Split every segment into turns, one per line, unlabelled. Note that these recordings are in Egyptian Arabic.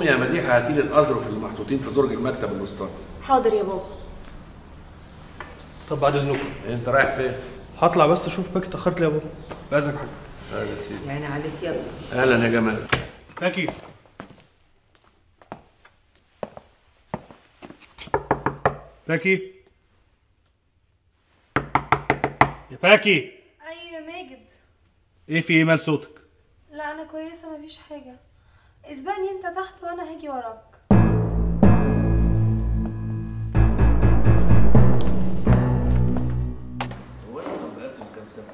قومي يا مديحه هاتي لي الاظرف اللي محطوطين في درج المكتب الوسطاني
حاضر يا بابا
طب بعد اذنكم
انت رايح فين؟
هطلع بس اشوف باكي اتاخرت ليه يا بابا باذنك حاجه
اهلا يا سيدي
يعني عليك يلا
اهلا يا جمال
باكي باكي يا باكي
ايوه يا ماجد
ايه في ايه مال صوتك
لا انا كويسه مفيش حاجه اسبقني انت تحت وانا هاجي وراك
هو انا بقالي كام سنه؟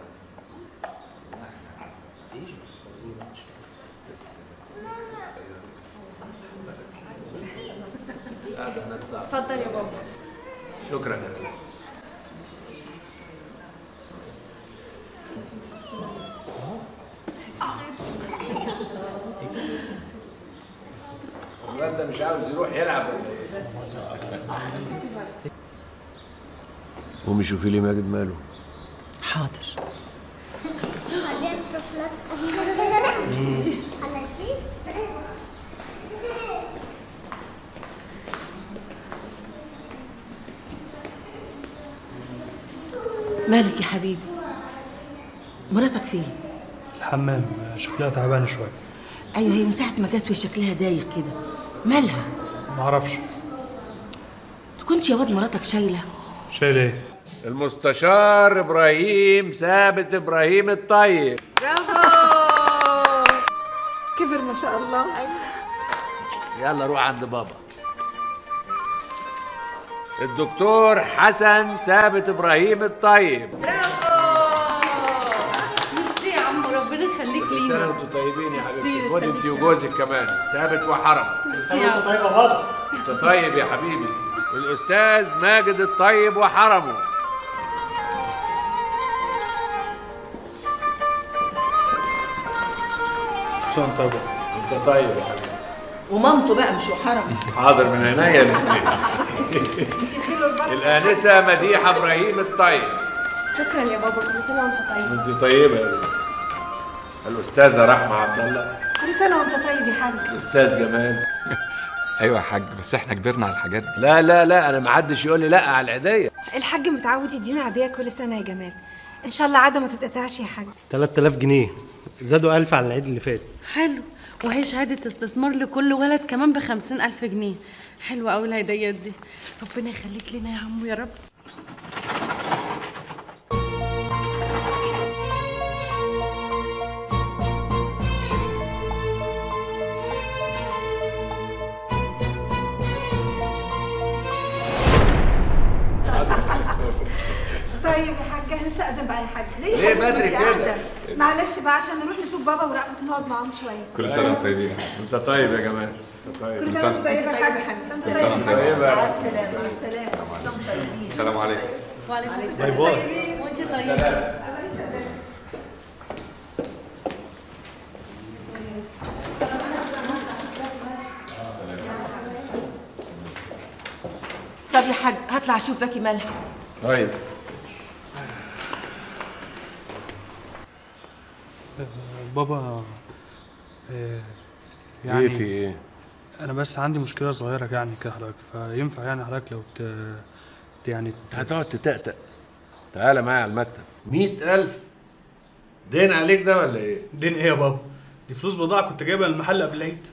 قاعدة هناك صعب
اتفضل يا بابا
شكرا يا فندم. الواد ده مش عاوز يروح يلعب ولا ايه؟ قومي شوفي لي ماجد ماله
حاضر مالك يا حبيبي مراتك فين
الحمام شكلها تعبانه شويه
ايوه هي من ساعه ما جت وهي شكلها ضايق كده مالها
ما اعرفش
تكونش يا واد مراتك شايله
شايل ايه
المستشار ابراهيم ثابت ابراهيم الطيب
كبر ما شاء الله
يلا روح عند بابا الدكتور حسن ثابت ابراهيم الطيب
ميرسي يا عم ربنا يخليك
كل سنه
لينا
وانتم طيبين يا حبيبتي
ميرسي،
خد انت وجوزك كمان ثابت وحرم
ميرسي يا عم
انت طيب يا حبيبي الاستاذ ماجد الطيب وحرمه
سنة طيبة
انت طيب يا حبيبي
ومامته بقى مش وحرم
حاضر من عينيا الاثنين الانسه مديحه ابراهيم الطيب
شكرا يا بابا كل سنه وانت طيب
انت طيبه يا بنت الاستاذه رحمه عبد الله
كل سنه وانت طيب يا حاج
الاستاذ جمال
ايوه يا حاج بس احنا كبرنا على الحاجات دي
لا لا لا انا ما حدش يقول لي لا على العيديه
الحاج متعود يدينا عاديه كل سنه يا جمال ان شاء الله عاده ما تتقطعش يا حاج
3000 جنيه زادوا 1000 عن العيد اللي فات
حلو وهي شهادة استثمار لكل ولد كمان بخمسين ألف جنيه حلوة أوي الهدية دي ربنا يخليك لنا يا عمو يا رب
طيب يا حاج هنستأذن بقى يا حاج
ليه
يا حاج
بدري
وانتي
كده؟
قاعدة؟ معلش بقى عشان نروح نشوف بابا ورأفت ونقعد معاهم شويه
كل سنه وانتم طيبين
انت طيب يا جمال انت طيب
كل سنه وانت طيب يا حاج كل سنه
سنة
وانت
وانت
طيب
طيبه
مع السلامه مع السلامه
السلام عليكم
باي باي
وانت طيبة
طب يا حاج هطلع اشوف باكي مالها
طيب
بابا آه،
يعني
يعني
ايه في ايه
انا بس عندي مشكله صغيره يعني كده حضرتك فينفع يعني حضرتك لو ت... ت- يعني ت-
هتقعد تتأتأ تعالى معايا على المكتب مئة ألف دين عليك ده ولا ايه؟
دين ايه يا بابا دي فلوس بضاعه كنت جايبها المحل قبل العيد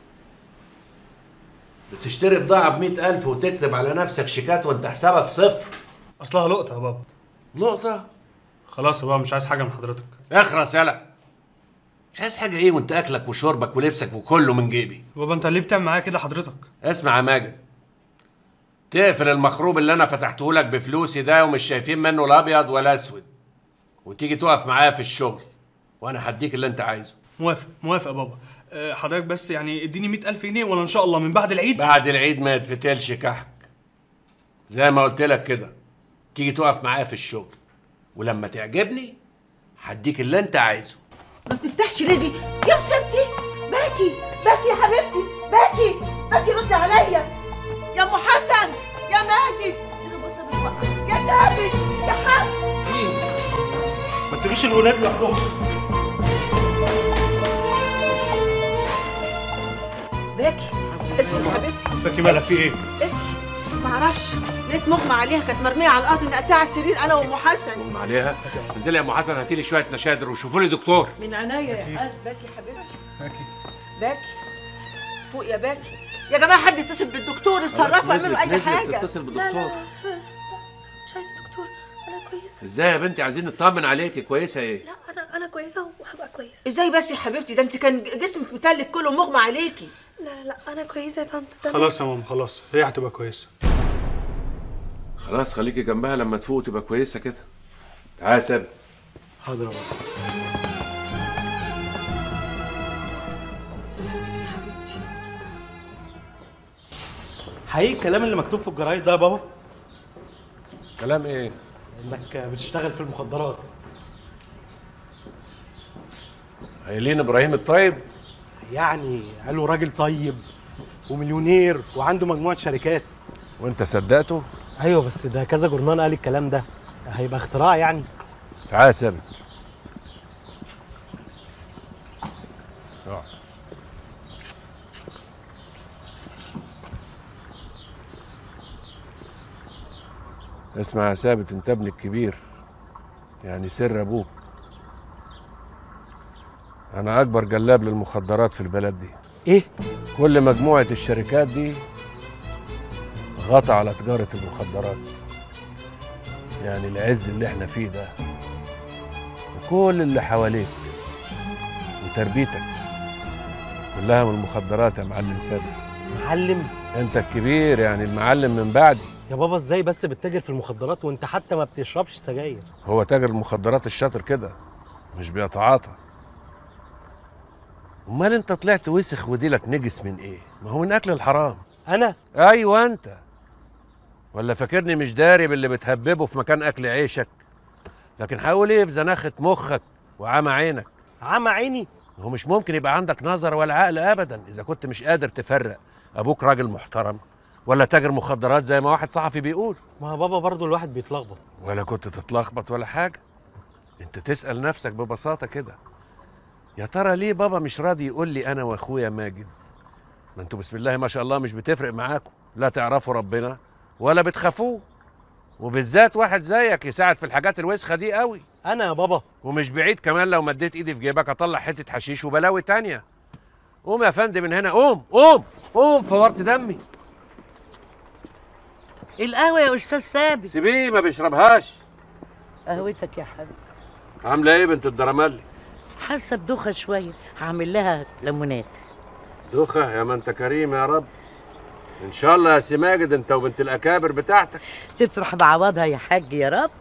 بتشتري بضاعة بمئة ألف وتكتب على نفسك شيكات وانت حسابك صفر
اصلها لقطه يا بابا
نقطة
خلاص يا بابا مش عايز حاجه من حضرتك
اخرس يلا مش عايز حاجة ايه وانت اكلك وشربك ولبسك وكله من جيبي
بابا انت ليه بتعمل معايا كده حضرتك
اسمع يا ماجد تقفل المخروب اللي انا فتحته لك بفلوسي ده ومش شايفين منه لا ابيض ولا اسود وتيجي تقف معايا في الشغل وانا هديك اللي انت عايزه
موافق موافق يا بابا آه، حضرتك بس يعني اديني 100000 جنيه وانا ان شاء الله من بعد العيد
بعد العيد ما يتفتلش كحك زي ما قلت لك كده تيجي تقف معايا في الشغل ولما تعجبني هديك اللي انت عايزه
ما بتفتحش ليه دي يا مصيبتي باكي باكي يا حبيبتي باكي باكي ردي عليا يا ام حسن يا ماجد يا ثابت يا حاج
ما تسيبيش الولاد لوحدهم
باكي يا حبيبتي
باكي مالك في ايه؟
اصحي ما اعرفش لقيت مغمى عليها كانت مرميه على الارض نقلتها على السرير انا وام حسن
قوم عليها انزلي يا ام حسن هاتي لي شويه نشادر وشوفوا لي دكتور
من عينيا يا قلب باكي يا حبيبتي باكي باكي فوق يا باكي يا جماعه حد يتصل بالدكتور اتصرفوا اعملوا اي حاجه
تتصل
لا
بالدكتور
لا مش عايزه دكتور انا كويسه
ازاي يا بنتي عايزين نطمن عليكي كويسه ايه
لا انا انا كويسه وهبقى كويسه
ازاي بس يا حبيبتي ده انت كان جسمك متلج كله مغمى عليكي
لا لا لا انا كويسه يا طنط تمام
خلاص يا ماما خلاص هي هتبقى كويسه
خلاص خليكي جنبها لما تفوق تبقى كويسه كده تعالى يا ثابت
حاضر يا بابا
سلامتك يا حبيبتي
حقيقي الكلام اللي مكتوب في الجرايد ده يا بابا
كلام ايه
انك بتشتغل في المخدرات
قايلين ابراهيم الطيب
يعني قالوا راجل طيب ومليونير وعنده مجموعه شركات
وانت صدقته
ايوه بس ده كذا جورنال قال الكلام ده هيبقى اختراع يعني
تعالى يا ثابت اقعد. اسمع يا ثابت انت ابني الكبير يعني سر ابوك انا اكبر جلاب للمخدرات في البلد دي
ايه
كل مجموعة الشركات دي غطى على تجارة المخدرات يعني العز اللي احنا فيه ده وكل اللي حواليك وتربيتك كلها من المخدرات يا معلم ثابت
معلم
انت الكبير يعني المعلم من بعدي
يا بابا ازاي بس بتتاجر في المخدرات وانت حتى ما بتشربش سجاير
هو تاجر المخدرات الشاطر كده مش بيتعاطى امال انت طلعت وسخ وديلك نجس من ايه ما هو من اكل الحرام
انا
ايوه انت ولا فاكرني مش داري باللي بتهببه في مكان اكل عيشك لكن حاول ايه في زناخه مخك وعمى عينك
عمى عيني
هو مش ممكن يبقى عندك نظر ولا عقل ابدا اذا كنت مش قادر تفرق ابوك راجل محترم ولا تاجر مخدرات زي ما واحد صحفي بيقول
ما هو بابا برضو الواحد بيتلخبط
ولا كنت تتلخبط ولا حاجه انت تسال نفسك ببساطه كده يا ترى ليه بابا مش راضي يقول لي انا واخويا ماجد ما انتوا بسم الله ما شاء الله مش بتفرق معاكم لا تعرفوا ربنا ولا بتخافوه وبالذات واحد زيك يساعد في الحاجات الوسخه دي قوي
انا يا بابا
ومش بعيد كمان لو مديت ايدي في جيبك اطلع حته حشيش وبلاوي تانية قوم يا فندم من هنا قوم قوم قوم فورت دمي
القهوه يا استاذ ثابت
سيبيه ما بيشربهاش
قهوتك يا حبيبي
عامله ايه بنت الدرمالي
حاسه بدوخه شويه هعمل لها ليمونات
دوخه يا ما انت كريم يا رب ان شاء الله يا سي ماجد انت وبنت الاكابر بتاعتك
تفرح بعوضها يا حاج يا رب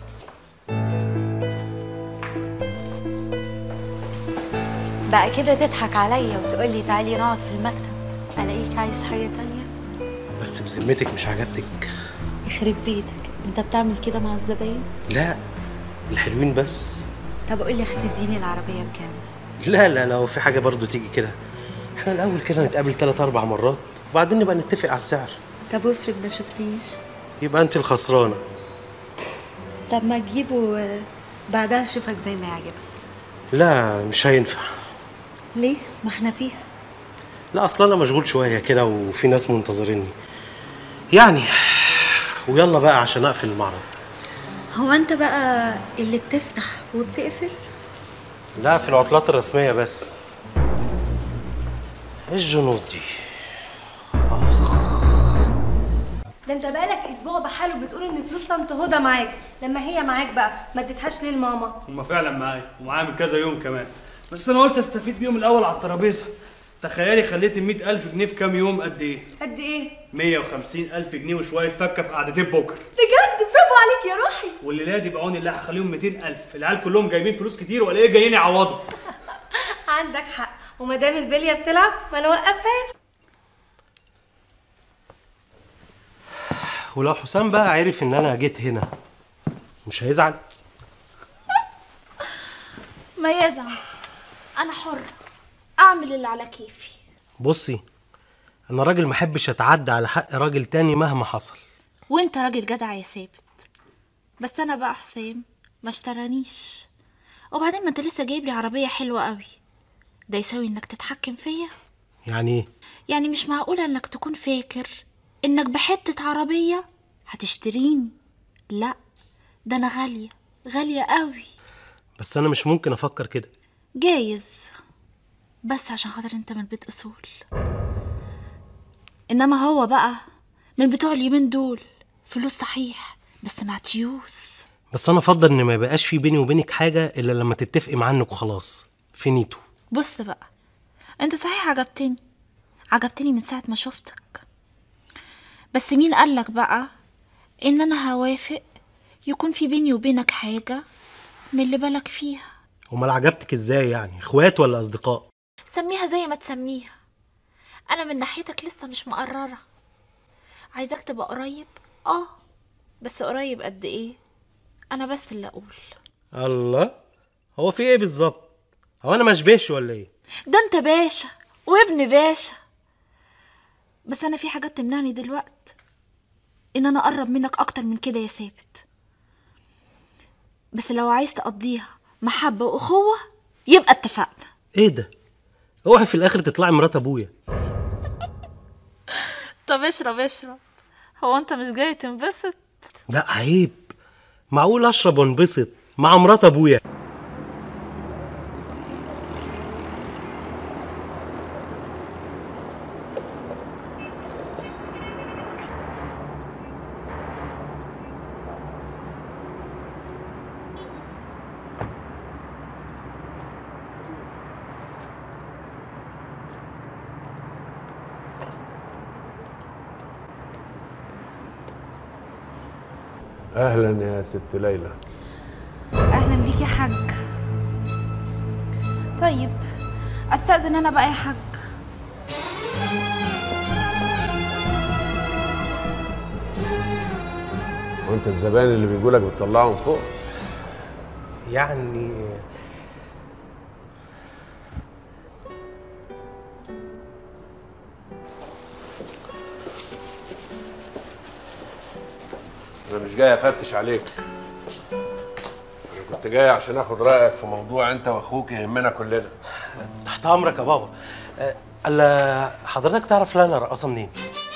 بقى كده تضحك عليا وتقولي تعالي نقعد في المكتب الاقيك عايز حاجه تانية
بس بذمتك مش عجبتك
يخرب بيتك انت بتعمل كده مع الزباين
لا الحلوين بس
طب قولي هتديني العربيه بكام
لا لا لو في حاجه برضو تيجي كده احنا الاول كده نتقابل ثلاث اربع مرات وبعدين نبقى نتفق على السعر
طب وافرض ما شفتنيش
يبقى انت الخسرانه
طب ما تجيبه آه، بعدها اشوفك زي ما يعجبك
لا مش هينفع
ليه ما احنا فيها
لا اصلا انا مشغول شويه كده وفي ناس منتظريني يعني ويلا بقى عشان اقفل المعرض
هو انت بقى اللي بتفتح وبتقفل
لا في العطلات الرسميه بس ايه الجنود دي
ده انت بقالك اسبوع بحاله بتقول ان فلوس طنط هدى معاك لما هي معاك بقى ما اديتهاش ليه لماما
هما فعلا معايا ومعايا من كذا يوم كمان بس انا قلت استفيد بيهم الاول على الترابيزه تخيلي خليت ال ألف جنيه في كام يوم قد ايه
قد ايه
150 ألف جنيه وشوية فكة في قعدتين بكرة
بجد برافو عليك يا روحي
والليلة دي بعون الله هخليهم 200 ألف العيال كلهم جايبين فلوس كتير ولا ايه جايين يعوضوا
عندك حق وما دام البليه بتلعب ما نوقفهاش
ولو حسام بقى عرف ان انا جيت هنا مش هيزعل
ما يزعل انا حر اعمل اللي على كيفي
بصي انا راجل ما احبش اتعدى على حق راجل تاني مهما حصل
وانت راجل جدع يا ثابت بس انا بقى حسام ما اشترانيش وبعدين ما انت لسه جايب لي عربيه حلوه قوي ده يساوي انك تتحكم فيا
يعني ايه
يعني مش معقولة انك تكون فاكر انك بحتة عربية هتشتريني لا ده انا غالية غالية قوي
بس انا مش ممكن افكر كده
جايز بس عشان خاطر انت من بيت اصول انما هو بقى من بتوع اليومين دول فلوس صحيح بس مع تيوس
بس انا افضل ان ما يبقاش في بيني وبينك حاجه الا لما تتفقي مع عنك وخلاص فينيتو
بص بقى انت صحيح عجبتني عجبتني من ساعة ما شفتك بس مين قالك بقى ان انا هوافق يكون في بيني وبينك حاجة من اللي بالك فيها
امال عجبتك ازاي يعني اخوات ولا اصدقاء
سميها زي ما تسميها انا من ناحيتك لسه مش مقررة عايزاك تبقى قريب اه بس قريب قد ايه انا بس اللي اقول
الله هو في ايه بالظبط هو انا مشبهش ولا ايه
ده انت باشا وابن باشا بس انا في حاجات تمنعني دلوقت ان انا اقرب منك اكتر من كده يا ثابت بس لو عايز تقضيها محبة واخوة يبقى اتفقنا
ايه ده اوعي في الاخر تطلعي مرات ابويا
طب اشرب اشرب هو انت مش جاي تنبسط
لا عيب معقول اشرب وانبسط مع مرات ابويا
اهلا يا ست ليلى
اهلا بيك يا حاج طيب استأذن انا بقى يا حاج
وانت الزبائن اللي بيجولك بتطلعهم فوق
يعني
انا مش جاي افتش عليك انا كنت جاي عشان اخد رايك في موضوع انت واخوك يهمنا كلنا
تحت امرك يا بابا أه، الا حضرتك تعرف ليلى رقاصه منين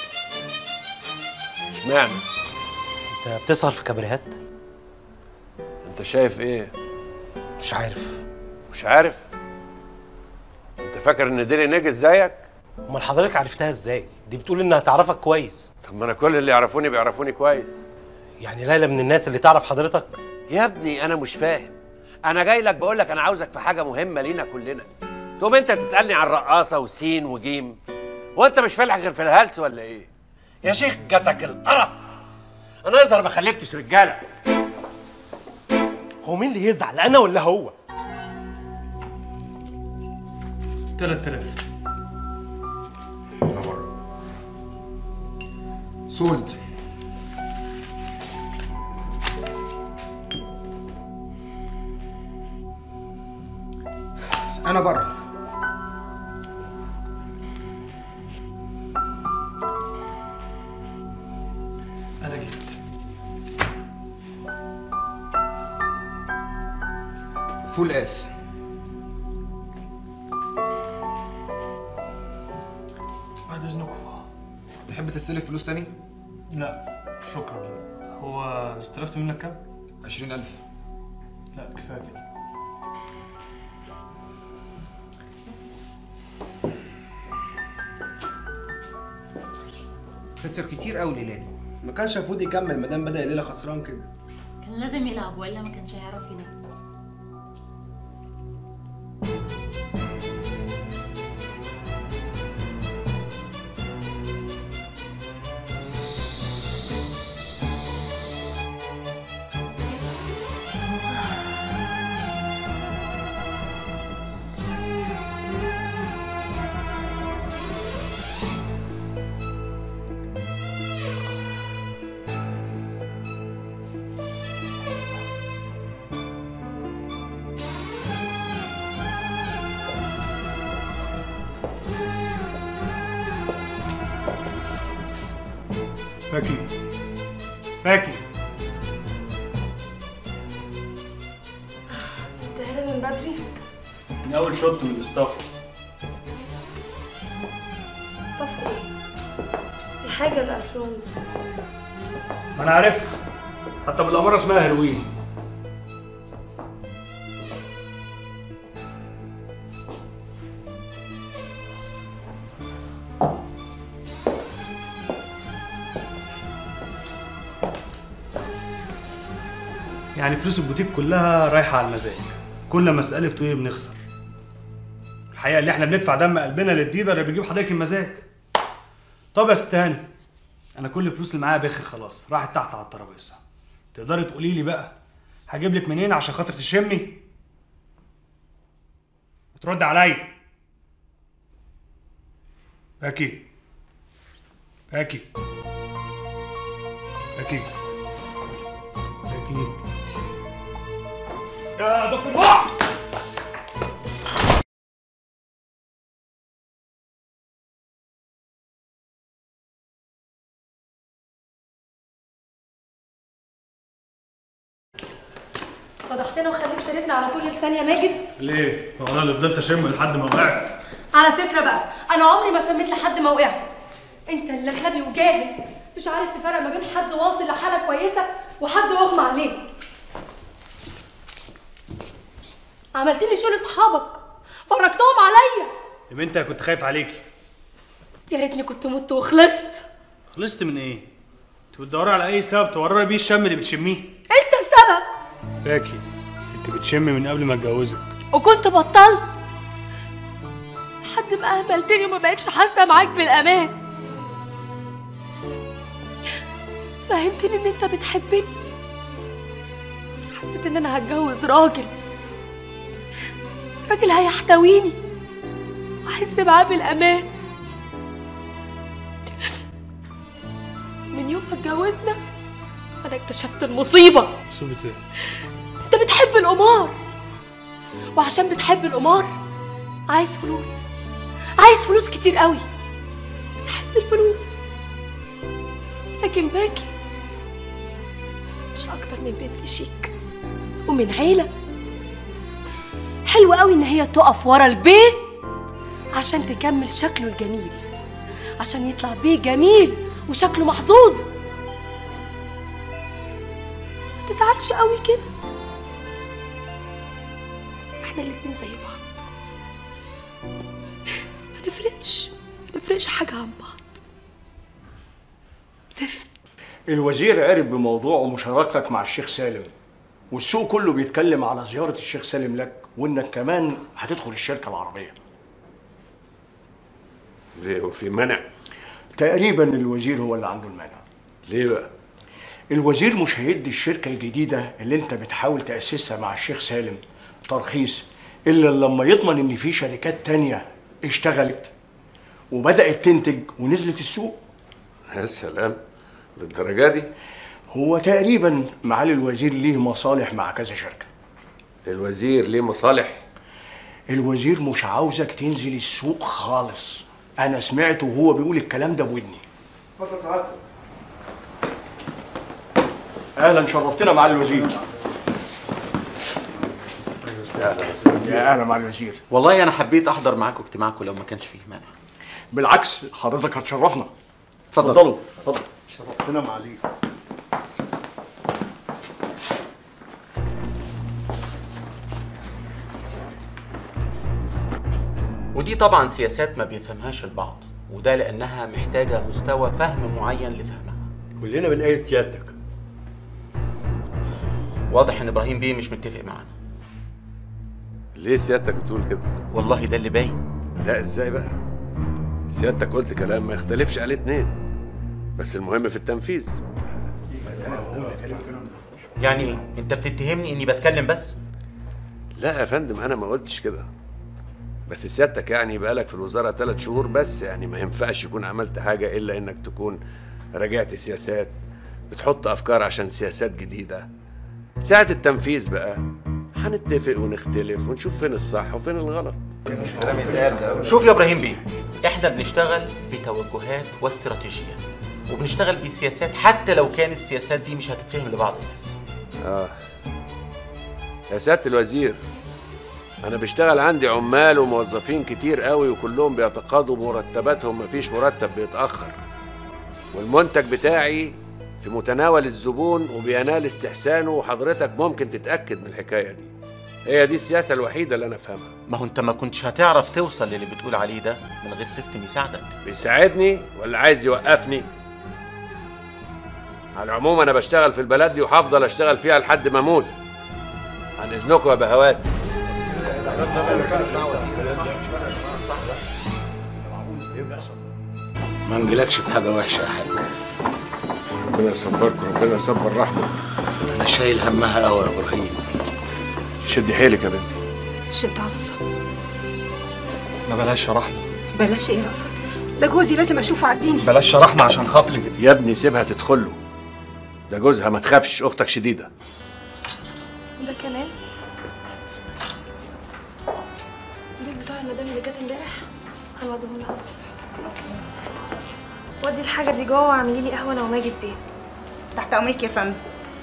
اشمعنى
انت بتسهر في كابريهات
انت شايف ايه
مش عارف
مش عارف انت فاكر ان ديلي نجس زيك
امال حضرتك عرفتها ازاي دي بتقول انها تعرفك كويس
طب ما انا كل اللي يعرفوني بيعرفوني كويس
يعني ليلى من الناس اللي تعرف حضرتك
يا ابني انا مش فاهم انا جاي لك بقول لك انا عاوزك في حاجه مهمه لينا كلنا تقوم انت تسالني عن رقاصه وسين وجيم وانت مش فالح غير في الهلس ولا ايه يا شيخ جاتك القرف انا يظهر ما خلفتش رجاله
هو مين اللي يزعل انا ولا هو
3000
سولد انا بره
انا جيت
فول اس
بعد اذنكم
تحب تستلف فلوس تاني؟
لا شكرا هو أنا استلفت منك كام؟
20000
لا كفايه كده
خسر كتير قوي الليله دي ما كانش المفروض يكمل ما دام بدا الليله خسران كده
كان لازم يلعب والا ما كانش هيعرف ينام
باكي باكي
انت هنا من بدري
من اول شوط من الاستاف
حاجه الانفلونزا
ما انا عارفها حتى بالاماره اسمها هيروين يعني فلوس البوتيك كلها رايحه على المزاج كل ما اسالك تقولي بنخسر الحقيقه اللي احنا بندفع دم قلبنا للديلر اللي بيجيب حضرتك المزاج طب يا ست هاني انا كل الفلوس اللي معايا بخ خلاص راحت تحت على الترابيزه تقدري تقولي لي بقى هجيب لك منين عشان خاطر تشمي وترد عليا باكي باكي باكي باكي يا دكتور وقع
فضحتنا وخليك سيرتنا على طول لسان يا ماجد
ليه؟ هو انا اللي فضلت اشم لحد ما وقعت
على فكره بقى انا عمري ما شميت لحد ما وقعت انت اللي غبي وجاهل مش عارف تفرق ما بين حد واصل لحاله كويسه وحد اغمى عليه عملت لي شغل اصحابك فرجتهم عليا
يا بنتي انا كنت خايف عليكي
يا ريتني كنت مت وخلصت
خلصت من ايه؟ انت بتدوري على اي سبب تورري بيه الشم اللي بتشميه
انت السبب
باكي انت بتشمي من قبل ما اتجوزك
وكنت بطلت لحد ما اهملتني وما بقتش حاسه معاك بالامان فهمتني ان انت بتحبني حسيت ان انا هتجوز راجل راجل هيحتويني واحس معاه بالامان من يوم ما اتجوزنا انا اكتشفت المصيبه
مصيبة ايه؟
انت بتحب القمار وعشان بتحب القمار عايز فلوس عايز فلوس كتير قوي بتحب الفلوس لكن باكي مش اكتر من بنت شيك ومن عيلة حلوة قوي ان هي تقف ورا البيت عشان تكمل شكله الجميل عشان يطلع بيه جميل وشكله محظوظ ما تزعلش قوي كده احنا الاتنين زي بعض ما نفرقش ما نفرقش حاجة عن بعض زفت
الوزير عرف بموضوع مشاركتك مع الشيخ سالم والسوق كله بيتكلم على زيارة الشيخ سالم لك وانك كمان هتدخل الشركة العربية
ليه هو في منع؟
تقريبا الوزير هو اللي عنده المانع
ليه بقى؟
الوزير مش هيدي الشركة الجديدة اللي انت بتحاول تأسسها مع الشيخ سالم ترخيص إلا لما يضمن إن في شركات تانية اشتغلت وبدأت تنتج ونزلت السوق
يا سلام للدرجة دي؟
هو تقريبا معالي الوزير ليه مصالح مع كذا شركة
الوزير ليه مصالح؟
الوزير مش عاوزك تنزل السوق خالص أنا سمعته وهو بيقول الكلام ده بودني
اتفضل سعادتك
أهلا شرفتنا مع الوزير يا أهلا مع الوزير
والله انا حبيت احضر معاكم اجتماعكم لو ما كانش فيه مانع
بالعكس حضرتك هتشرفنا
اتفضل.
اتفضلوا اتفضل شرفتنا معاليك
ودي طبعا سياسات ما بيفهمهاش البعض وده لانها محتاجه مستوى فهم معين لفهمها
كلنا بنأيد سيادتك
واضح ان ابراهيم بيه مش متفق معانا
ليه سيادتك بتقول كده؟
والله ده اللي باين
لا ازاي بقى؟ سيادتك قلت كلام ما يختلفش عليه اتنين بس المهم في التنفيذ
يعني ايه انت بتتهمني اني بتكلم بس
لا يا فندم انا ما قلتش كده بس سيادتك يعني بقالك في الوزاره ثلاث شهور بس يعني ما ينفعش يكون عملت حاجه الا انك تكون راجعت سياسات بتحط افكار عشان سياسات جديده ساعه التنفيذ بقى هنتفق ونختلف ونشوف فين الصح وفين الغلط
شوف يا ابراهيم بيه احنا بنشتغل بتوجهات واستراتيجيات وبنشتغل بسياسات حتى لو كانت السياسات دي مش هتتفهم لبعض الناس
اه يا سياده الوزير انا بشتغل عندي عمال وموظفين كتير قوي وكلهم بيتقاضوا مرتباتهم مفيش مرتب بيتاخر والمنتج بتاعي في متناول الزبون وبينال استحسانه وحضرتك ممكن تتاكد من الحكايه دي هي دي السياسه الوحيده اللي انا افهمها
ما هو انت ما كنتش هتعرف توصل للي بتقول عليه ده من غير سيستم يساعدك
بيساعدني ولا عايز يوقفني على العموم انا بشتغل في البلد دي وهفضل اشتغل فيها لحد ما اموت عن اذنكم يا بهوات
ما نجيلكش في حاجة وحشة يا حاج
ربنا يصبركم ربنا يصبر رحمه
أنا شايل همها قوي يا إبراهيم
شدي حيلك يا بنتي
شد على الله
ما بلاش يا رحمه
بلاش ايه رأفت ده جوزي لازم اشوفه عديني
بلاش يا رحمه عشان خاطري
يا ابني سيبها تدخل له ده جوزها ما تخافش اختك شديده
ده كمان دول بتوع المدام اللي جت امبارح هنوديهم لها الصبح ودي الحاجة دي جوه واعملي لي قهوة انا وماجد بيه
تحت امرك يا فندم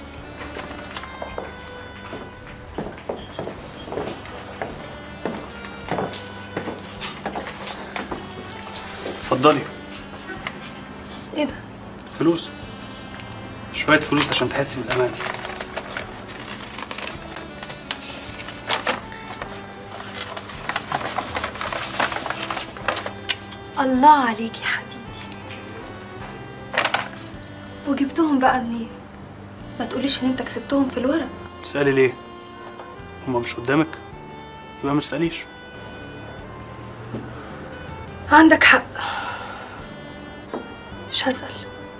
اتفضلي
ايه ده؟
فلوس شويه فلوس عشان تحسي بالامان
الله عليك يا حبيبي وجبتهم بقى منين؟ ما تقوليش ان انت كسبتهم في الورق
تسالي ليه هما مش قدامك يبقى ما تساليش
عندك حق مش هسأل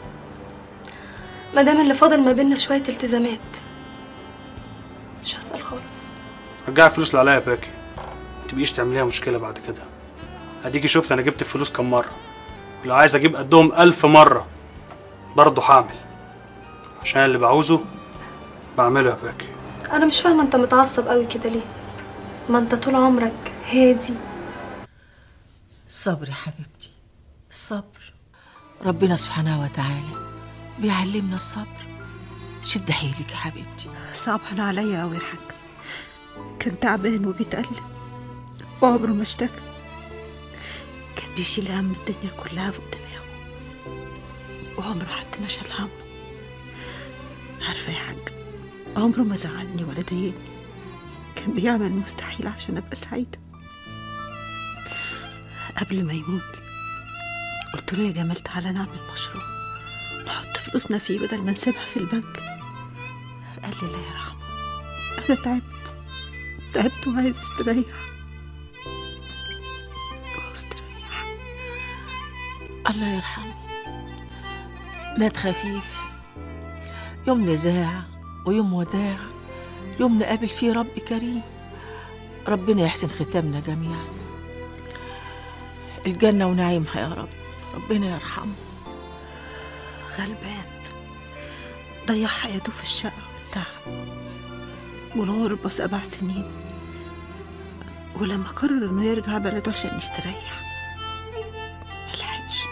مادام اللي فاضل ما بينا شوية التزامات مش هسأل خالص
رجعي الفلوس اللي عليا يا باكي ما تبقيش تعمليها مشكله بعد كده اديكي شفت انا جبت الفلوس كام مره ولو عايز اجيب قدهم ألف مره برضه هعمل عشان اللي بعوزه بعمله يا باكي
انا مش فاهمة انت متعصب قوي كده ليه ما انت طول عمرك هادي
الصبر يا حبيبتي الصبر ربنا سبحانه وتعالى بيعلمنا الصبر شد حيلك يا حبيبتي
صعبان عليا قوي يا حاج كان تعبان وبيتألم وعمره ما اشتكى كان بيشيل هم الدنيا كلها فوق دماغه وعمره حتى ما شال همه عارفة يا حاج عمره ما زعلني ولا ضايقني كان بيعمل المستحيل عشان أبقى سعيدة قبل ما يموت قلت له يا جمال تعالى نعمل مشروع نحط فلوسنا فيه بدل ما نسيبها في البنك قال لي لا يا رحمة أنا تعبت تعبت وعايز استريح واستريح
الله يرحمه مات خفيف يوم نزاع ويوم وداع يوم نقابل فيه رب كريم ربنا يحسن ختامنا جميعا الجنة ونعيمها يا رب ربنا يرحمه
غلبان ضيع حياته في الشقة والتعب والغربة سبع سنين ولما قرر انه يرجع بلده عشان يستريح ملحقش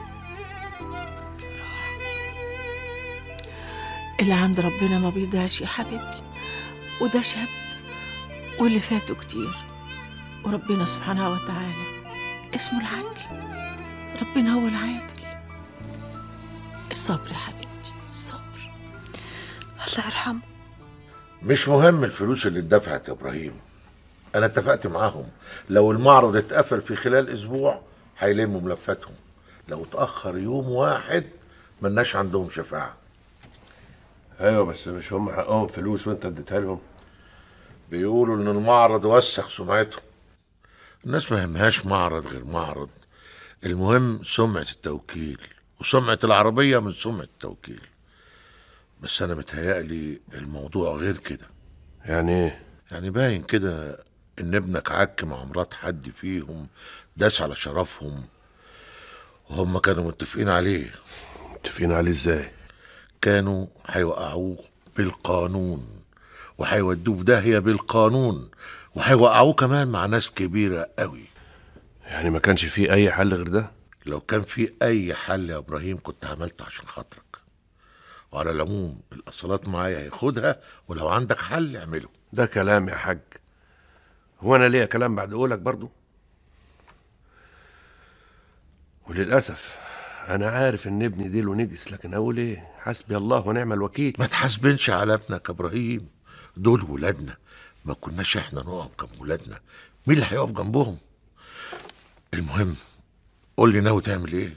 اللي عند ربنا ما بيضيعش يا حبيبتي وده شاب واللي فاتوا كتير وربنا سبحانه وتعالى اسمه العدل ربنا هو العادل الصبر يا حبيبتي الصبر
الله يرحمه
مش مهم الفلوس اللي اتدفعت يا ابراهيم انا اتفقت معاهم لو المعرض اتقفل في خلال اسبوع هيلموا ملفاتهم لو اتاخر يوم واحد ملناش عندهم شفاعه
ايوه بس مش هم حقهم فلوس وانت اديتها لهم
بيقولوا ان المعرض وسخ سمعتهم الناس ما يهمهاش معرض غير معرض المهم سمعة التوكيل وسمعة العربية من سمعة التوكيل بس أنا متهيألي الموضوع غير كده
يعني ايه؟
يعني باين كده إن ابنك عك مع مرات حد فيهم داس على شرفهم وهم كانوا متفقين عليه
متفقين عليه ازاي؟
كانوا هيوقعوه بالقانون وهيودوه في داهية بالقانون وهيوقعوه كمان مع ناس كبيرة قوي
يعني ما كانش فيه أي حل غير ده؟
لو كان في أي حل يا إبراهيم كنت عملته عشان خاطرك وعلى العموم الأصالات معايا هياخدها ولو عندك حل اعمله
ده كلام يا حاج هو أنا ليا كلام بعد قولك برضو؟ وللأسف انا عارف ان ابني ديله نجس لكن اقول ايه حسبي الله ونعم الوكيل
ما تحاسبنش على ابنك يا ابراهيم دول ولادنا ما كناش احنا نقف جنب ولادنا مين اللي هيقف جنبهم المهم قول لي ناوي تعمل ايه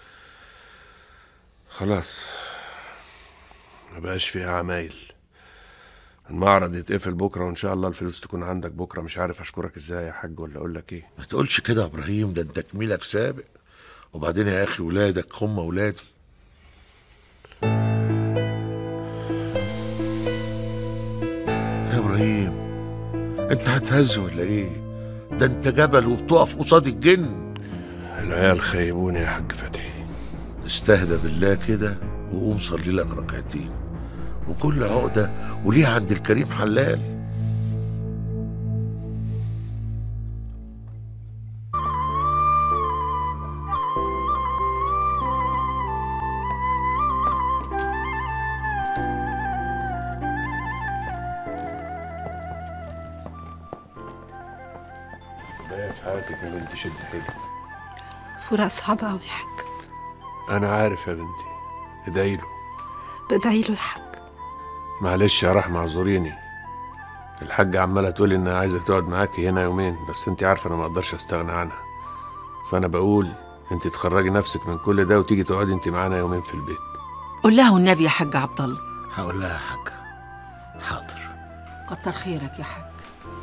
خلاص ما بقاش فيها عمايل المعرض يتقفل بكره وان شاء الله الفلوس تكون عندك بكره مش عارف اشكرك ازاي يا حاج ولا اقول لك ايه
ما تقولش كده يا ابراهيم ده انت تكميلك سابق وبعدين يا اخي ولادك هم ولادي يا ابراهيم انت هتهز ولا ايه ده انت جبل وبتقف قصاد الجن
العيال خيبوني يا حاج فتحي
استهدى بالله كده وقوم صلي لك ركعتين وكل عقدة وليها عند الكريم حلال
باقي في حياتك يا بنتي شد حيلك
فراق صعب أوي يا حاج
انا عارف يا بنتي ادعي له
بدعي له يا حاج
معلش يا رحمة اعذريني الحاجة عمالة تقولي انها عايزة تقعد معاكي هنا يومين بس انت عارفة انا ما اقدرش استغنى عنها فانا بقول انت تخرجي نفسك من كل ده وتيجي تقعدي انت معانا يومين في البيت
قول لها والنبي يا حاج عبد الله
هقول لها يا حاجة حاضر
كتر خيرك يا حاج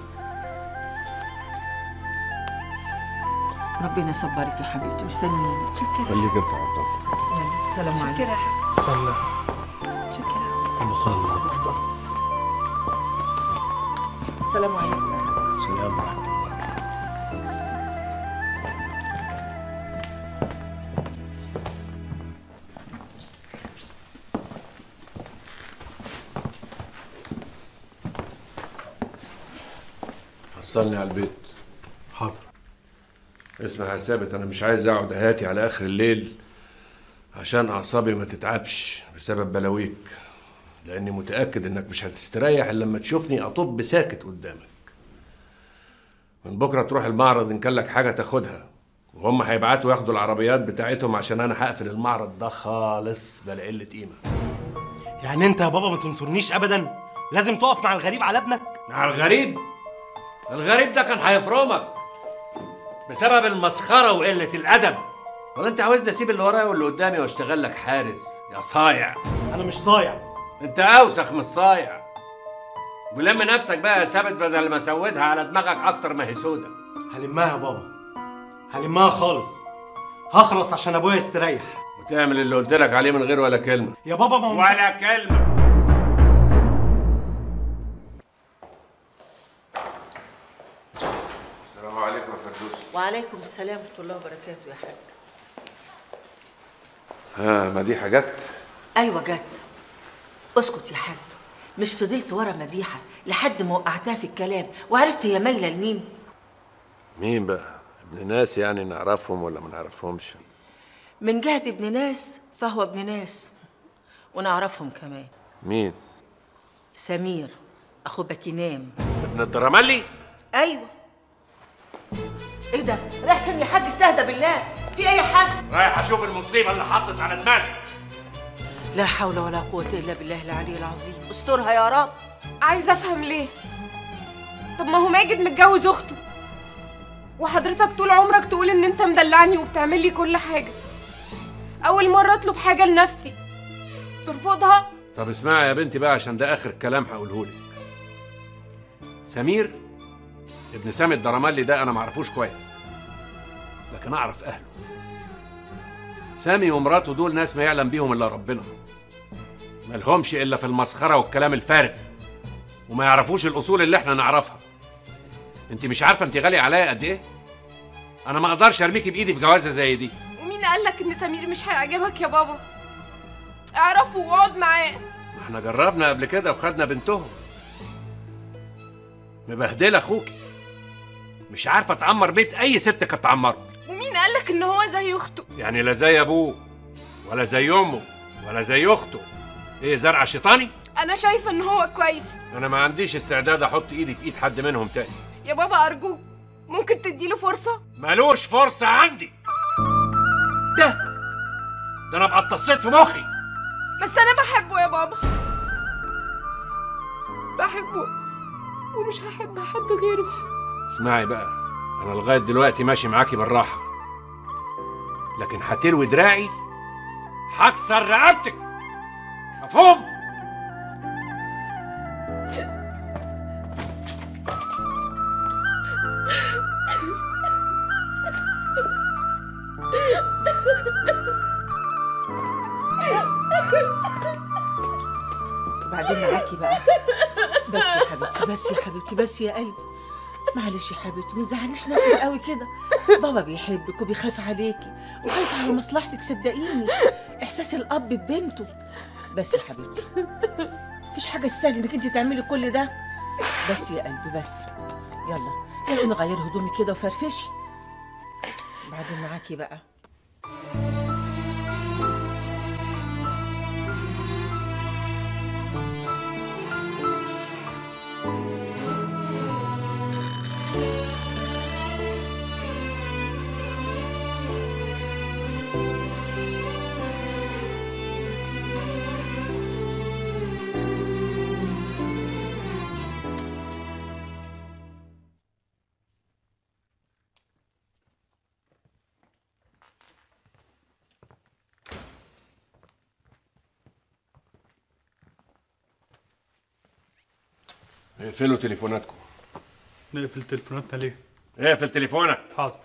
ربنا يصبرك يا حبيبتي مستنيين
شكرا
خليك انت يا عبد الله
سلام عليكم
شكرا يا حاج شكرا
سلام عليكم
سلام ورحمة الله
حصلني على البيت
حاضر
اسمع يا ثابت انا مش عايز اقعد اهاتي على اخر الليل عشان اعصابي ما تتعبش بسبب بلاويك لاني متاكد انك مش هتستريح الا لما تشوفني اطب ساكت قدامك من بكره تروح المعرض ان كان لك حاجه تاخدها وهم هيبعتوا ياخدوا العربيات بتاعتهم عشان انا هقفل المعرض ده خالص بلا قله قيمه
يعني انت يا بابا ما تنصرنيش ابدا لازم تقف مع الغريب على ابنك
مع الغريب الغريب ده كان هيفرمك بسبب المسخره وقله الادب ولا انت عاوزني اسيب اللي ورايا واللي قدامي واشتغل لك حارس يا صايع
انا مش صايع
انت اوسخ من الصايع ولم نفسك بقى يا ثابت بدل ما سودها على دماغك اكتر ما هي سودة
هلمها يا بابا هلمها خالص هخلص عشان ابويا يستريح
وتعمل اللي قلت لك عليه من غير ولا كلمه
يا بابا ما هو مش-
ولا كلمه السلام عليكم يا فردوس
وعليكم السلام ورحمه الله وبركاته يا حاج
ها مديحه جت
ايوه جت اسكت يا حاج مش فضلت ورا مديحه لحد ما وقعتها في الكلام وعرفت هي مايله لمين
مين بقى ابن ناس يعني نعرفهم ولا ما نعرفهمش
من جهه ابن ناس فهو ابن ناس ونعرفهم كمان
مين
سمير اخو باكينام
ابن الدرملي
ايوه ايه ده رايح فين يا حاج استهدى بالله في اي حاجه
رايح اشوف المصيبه اللي حطت على دماغي
لا حول ولا قوه الا بالله العلي العظيم استرها يا رب
عايزه افهم ليه طب ما هو ماجد متجوز اخته وحضرتك طول عمرك تقول ان انت مدلعني وبتعمل لي كل حاجه اول مره اطلب حاجه لنفسي ترفضها
طب اسمعي يا بنتي بقى عشان ده اخر كلام هقوله لك سمير ابن سامي الدرملي ده انا معرفوش كويس لكن اعرف اهله سامي ومراته دول ناس ما يعلم بيهم الا ربنا مالهمش الا في المسخره والكلام الفارغ وما يعرفوش الاصول اللي احنا نعرفها انت مش عارفه انت غاليه عليا قد ايه انا ما اقدرش ارميكي بايدي في جوازه زي دي
ومين قالك ان سمير مش هيعجبك يا بابا اعرفه واقعد معاه
ما احنا جربنا قبل كده وخدنا بنتهم مبهدله اخوكي مش عارفه تعمر بيت اي ست كانت تعمره
ومين قالك ان هو زي اخته
يعني لا زي ابوه ولا زي امه ولا زي اخته ايه زرع شيطاني
انا شايفه ان هو كويس
انا ما عنديش استعداد احط ايدي في ايد حد منهم تاني
يا بابا ارجوك ممكن تديله فرصه
ملوش فرصه عندي
ده
ده انا ابقى اتصيت في مخي
بس انا بحبه يا بابا بحبه ومش هحب حد غيره
اسمعي بقى انا لغايه دلوقتي ماشي معاكي بالراحه لكن هتلوي دراعي هكسر رقبتك مفهوم
وبعدين معاكي بقى بس يا حبيبتي بس يا حبيبتي بس يا قلبي معلش يا حبيبتي ما تزعليش نفسك قوي كده بابا بيحبك وبيخاف عليكي وخايف على مصلحتك صدقيني احساس الاب ببنته بس يا حبيبتي مفيش حاجه تستاهل انك انت تعملي كل ده بس يا قلبي بس يلا يلا قومي غيري هدومي كده وفرفشي بعدين معاكي بقى
اقفلوا تليفوناتكم
نقفل تليفوناتنا ليه؟
اقفل تليفونك
حاضر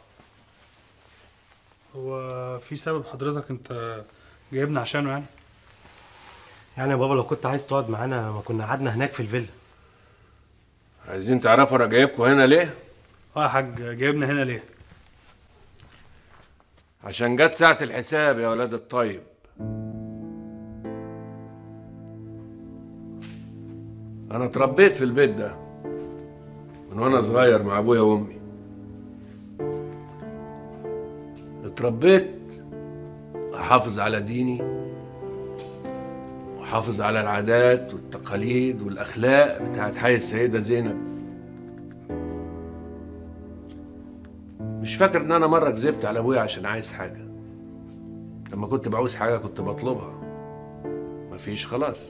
هو في سبب حضرتك انت جايبنا عشانه يعني؟
يعني يا بابا لو كنت عايز تقعد معانا ما كنا قعدنا هناك في الفيلا
عايزين تعرفوا انا جايبكم هنا ليه
اه يا حاج جايبنا هنا ليه؟
عشان جت ساعة الحساب يا ولاد الطيب أنا اتربيت في البيت ده من وأنا صغير مع أبويا وأمي اتربيت أحافظ على ديني وأحافظ على العادات والتقاليد والأخلاق بتاعت حي السيدة زينب مش فاكر ان انا مره كذبت على ابويا عشان عايز حاجه لما كنت بعوز حاجه كنت بطلبها مفيش خلاص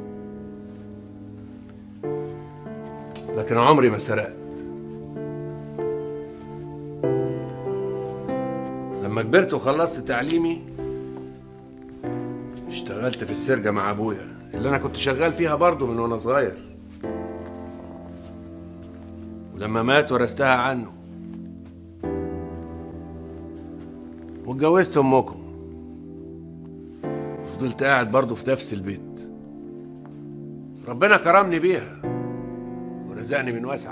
لكن عمري ما سرقت لما كبرت وخلصت تعليمي اشتغلت في السرجة مع ابويا اللي انا كنت شغال فيها برضه من وانا صغير ولما مات ورثتها عنه واتجوزت امكم فضلت قاعد برضه في نفس البيت ربنا كرمني بيها ورزقني من وسع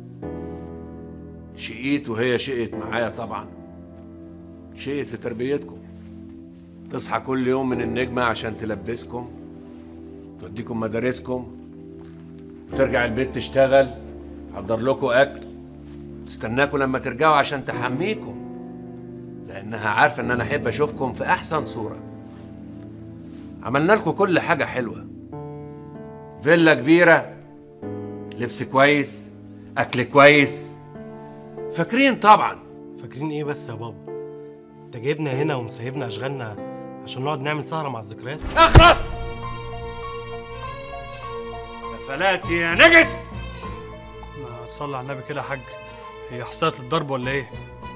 شقيت وهي شقت معايا طبعا شقت في تربيتكم تصحى كل يوم من النجمة عشان تلبسكم توديكم مدارسكم وترجع البيت تشتغل تحضر لكم أكل تستناكم لما ترجعوا عشان تحميكم لانها عارفه ان انا احب اشوفكم في احسن صوره عملنا لكم كل حاجه حلوه فيلا كبيره لبس كويس اكل كويس فاكرين طبعا
فاكرين ايه بس يا بابا انت جايبنا هنا ومسيبنا اشغالنا عشان نقعد نعمل سهره مع الذكريات
اخلص فلاتي يا نجس
ما تصلي على النبي كده يا حاج هي حصلت الضرب ولا ايه؟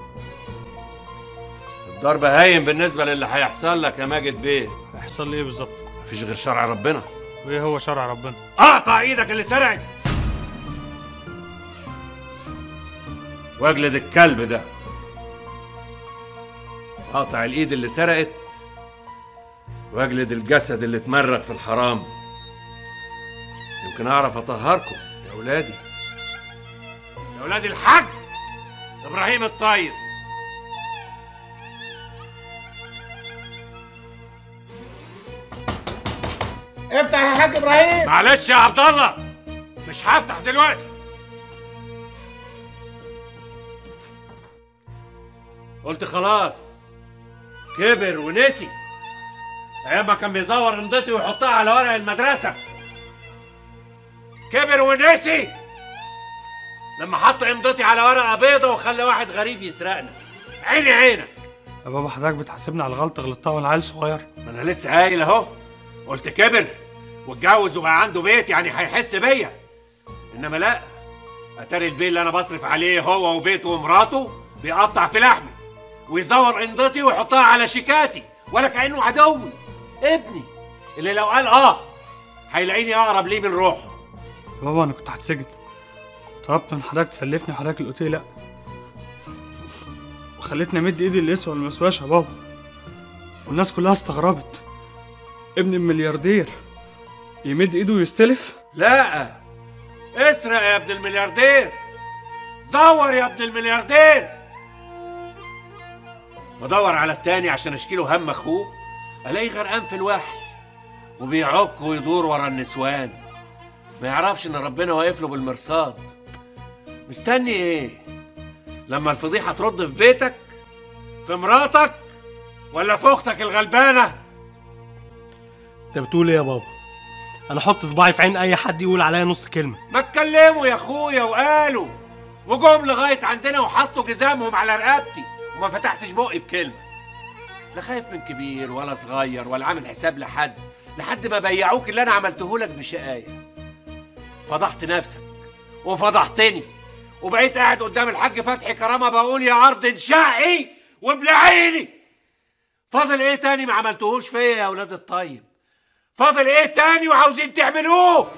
الضرب هاين بالنسبه للي هيحصل لك يا ماجد بيه
هيحصل لي ايه بالظبط؟
مفيش غير شرع ربنا
وايه هو شرع ربنا؟
اقطع ايدك اللي سرقت واجلد الكلب ده اقطع الايد اللي سرقت واجلد الجسد اللي اتمرغ في الحرام يمكن اعرف اطهركم يا اولادي يا اولادي الحاج ابراهيم الطيب
افتح يا حاج ابراهيم
معلش يا عبد الله مش هفتح دلوقتي قلت خلاص كبر ونسي ايام ما كان بيزور امضتي ويحطها على ورق المدرسه كبر ونسي لما حط امضتي على ورقه بيضه وخلى واحد غريب يسرقنا عيني عينك
يا بابا حضرتك بتحاسبني على غلطه غلطتها وانا عيل صغير
ما انا لسه قايل اهو قلت كبر واتجوز وبقى عنده بيت يعني هيحس بيا انما لا اتاري البيت اللي انا بصرف عليه هو وبيته ومراته بيقطع في لحمي ويزور قنضتي ويحطها على شيكاتي ولا كانه عدوي ابني اللي لو قال اه هيلاقيني اقرب ليه من روحه
بابا انا كنت هتسجن طلبت من حضرتك تسلفني حضرتك اللي قلت لي لا وخليتني امد ايدي اللي يسوى المسواش يا بابا والناس كلها استغربت ابن الملياردير يمد ايده ويستلف
لا اسرق يا ابن الملياردير زور يا ابن الملياردير بدور على التاني عشان اشكيله هم اخوه الاقيه غرقان في الوحل وبيعك ويدور ورا النسوان ما يعرفش ان ربنا واقف له بالمرصاد مستني ايه لما الفضيحه ترد في بيتك في مراتك ولا في اختك الغلبانه
انت بتقول ايه يا بابا انا احط صباعي في عين اي حد يقول عليا نص كلمه
ما اتكلموا يا اخويا وقالوا وجم لغايه عندنا وحطوا جزامهم على رقبتي وما فتحتش بقي بكلمه لا خايف من كبير ولا صغير ولا عامل حساب لحد لحد ما بيعوك اللي انا عملته لك بشقايه فضحت نفسك وفضحتني وبقيت قاعد قدام الحاج فتحي كرامه بقول يا ارض شقي وبلعيني فاضل ايه تاني ما عملتهوش فيا يا اولاد الطيب فاضل ايه تاني وعاوزين تعملوه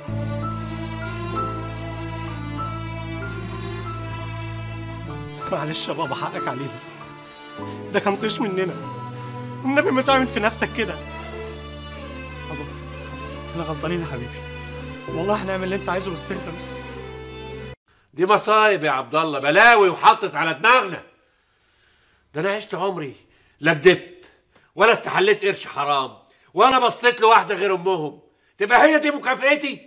معلش يا بابا حقك علينا ده كان طيش مننا والنبي ما تعمل في نفسك كده
احنا غلطانين يا حبيبي والله هنعمل اللي انت عايزه بس اهدى بس
دي مصايب يا عبد الله بلاوي وحطت على دماغنا ده انا عشت عمري لا كدبت ولا استحليت قرش حرام ولا بصيت لواحده غير امهم تبقى هي دي مكافئتي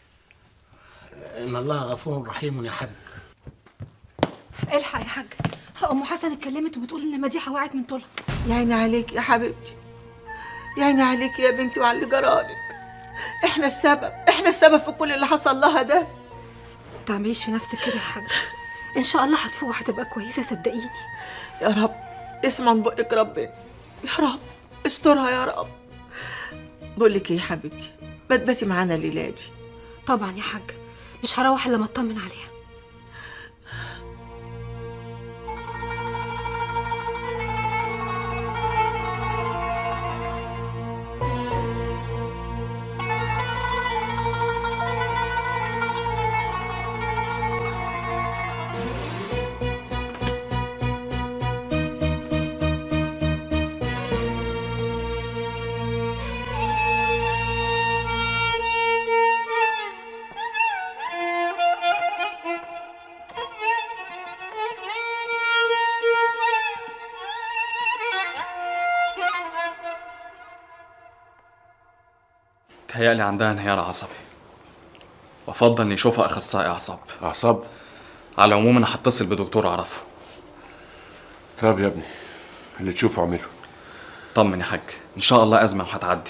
ان الله غفور رحيم يا حاج
الحق يا حاج ام حسن اتكلمت وبتقول ان مديحه وقعت من طولها
يا عيني عليك يا حبيبتي يا عيني عليك يا بنتي وعلى اللي جرالك احنا السبب احنا السبب في كل اللي حصل لها ده
ما تعمليش في نفسك كده يا حاج ان شاء الله هتفوق وهتبقى كويسه صدقيني
يا رب اسمع من بقك ربنا يا رب استرها يا رب بقول لك ايه يا حبيبتي ما تباتي معانا الليله دي
طبعا يا حاج مش هروح الا ما اطمن عليها
تهيألي عندها انهيار عصبي وافضل اني اشوفها اخصائي اعصاب
اعصاب
على العموم انا هتصل بدكتور اعرفه
طب يا ابني اللي تشوفه اعمله
طمن يا حاج ان شاء الله ازمه وهتعدي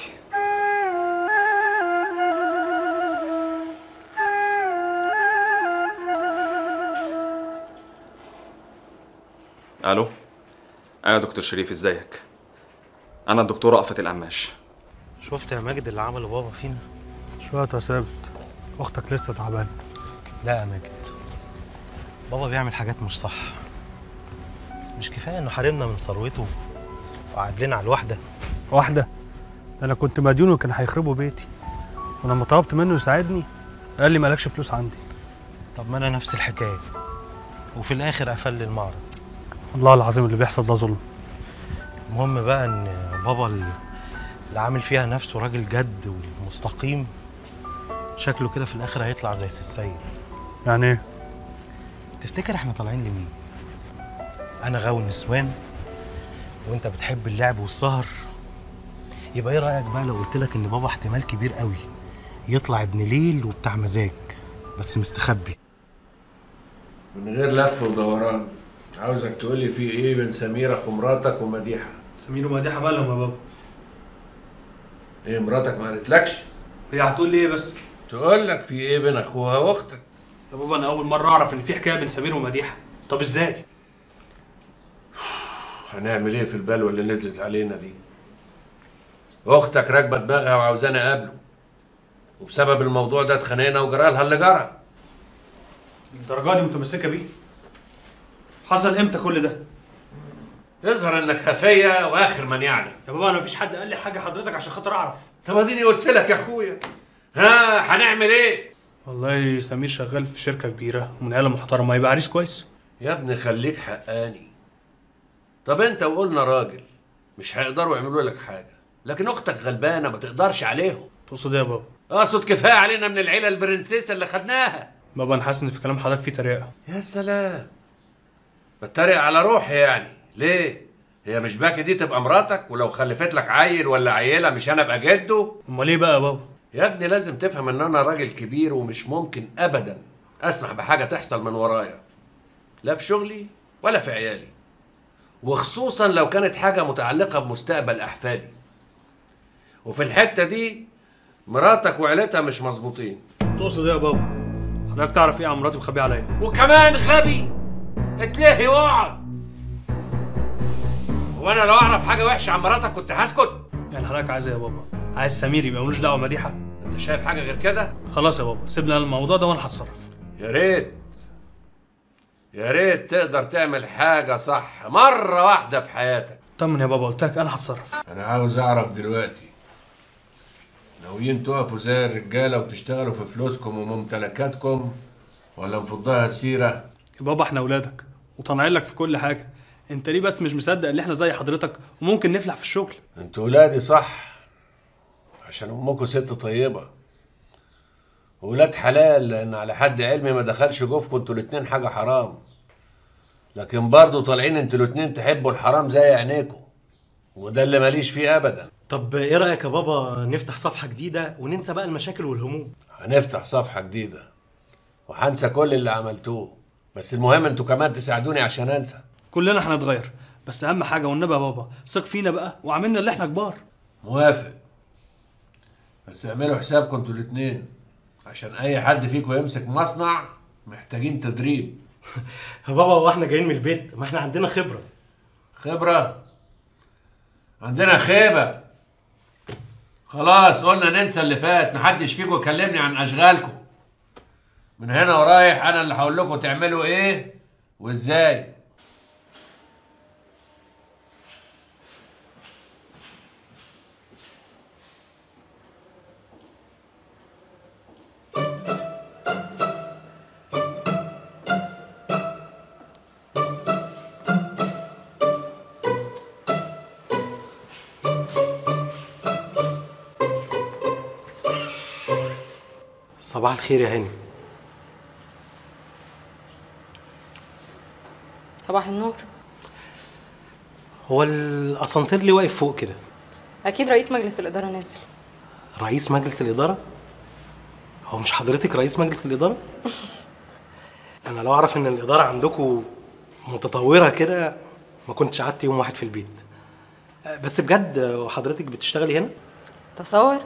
الو ايوه يا دكتور شريف ازيك انا الدكتور رأفت القماش
شفت يا ماجد اللي عمله بابا فينا
شوية يا ثابت اختك لسه تعبانه
لا يا ماجد بابا بيعمل حاجات مش صح مش كفايه انه حارمنا من ثروته وقعد لنا على الواحده
واحده انا كنت مديون وكان هيخربوا بيتي ولما طلبت منه يساعدني قال لي مالكش فلوس عندي
طب ما انا نفس الحكايه وفي الاخر قفل لي المعرض
والله العظيم اللي بيحصل ده ظلم
المهم بقى ان بابا اللي عامل فيها نفسه راجل جد ومستقيم شكله كده في الاخر هيطلع زي سي السيد
يعني ايه
تفتكر احنا طالعين لمين انا غاوي النسوان وانت بتحب اللعب والسهر يبقى ايه رايك بقى لو قلت لك ان بابا احتمال كبير قوي يطلع ابن ليل وبتاع مزاج بس مستخبي
من غير لف ودوران عاوزك تقولي في ايه بين سمير اخو مراتك ومديحه
سمير ومديحه مالهم يا بابا
ايه مراتك ما قالتلكش
هي هتقول لي ايه بس
تقول لك في ايه بين اخوها واختك
يا بابا انا اول مره اعرف ان في حكايه بين سمير ومديحه طب ازاي
هنعمل ايه في البلوه اللي نزلت علينا دي اختك راكبه دماغها وعاوزاني اقابله وبسبب الموضوع ده اتخانقنا وجرالها اللي جرى
الدرجه دي متمسكه بيه حصل امتى كل ده
يظهر انك هفيه واخر من يعلم
يا بابا انا مفيش حد قال لي حاجه حضرتك عشان خاطر اعرف
طب اديني قلت لك يا اخويا ها هنعمل ايه
والله سمير شغال في شركه كبيره ومن عيله محترمه يبقى عريس كويس
يا ابني خليك حقاني طب انت وقلنا راجل مش هيقدروا يعملوا لك حاجه لكن اختك غلبانه ما تقدرش عليهم
تقصد ايه يا بابا
اقصد كفايه علينا من العيله البرنسيسه اللي خدناها
بابا انا حاسس ان في كلام حضرتك فيه تريقه
يا سلام بتريق على روحي يعني ليه هي مش باكي دي تبقى مراتك ولو خلفت لك عيل ولا عيله مش انا ابقى جده
امال ايه بقى يا بابا
يا ابني لازم تفهم ان انا راجل كبير ومش ممكن ابدا اسمح بحاجه تحصل من ورايا لا في شغلي ولا في عيالي وخصوصا لو كانت حاجه متعلقه بمستقبل احفادي وفي الحته دي مراتك وعيلتها مش مظبوطين
تقصد ايه يا بابا حضرتك تعرف ايه عن مراتي مخبيه عليا
وكمان غبي اتلهي واقعد وانا لو اعرف حاجه وحشه عن مراتك كنت هسكت
يعني حضرتك عايز ايه يا بابا عايز سمير يبقى ملوش دعوه بمديحه
انت شايف حاجه غير كده
خلاص يا بابا سيبنا الموضوع ده وانا هتصرف
يا ريت يا ريت تقدر تعمل حاجه صح مره واحده في حياتك
طمن يا بابا قلت لك انا هتصرف
انا عاوز اعرف دلوقتي ناويين تقفوا زي الرجاله وتشتغلوا في فلوسكم وممتلكاتكم ولا نفضها سيره
يا بابا احنا اولادك وطالعين لك في كل حاجه انت ليه بس مش مصدق ان احنا زي حضرتك وممكن نفلح في الشغل
انتوا ولادي صح عشان امكم ست طيبه ولاد حلال لان على حد علمي ما دخلش جوفكم انتوا الاتنين حاجه حرام لكن برضه طالعين انتوا الاتنين تحبوا الحرام زي عينيكم وده اللي ماليش فيه ابدا
طب ايه رايك يا بابا نفتح صفحه جديده وننسى بقى المشاكل والهموم
هنفتح صفحه جديده وهنسى كل اللي عملتوه بس المهم انتوا كمان تساعدوني عشان انسى
كلنا هنتغير بس اهم حاجه والنبي يا بابا ثق فينا بقى وعملنا اللي احنا كبار
موافق بس اعملوا حسابكم انتوا الاتنين عشان اي حد فيكم يمسك مصنع محتاجين تدريب
يا بابا هو احنا جايين من البيت ما احنا عندنا خبره
خبرة عندنا خيبة خلاص قلنا ننسى اللي فات محدش فيكم يكلمني عن أشغالكم من هنا ورايح أنا اللي هقول لكم تعملوا إيه وإزاي
صباح الخير يا هاني
صباح النور
هو الاسانسير اللي واقف فوق كده
اكيد رئيس مجلس الاداره نازل
رئيس مجلس الاداره هو مش حضرتك رئيس مجلس الاداره انا لو اعرف ان الاداره عندكم متطوره كده ما كنتش قعدت يوم واحد في البيت بس بجد وحضرتك بتشتغلي هنا
تصور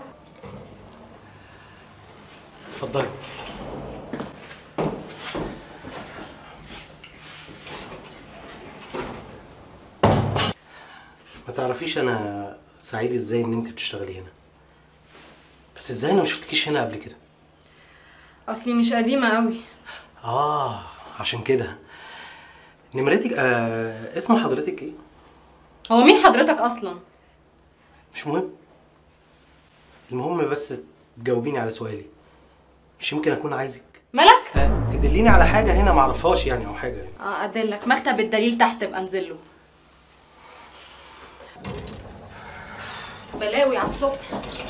اتفضلي ما تعرفيش انا سعيد ازاي ان انت بتشتغلي هنا بس ازاي انا ما شفتكيش هنا قبل كده
اصلي مش قديمه قوي
اه عشان كده نمرتك آه اسم حضرتك ايه
هو مين حضرتك اصلا
مش مهم المهم بس تجاوبيني على سؤالي مش يمكن اكون عايزك
ملك
آه تدليني على حاجه هنا معرفهاش يعني او حاجه يعني.
اه ادلك مكتب الدليل تحت ابقى انزله بلاوي على الصبح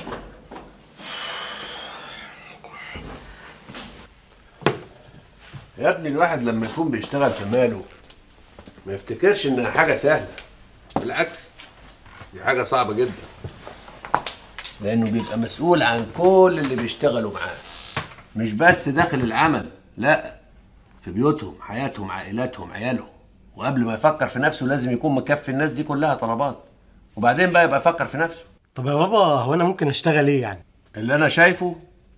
يا ابني الواحد لما يكون بيشتغل في ماله ما يفتكرش انها حاجه سهله بالعكس دي حاجه صعبه جدا لانه بيبقى مسؤول عن كل اللي بيشتغلوا معاه مش بس داخل العمل لا في بيوتهم حياتهم عائلاتهم عيالهم وقبل ما يفكر في نفسه لازم يكون مكفي الناس دي كلها طلبات وبعدين بقى يبقى يفكر في نفسه
طب يا بابا هو انا ممكن اشتغل ايه يعني
اللي انا شايفه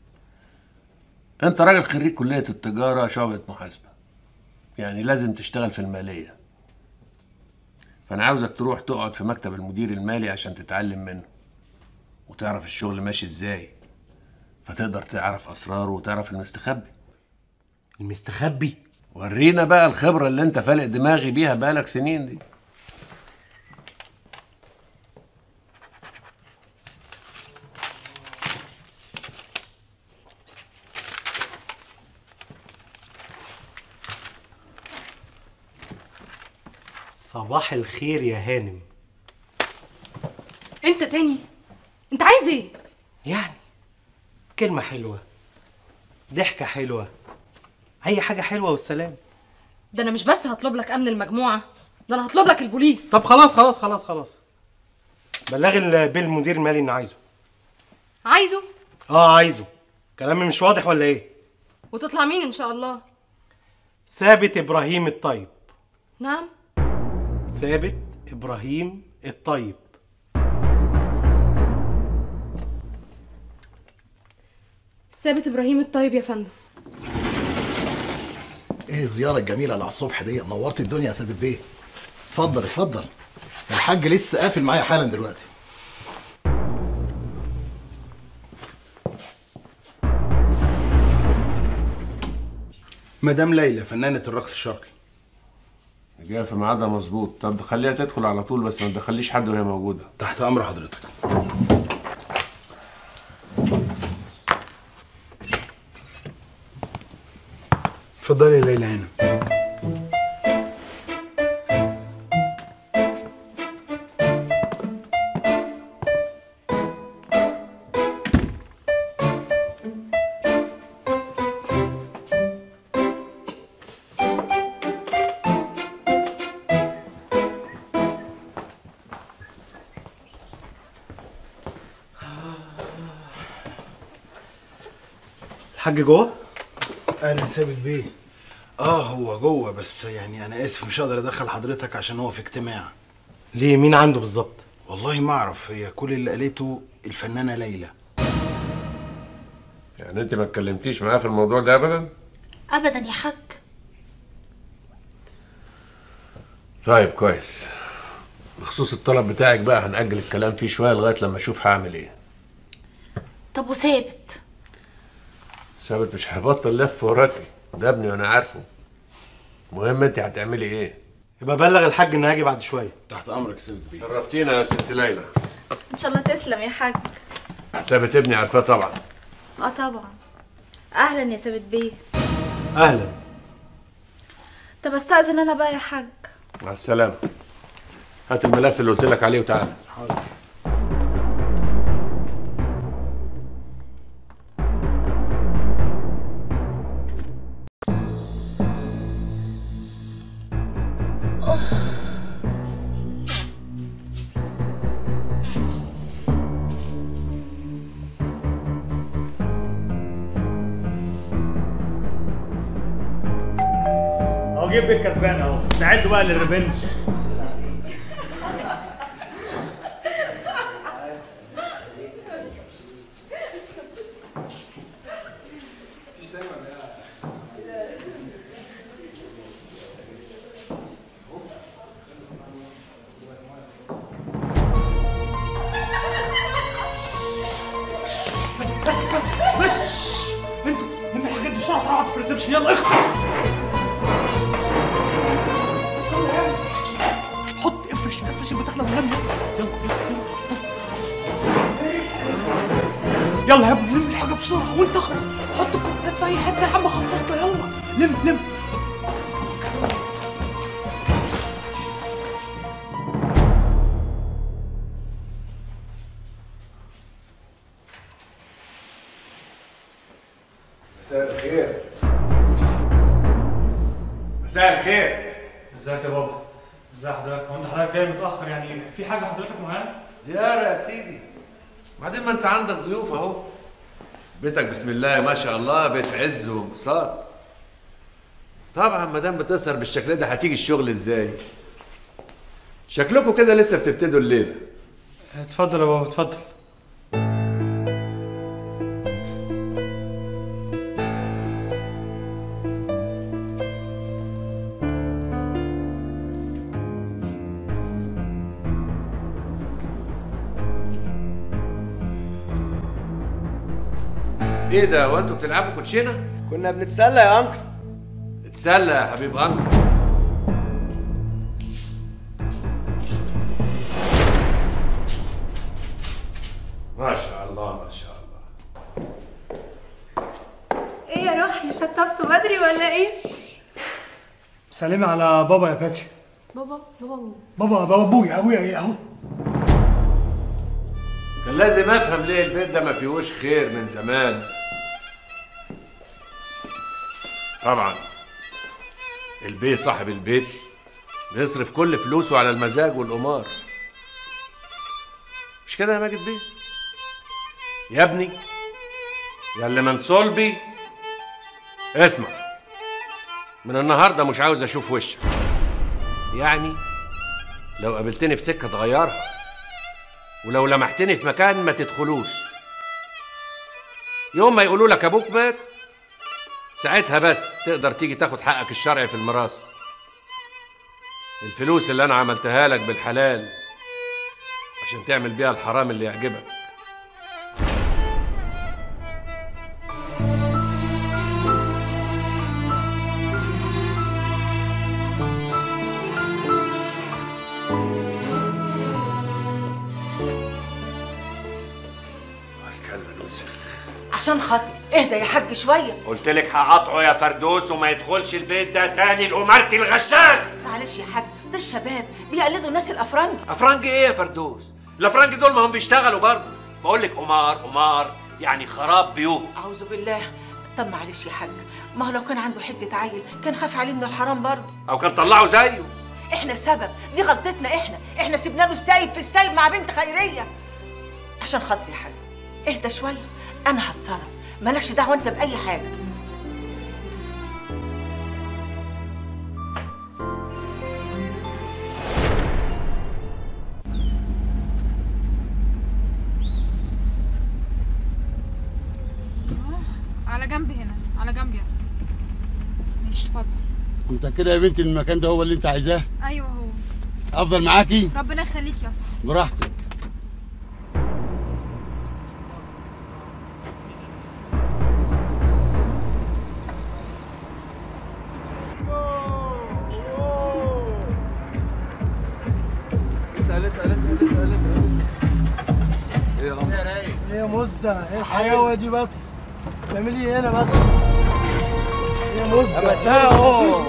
انت راجل خريج كليه التجاره شعبه محاسبه يعني لازم تشتغل في الماليه فانا عاوزك تروح تقعد في مكتب المدير المالي عشان تتعلم منه وتعرف الشغل ماشي ازاي فتقدر تعرف اسراره وتعرف المستخبي
المستخبي
ورينا بقى الخبره اللي انت فالق دماغي بيها بقالك سنين دي
صباح الخير يا هانم
انت تاني انت عايز ايه
يعني كلمة حلوة ضحكة حلوة أي حاجة حلوة والسلام
ده انا مش بس هطلب لك امن المجموعه ده انا هطلب لك البوليس
طب خلاص خلاص خلاص خلاص بلغي البيل المدير المالي إنه عايزه
عايزه
اه عايزه كلامي مش واضح ولا ايه
وتطلع مين ان شاء الله
ثابت إبراهيم الطيب
نعم
ثابت إبراهيم الطيب
ثابت ابراهيم الطيب يا فندم
ايه الزياره الجميله اللي على الصبح دي نورت الدنيا يا ثابت بيه اتفضل اتفضل الحاج لسه قافل معايا حالا دلوقتي
مدام ليلى فنانة الرقص الشرقي
جايه في ميعادها مظبوط طب خليها تدخل على طول بس ما تدخليش حد وهي موجوده
تحت امر حضرتك اتفضلي يا ليلى هنا
الحاج جوه
اهلا ثابت بيه اه هو جوه بس يعني انا اسف مش هقدر ادخل حضرتك عشان هو في اجتماع
ليه مين عنده بالظبط
والله ما اعرف هي كل اللي قالته الفنانه ليلى
يعني انت ما اتكلمتيش معاه في الموضوع ده ابدا
ابدا يا حاج
طيب كويس بخصوص الطلب بتاعك بقى هنأجل الكلام فيه شويه لغايه لما اشوف هعمل ايه
طب وثابت
ثابت مش هيبطل لف وراكي ده ابني وانا عارفه المهم انت هتعملي ايه
يبقى بلغ الحاج ان هاجي بعد شويه
تحت امرك يا ثابت بيه
شرفتينا يا ست ليلى
ان شاء الله تسلم يا حاج
ثابت ابني عارفاه طبعا
اه طبعا اهلا يا ثابت بيه
اهلا
طب استاذن انا بقى يا حاج
مع السلامه هات الملف اللي قلت لك عليه وتعالى
اهو جيب بيك كسبان اهو استعدوا بقى للريفنج بس بس بس بس انتوا لما الحاجات دي بسرعه طلعت في الريسبشن يلا اخرج حط افرش افرش البتاع ده ونام يلا يلا يلا يا ابني لم الحاجه بسرعه وانت اخلص حط الكوبايات في اي حته يا عم خلصنا يلا لم لم
مساء الخير مساء الخير
ازيك يا بابا ازي حضرتك هو انت حضرتك جاي متاخر يعني في حاجه حضرتك معانا
زيارة يا سيدي بعدين ما انت عندك ضيوف اهو بيتك بسم الله ما شاء الله بيت عز وانبساط طبعا ما دام بتسهر بالشكل ده هتيجي الشغل ازاي شكلكم كده لسه بتبتدوا الليله
اتفضل يا بابا اتفضل
ايه ده هو انتوا بتلعبوا كوتشينه
كنا بنتسلى يا انكل
اتسلى يا حبيب انكل ما شاء الله ما شاء الله
ايه يا روحي شطبتوا بدري ولا ايه
سلمي على بابا يا باكي
بابا بابا مين
بابا بابا ابويا ابويا ايه اهو
كان لازم افهم ليه البيت ده ما فيهوش خير من زمان طبعا البيه صاحب البيت بيصرف كل فلوسه على المزاج والقمار مش كده يا ماجد بيه يا ابني يا اللي من صلبي اسمع من النهارده مش عاوز اشوف وشك يعني لو قابلتني في سكه تغيرها ولو لمحتني في مكان ما تدخلوش يوم ما يقولوا لك ابوك مات ساعتها بس تقدر تيجي تاخد حقك الشرعي في الميراث الفلوس اللي انا عملتها لك بالحلال عشان تعمل بيها الحرام اللي يعجبك الكلب الوسخ
عشان خاطري اهدى يا حاج شويه
قلت لك هقطعه يا فردوس وما يدخلش البيت ده تاني القمارتي الغشاش
معلش يا حاج ده الشباب بيقلدوا الناس الافرنج
افرنج ايه يا فردوس الافرنج دول ما هم بيشتغلوا برضه بقول لك قمار قمار يعني خراب بيوت
اعوذ بالله طب معلش يا حاج ما هو لو كان عنده حته عيل كان خاف عليه من الحرام برضه
او كان طلعوا زيه
احنا السبب دي غلطتنا احنا احنا سيبنا له السايب في السايب مع بنت خيريه عشان خاطري يا حاج اهدى شويه انا هتصرف مالكش دعوه انت باي حاجه
على جنب هنا على جنب يا اسطى ماشي اتفضل
متأكدة يا بنتي ان المكان ده هو اللي انت عايزاه؟
ايوه هو
افضل معاكي؟
ربنا يخليك يا اسطى
براحتك
ايه يا
ايه يا مزة ايه الحلاوة دي بس تعملي ايه هنا بس ايه يا مزة
أبدا أهو.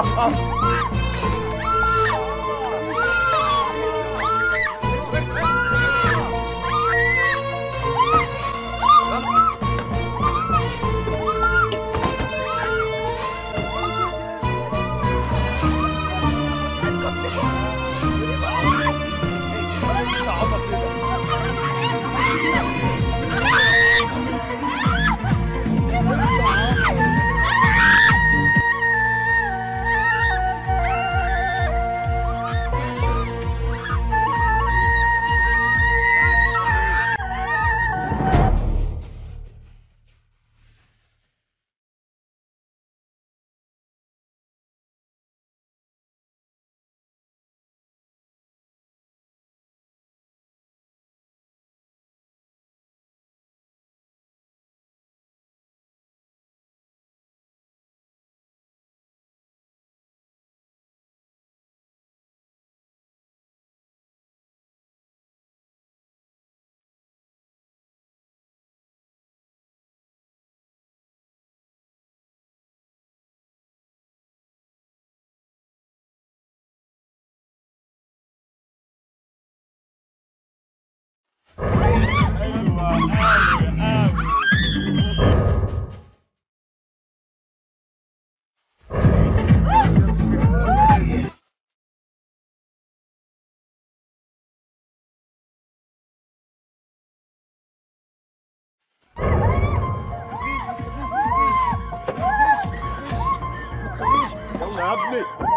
يلا يا ابني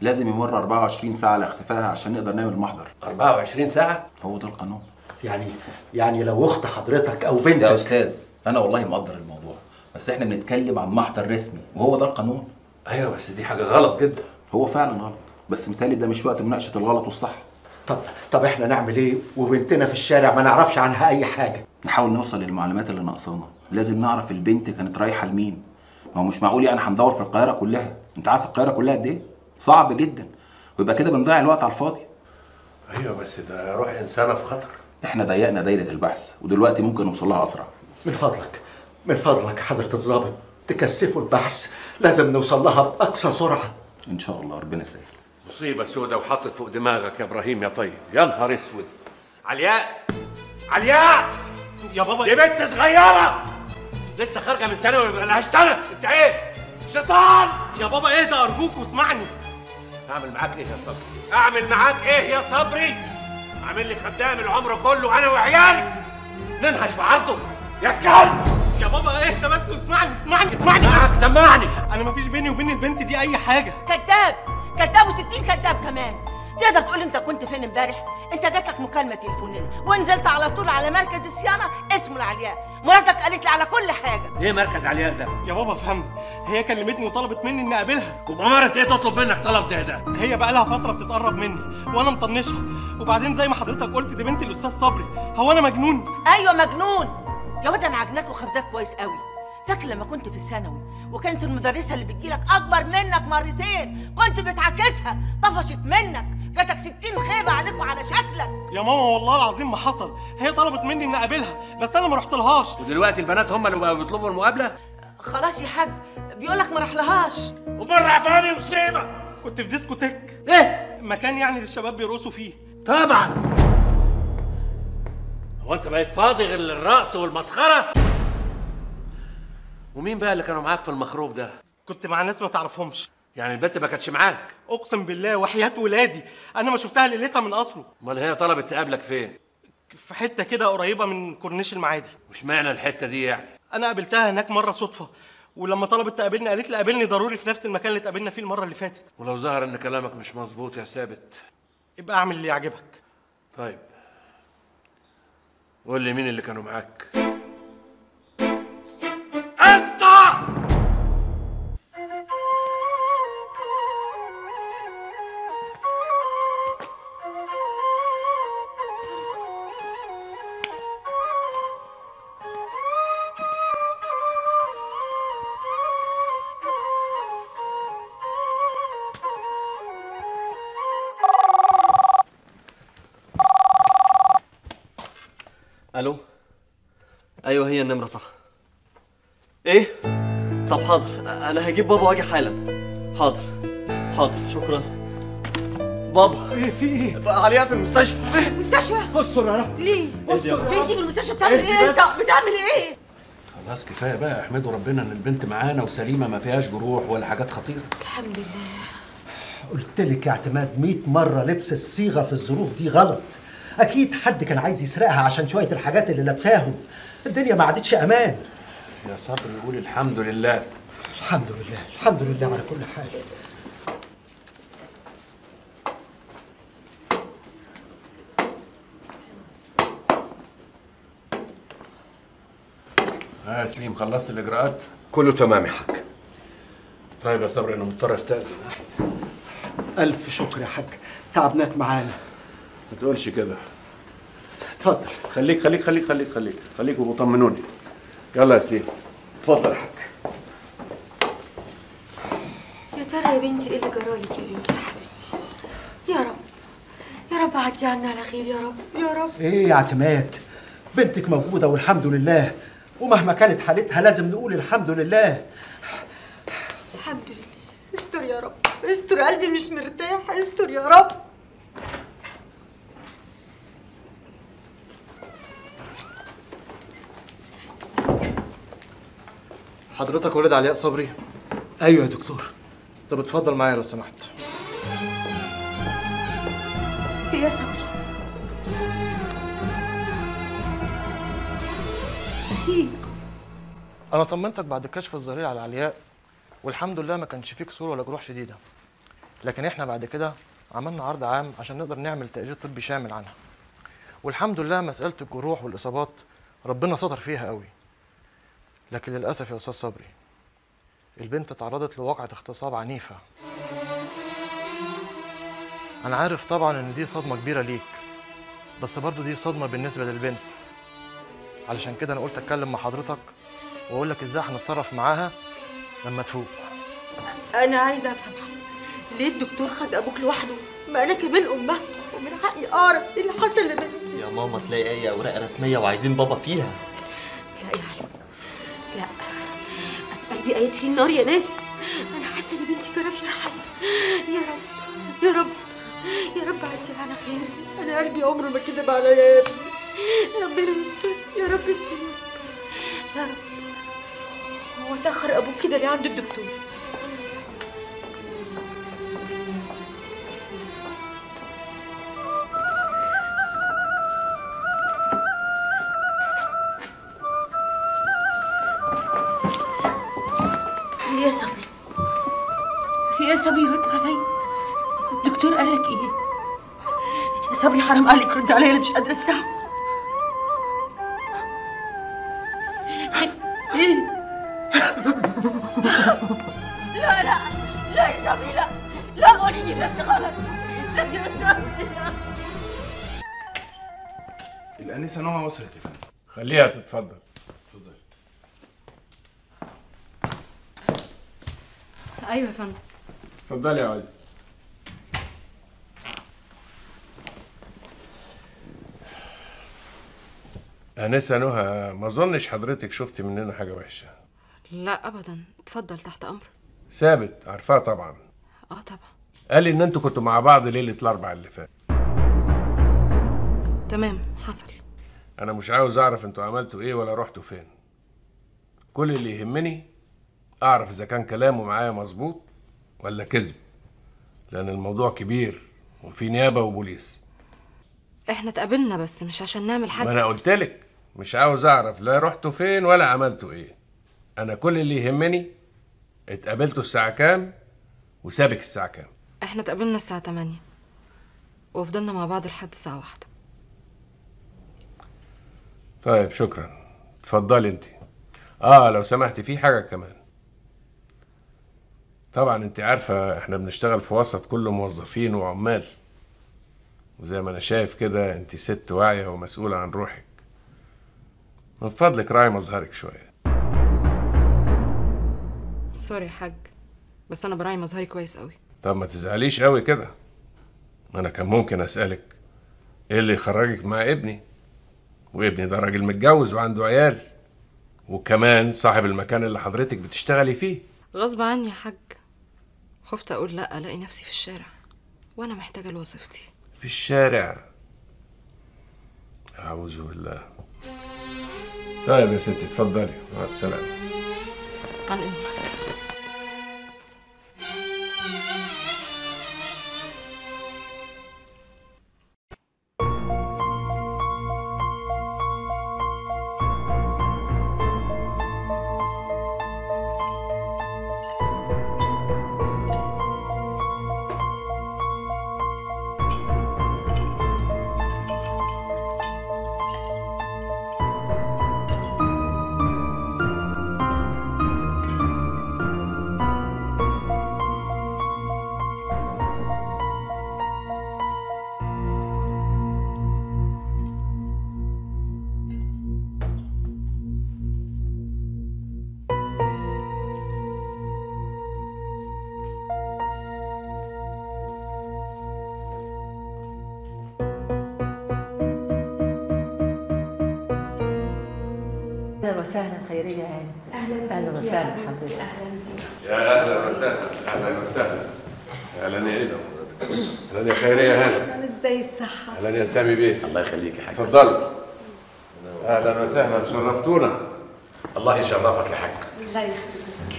لازم يمر 24 ساعه على اختفائها عشان نقدر نعمل محضر
24 ساعه
هو ده القانون
يعني يعني لو اخت حضرتك او بنتك
يا استاذ انا والله مقدر الموضوع بس احنا بنتكلم عن محضر رسمي وهو ده القانون
ايوه بس دي حاجه غلط جدا
هو فعلا غلط بس متهيألي ده مش وقت مناقشه الغلط والصح
طب طب احنا نعمل ايه وبنتنا في الشارع ما نعرفش عنها اي حاجه
نحاول نوصل للمعلومات اللي ناقصانا لازم نعرف البنت كانت رايحه لمين ما هو مش معقول يعني هندور في القاهره كلها انت عارف القاهره كلها قد ايه صعب جدا ويبقى كده بنضيع الوقت على الفاضي
ايوه بس ده روح انسانه في خطر
احنا ضيقنا دايره البحث ودلوقتي ممكن نوصل لها اسرع
من فضلك من فضلك حضره الضابط تكثفوا البحث لازم نوصل لها باقصى سرعه
ان شاء الله ربنا يسهل
مصيبه سودة وحطت فوق دماغك يا ابراهيم يا طيب يا نهار اسود علياء علياء
يا بابا
دي بنت صغيره لسه خارجه من ثانوي ما لهاش سنه انت ايه شيطان
يا بابا اهدى ارجوك واسمعني
اعمل معاك ايه يا صبري اعمل معاك ايه يا صبري عامل لي خدام العمر كله انا وعيالي ننهش في عرضه يا كلب
يا بابا اهدى بس واسمعني اسمعني اسمعني
معاك سمعني
انا مفيش بيني وبين البنت دي اي حاجه
كذاب كذاب وستين كذاب كمان تقدر تقول انت كنت فين امبارح انت جات لك مكالمه تليفونيه ونزلت على طول على مركز الصيانه اسمه العلياء مراتك قالت لي على كل حاجه
ايه مركز علياء ده
يا بابا فهمني هي كلمتني وطلبت مني اني اقابلها
وبأمارة ايه تطلب منك طلب زي ده
هي بقى لها فتره بتتقرب مني وانا مطنشها وبعدين زي ما حضرتك قلت دي بنت الاستاذ صبري هو انا مجنون
ايوه مجنون يا واد انا عجناك وخبزاك كويس قوي فاكر لما كنت في الثانوي وكانت المدرسه اللي بتجيلك اكبر منك مرتين كنت بتعاكسها طفشت منك جاتك ستين خيبه عليك وعلى شكلك
يا ماما والله العظيم ما حصل هي طلبت مني اني اقابلها بس انا ما رحتلهاش
ودلوقتي البنات هم اللي بقوا بيطلبوا المقابله
خلاص يا حاج بيقولك ما رحلهاش
ومره عفاني مصيبه
كنت في ديسكوتيك ايه مكان يعني للشباب بيرقصوا فيه
طبعا هو انت بقيت فاضي غير للرقص والمسخره ومين بقى اللي كانوا معاك في المخروب ده
كنت مع ناس ما تعرفهمش
يعني البنت ما كانتش معاك
اقسم بالله وحياه ولادي انا ما شفتها ليلتها من اصله
امال هي طلبت تقابلك فين
في حته كده قريبه من كورنيش المعادي
مش معنى الحته دي يعني
انا قابلتها هناك مره صدفه ولما طلبت تقابلني قالت لي قابلني ضروري في نفس المكان اللي اتقابلنا فيه المره اللي فاتت
ولو ظهر ان كلامك مش مظبوط يا ثابت
يبقى اعمل اللي يعجبك
طيب قول لي مين اللي كانوا معاك انت
الو ايوه هي النمره صح ايه طب حاضر انا هجيب بابا واجي حالا حاضر حاضر شكرا بابا
ايه في ايه
عليها في المستشفى
مستشفى
استر يا رب
ليه
اهدي يا
بنتي في المستشفى بتعمل
اهدي
ايه
بس.
انت بتعمل ايه
خلاص كفايه بقى احمدوا ربنا ان البنت معانا وسليمه ما فيهاش جروح ولا حاجات خطيره
الحمد لله
قلت لك يا اعتماد 100 مره لبس الصيغه في الظروف دي غلط اكيد حد كان عايز يسرقها عشان شويه الحاجات اللي لابساهم الدنيا ما عادتش امان
يا صبري قول الحمد لله
الحمد لله الحمد لله على كل حال
ها يا سليم خلصت الاجراءات
كله تمام يا حاج
طيب يا صبري انا مضطر استاذن
الف شكر يا حاج تعبناك معانا
ما تقولش كده
اتفضل
خليك خليك خليك خليك خليك خليك وطمنوني يلا يا سليم
اتفضل يا حاج
يا ترى يا بنتي ايه اللي جرالك يا بنتي يا حبيبتي يا رب يا رب عدي عنا على خير يا رب يا رب
ايه يا اعتماد بنتك موجوده والحمد لله ومهما كانت حالتها لازم نقول الحمد لله
الحمد لله استر يا رب استر قلبي مش مرتاح استر يا رب
حضرتك ولد علياء صبري
ايوه يا دكتور
طب اتفضل معايا لو سمحت
في يا صبري في
انا طمنتك بعد الكشف الظريف على علياء والحمد لله ما كانش فيه كسور ولا جروح شديده
لكن احنا بعد كده عملنا عرض عام عشان نقدر نعمل تقرير طبي شامل عنها والحمد لله مسألة الجروح والإصابات ربنا ستر فيها قوي لكن للأسف يا أستاذ صبري البنت اتعرضت لواقعة اغتصاب عنيفة أنا عارف طبعا إن دي صدمة كبيرة ليك بس برضو دي صدمة بالنسبة للبنت علشان كده أنا قلت أتكلم مع حضرتك وأقول لك إزاي هنتصرف معاها لما تفوق
انا عايزه افهم ليه الدكتور خد ابوك لوحده ما انا كمان امها ومن حقي اعرف ايه اللي حصل لبنتي
يا ماما تلاقي اي اوراق رسميه وعايزين بابا فيها
لا يا علي لا أنا قلبي قايد فيه النار يا ناس انا حاسه ان بنتي كده فيها حاجه يا رب يا رب يا رب عدي على خير انا قلبي عمره ما كدب عليا يا ابني ربنا يستر يا رب يستر يا رب يا رب هو تاخر ابوك كده ليه عند الدكتور في ايه يا صبري في ايه يا صبري رد عليا الدكتور قال لك ايه يا صبري حرام عليك رد عليا انا مش قادره استحمل ايه لا لا لا يا صبري لا لا قولي فهمت غلط لا يا صبري لا
الانسه نوما وصلت يا فندم
خليها تتفضل
ايوه يا فندم
اتفضلي يا علي أنسة نهى ما أظنش حضرتك شفتي مننا حاجة وحشة
لا ابدا اتفضل تحت امرك
ثابت عارفاه طبعا
اه طبعا
قال لي إن أنتوا كنتوا مع بعض ليلة الأربع اللي فات
تمام حصل
أنا مش عاوز أعرف أنتوا عملتوا إيه ولا رحتوا فين كل اللي يهمني أعرف إذا كان كلامه معايا مظبوط ولا كذب لأن الموضوع كبير وفي نيابة وبوليس
احنا اتقابلنا بس مش عشان نعمل
ما
حاجه
أنا قلت لك مش عاوز أعرف لا رحتوا فين ولا عملتوا إيه أنا كل اللي يهمني اتقابلتوا الساعة كام وسابك الساعة كام
احنا اتقابلنا الساعه 8 وفضلنا مع بعض لحد الساعه واحدة
طيب شكرا اتفضلي انت اه لو سمحتي في حاجة كمان طبعا انت عارفة احنا بنشتغل في وسط كله موظفين وعمال وزي ما انا شايف كده انت ست واعية ومسؤولة عن روحك من فضلك راعي مظهرك شوية
سوري يا حاج بس انا براعي مظهري كويس قوي
طب ما تزعليش قوي كده ما انا كان ممكن اسألك ايه اللي يخرجك مع ابني وابني ده راجل متجوز وعنده عيال وكمان صاحب المكان اللي حضرتك بتشتغلي فيه
غصب عني يا حاج خفت اقول لا الاقي نفسي في الشارع وانا محتاجه لوظيفتي
في الشارع أعوذ بالله طيب يا ستي اتفضلي مع السلامة
عن اذنك
اهلا وسهلا خيريه يا هاني اهلا اهلا وسهلا حضرتك
يا أهلا وسهلا أهلا وسهلا أهلا يا إيدا أهلا يا خيرية يا هلا
انا ازاي الصحه
أهلا يا سامي بيه
الله يخليك يا حاج
اتفضل أهلا وسهلا شرفتونا
الله يشرفك يا حاج
الله يخليك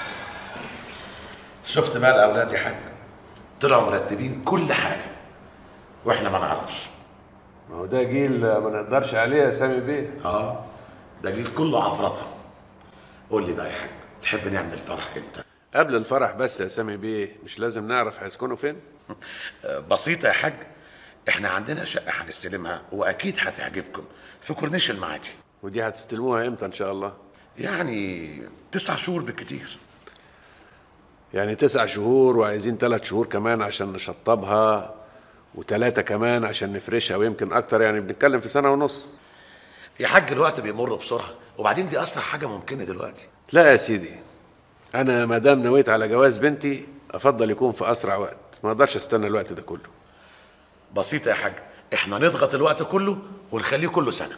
شفت بقى الاولاد يا حاج طلعوا مرتبين كل حاجه واحنا ما نعرفش
ما هو ده جيل ما نقدرش عليه يا سامي بيه
اه ده جيل كله عفرطه قول لي بقى يا حاج تحب نعمل الفرح امتى
قبل الفرح بس يا سامي بيه مش لازم نعرف هيسكنوا فين
بسيطة يا حاج احنا عندنا شقة هنستلمها واكيد هتعجبكم في كورنيش المعادي
ودي هتستلموها امتى ان شاء الله
يعني تسع شهور بالكتير
يعني تسع شهور وعايزين ثلاث شهور كمان عشان نشطبها وثلاثة كمان عشان نفرشها ويمكن أكتر يعني بنتكلم في سنة ونص
يا حاج الوقت بيمر بسرعة وبعدين دي أسرع حاجة ممكنة دلوقتي
لا يا سيدي أنا ما دام نويت على جواز بنتي أفضل يكون في أسرع وقت ما أقدرش أستنى الوقت ده كله
بسيطة يا حاج احنا نضغط الوقت كله ونخليه كله سنة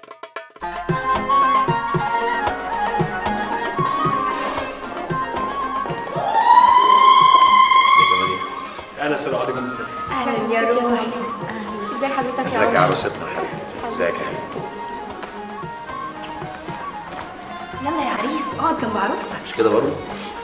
انا سلام عليكم السلام
اهلا يا روحي ازي حضرتك يا
ازيك يا
عمر
عروستنا حبيبتي ازيك يا حبيبتي
يلا يا عريس اقعد جنب عروستك
مش كده برضه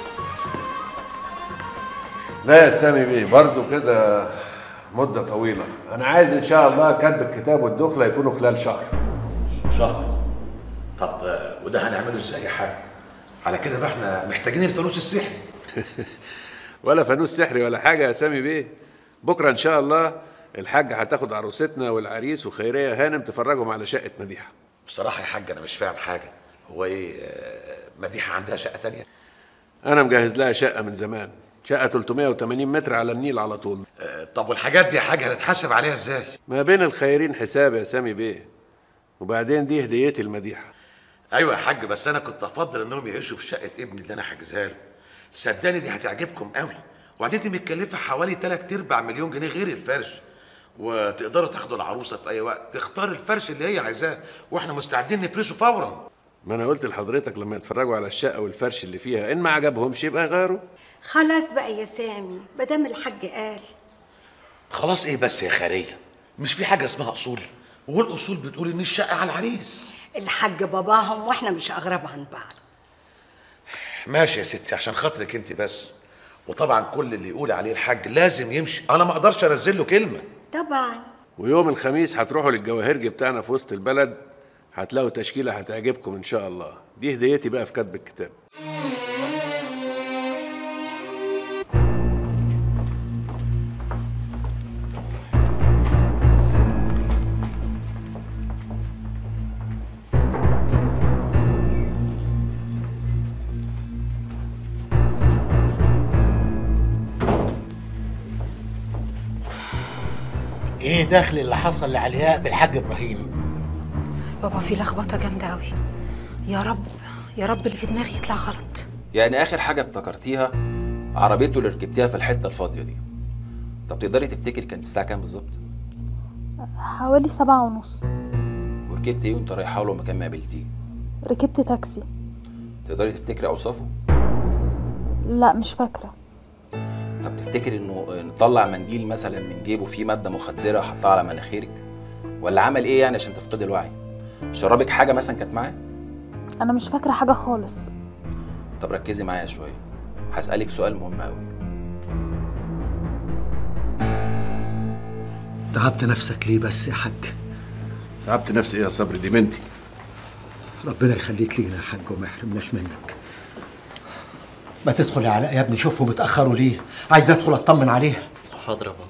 لا يا سامي بيه برضو كده مدة طويلة أنا عايز إن شاء الله كتب الكتاب والدخلة يكونوا خلال شهر
شهر طب آه، وده هنعمله ازاي يا حاج على كده بقى احنا محتاجين الفلوس السحري
ولا فانوس سحري ولا حاجة يا سامي بيه بكرة إن شاء الله الحاجة هتاخد عروستنا والعريس وخيرية هانم تفرجهم على شقة مديحة
بصراحة يا حاج أنا مش فاهم حاجة هو إيه آه، مديحة عندها شقة تانية
أنا مجهز لها شقة من زمان شقة 380 متر على النيل على طول
آه، طب والحاجات دي يا حاج هنتحاسب عليها ازاي
ما بين الخيرين حساب يا سامي بيه وبعدين دي هديتي المديحة
ايوه يا حاج بس انا كنت افضل انهم يعيشوا في شقه ابني اللي انا حاجزها له صدقني دي هتعجبكم قوي وبعدين دي متكلفه حوالي 3 ارباع مليون جنيه غير الفرش وتقدروا تاخدوا العروسه في اي وقت تختار الفرش اللي هي عايزاه واحنا مستعدين نفرشه فورا
ما أنا قلت لحضرتك لما يتفرجوا على الشقة والفرش اللي فيها إن ما عجبهمش يبقى يغيروا
خلاص بقى يا سامي مادام الحاج قال
خلاص ايه بس يا خيريه مش في حاجه اسمها اصول والاصول بتقول ان الشقه على العريس
الحاج باباهم واحنا مش اغرب عن بعض
ماشي يا ستي عشان خاطرك انت بس وطبعا كل اللي يقول عليه الحاج لازم يمشي انا ما اقدرش انزل له كلمه
طبعا
ويوم الخميس هتروحوا للجواهرجي بتاعنا في وسط البلد هتلاقوا تشكيلة هتعجبكم إن شاء الله دي هديتي بقى في كتب الكتاب
ايه دخل اللي حصل لعلياء بالحاج ابراهيم
بابا في لخبطه جامده قوي يا رب يا رب اللي في دماغي يطلع غلط
يعني اخر حاجه افتكرتيها عربيته اللي ركبتيها في الحته الفاضيه دي طب تقدري تفتكري كانت الساعه كام بالظبط
حوالي سبعة ونص
وركبت ايه وانت رايحه له مكان ما قابلتيه
ركبت تاكسي
تقدري تفتكري اوصافه
لا مش فاكرة
طب تفتكري انه طلع منديل مثلا من جيبه فيه ماده مخدره حطها على مناخيرك ولا عمل ايه يعني عشان تفقدي الوعي شربك حاجه مثلا كانت معاه
أنا مش فاكرة حاجة خالص
طب ركزي معايا شويه هسالك سؤال مهم قوي
تعبت نفسك ليه بس يا حاج
تعبت نفسي إيه يا صبري دي بنتي
ربنا يخليك لينا يا حاج وما يحرمناش منك ما تدخل يا علاء يا ابني شوفهم اتأخروا ليه عايز ادخل اطمن عليها
حاضر يا بابا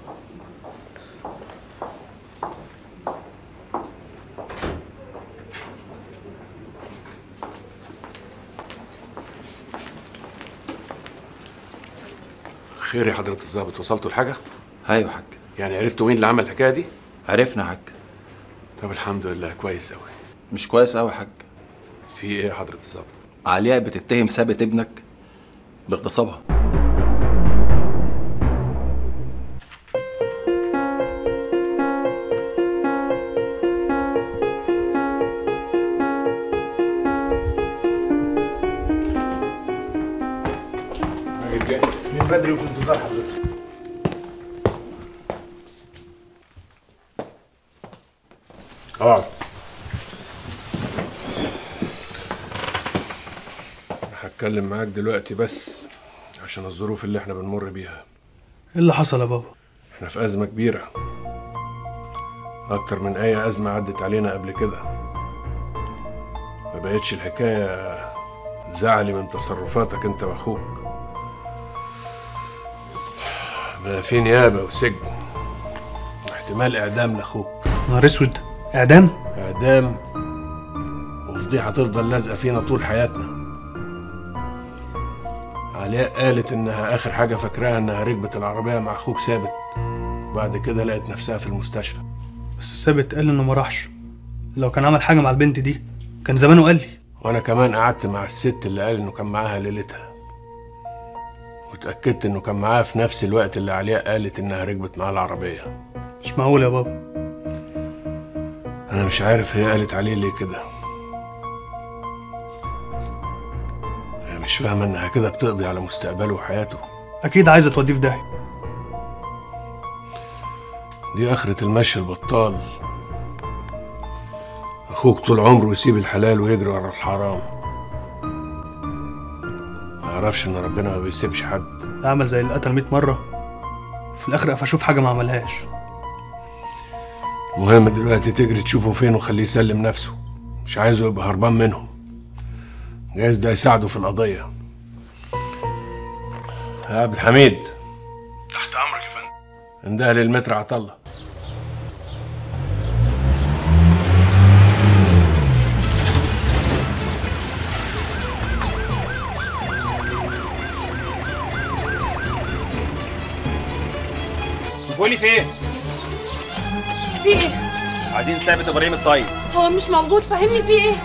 خير يا حضرة الظابط وصلتوا لحاجة؟
ايوه يا حاج
يعني عرفتوا مين اللي عمل الحكاية دي؟
عرفنا يا حاج
طب الحمد لله كويس أوي
مش كويس قوي يا حاج
في إيه يا حضرة الظابط؟
علياء بتتهم ثابت ابنك باغتصابها
من بدري وفي انتظار حضرتك
اقعد هتكلم معاك دلوقتي بس عشان الظروف اللي احنا بنمر بيها
ايه اللي حصل يا بابا
احنا في أزمة كبيرة أكتر من أي أزمة عدت علينا قبل كده ما بقتش الحكاية زعلي من تصرفاتك أنت وأخوك بقى في نيابه وسجن واحتمال اعدام لاخوك
نهار اسود اعدام
اعدام وفضيحه تفضل لازقه فينا طول حياتنا علياء قالت انها اخر حاجه فاكراها انها ركبت العربيه مع اخوك ثابت بعد كده لقت نفسها في المستشفى
بس ثابت قال انه ما راحش لو كان عمل حاجه مع البنت دي كان زمانه قال لي
وانا كمان قعدت مع الست اللي قال انه كان معاها ليلتها واتاكدت انه كان معاها في نفس الوقت اللي علياء قالت انها ركبت معاه العربيه
مش معقول يا بابا
انا مش عارف هي قالت عليه ليه كده هي مش فاهمه انها كده بتقضي على مستقبله وحياته
اكيد عايزه توديه في داهيه
دي اخرة المشي البطال اخوك طول عمره يسيب الحلال ويجري ورا الحرام ما يعرفش ان ربنا ما بيسيبش حد
اعمل زي اللي قتل 100 مره في الاخر اقف اشوف حاجه ما عملهاش
المهم دلوقتي تجري تشوفه فين وخليه يسلم نفسه مش عايزه يبقى هربان منهم جايز ده يساعده في القضية يا عبد الحميد
تحت امرك يا فندم
انده للمتر عطله
شوفوا لي فين
في ايه
عايزين ثابت ابراهيم الطيب
هو مش موجود فهمني في ايه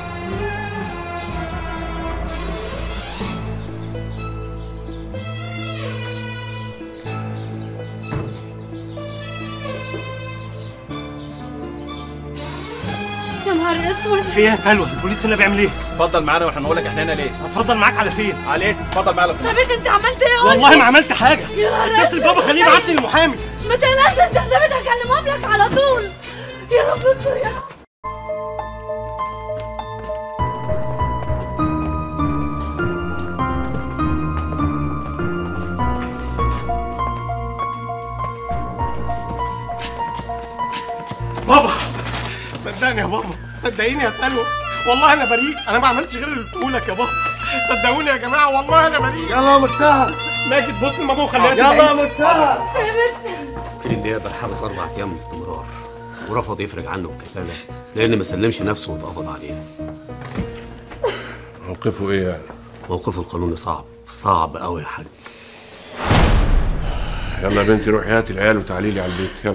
يا نهار اسود
في ايه يا سلوى البوليس هنا بيعمل ايه اتفضل معانا واحنا هنقول لك احنا هنا ليه هتفضل معاك على فين على الاسم اتفضل معانا
ثابت انت عملت ايه قولي؟
والله ما عملت حاجه
يا نهار
اتصل
اسود
بابا خليه يبعت لي المحامي
ما تقلقش انت ثابت هكلمهم لك على طول يا رب استر يا رب
بابا صدقني يا بابا صدقيني يا سلوى والله انا بريء انا ما عملتش غير اللي قلته لك يا بابا صدقوني يا جماعه والله انا بريء
يلا يا متهم
ماجد بص لماما وخليها
يلا يا
تدعي.
متهم
وكيل النيابه حبس اربع ايام باستمرار ورفض يفرج عنه الكفاله لان ما سلمش نفسه واتقبض عليه
موقفه ايه يعني؟
موقفه القانوني صعب صعب قوي يا حاج
يلا يا بنتي روحي هاتي العيال وتعالي لي على البيت يلا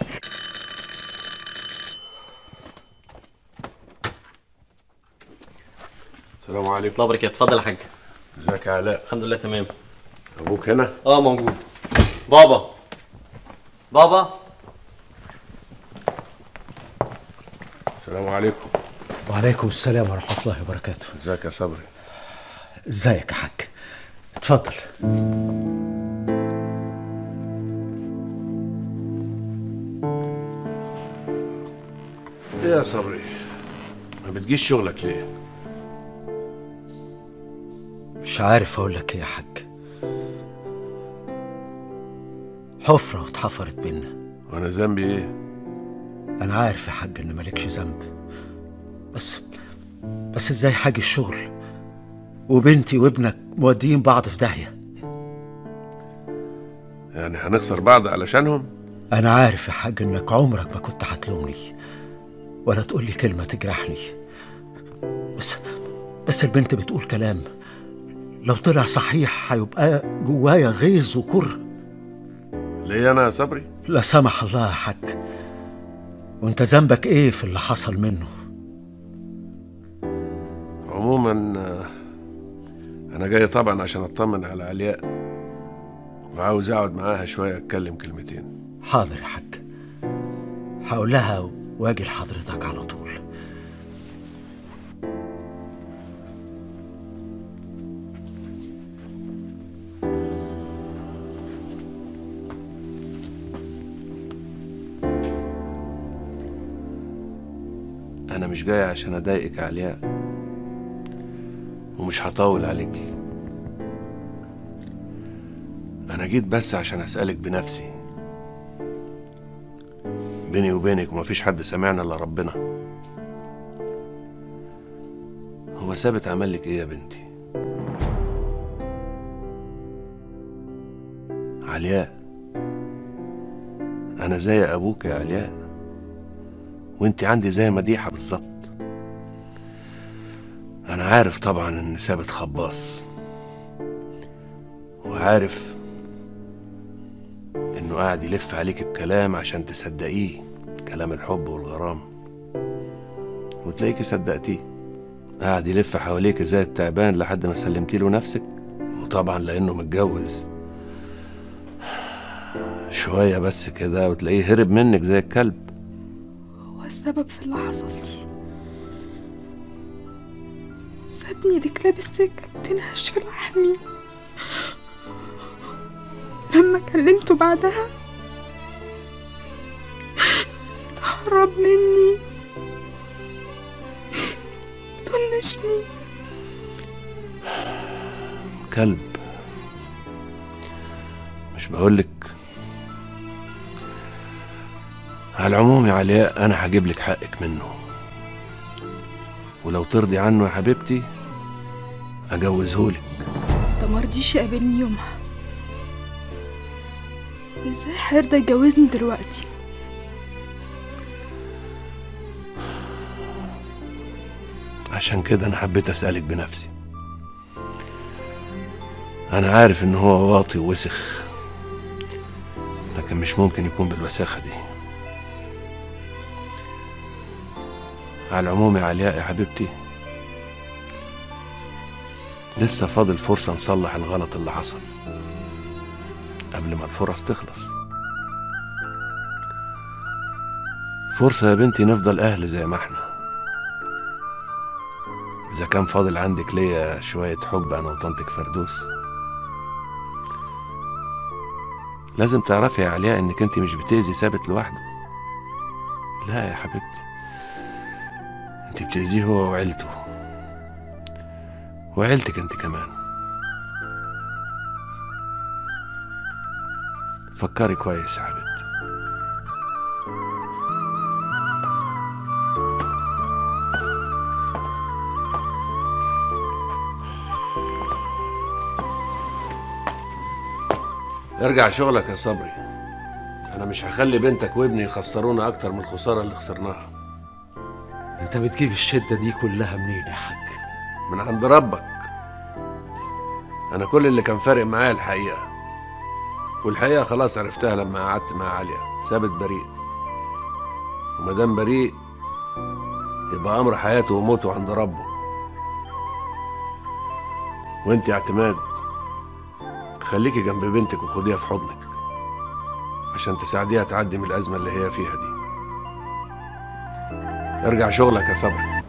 السلام عليكم
الله يبارك اتفضل يا حاج
ازيك يا علاء
الحمد لله تمام
ابوك هنا
اه موجود بابا بابا
السلام عليكم
وعليكم السلام ورحمة الله وبركاته
ازيك يا صبري
ازيك يا حاج اتفضل
ايه يا صبري ما بتجيش شغلك ليه
مش عارف اقول لك ايه يا حاج حفرة واتحفرت بينا
وانا ذنبي ايه
انا عارف يا حاج ان مالكش ذنب بس بس ازاي حاجة الشغل وبنتي وابنك موديين بعض في داهية
يعني هنخسر بعض علشانهم
انا عارف يا حاج انك عمرك ما كنت هتلومني ولا تقول لي كلمة تجرحني بس بس البنت بتقول كلام لو طلع صحيح هيبقى جوايا غيظ وكره
ليه انا يا صبري
لا سمح الله يا حاج وانت ذنبك ايه في اللي حصل منه
عموما آه، انا جاي طبعا عشان اطمن على علياء وعاوز اقعد معاها شويه اتكلم كلمتين
حاضر يا حاج هقول لها واجي لحضرتك على طول
انا مش جاي عشان اضايقك يا علياء ومش هطول عليكي انا جيت بس عشان اسالك بنفسي بيني وبينك ومفيش حد سمعنا الا ربنا هو ثابت عمل لك ايه يا بنتي علياء انا زي ابوك يا علياء وانت عندي زي مديحه بالظبط انا عارف طبعا ان ثابت خباص وعارف انه قاعد يلف عليك بكلام عشان تصدقيه كلام الحب والغرام وتلاقيكي صدقتيه قاعد يلف حواليك زي التعبان لحد ما سلمتي له نفسك وطبعا لانه متجوز شويه بس كده وتلاقيه هرب منك زي الكلب
هو السبب في اللي حصل لي سابني لكلاب السجن تنهش في لحمي لما كلمته بعدها تهرب مني طنشني
كلب مش بقولك على العموم يا علياء انا هجيب لك حقك منه ولو ترضي عنه يا حبيبتي اجوزهولك
ده مرضيش يقابلني يومها ازاي هيرضى يتجوزني دلوقتي
عشان كده انا حبيت اسالك بنفسي انا عارف ان هو واطي ووسخ لكن مش ممكن يكون بالوساخه دي على العموم يا علياء يا حبيبتي لسه فاضل فرصة نصلح الغلط اللي حصل قبل ما الفرص تخلص فرصة يا بنتي نفضل أهل زي ما احنا إذا كان فاضل عندك ليا شوية حب أنا وطنطك فردوس لازم تعرفي يا علياء إنك أنت مش بتأذي ثابت لوحده لا يا حبيبتي أنت بتأذيه هو وعيلته وعيلتك أنت كمان فكري كويس يا حبيبتي ارجع شغلك يا صبري انا مش هخلي بنتك وابني يخسرونا اكتر من الخساره اللي خسرناها
انت بتجيب الشدة دي كلها منين يا حاج
من عند ربك انا كل اللي كان فارق معايا الحقيقه والحقيقه خلاص عرفتها لما قعدت مع عليا ثابت بريء ومادام بريء يبقى امر حياته وموته عند ربه وانت يا اعتماد خليكي جنب بنتك وخديها في حضنك عشان تساعديها تعدي من الازمه اللي هي فيها دي ارجع شغلك يا صبري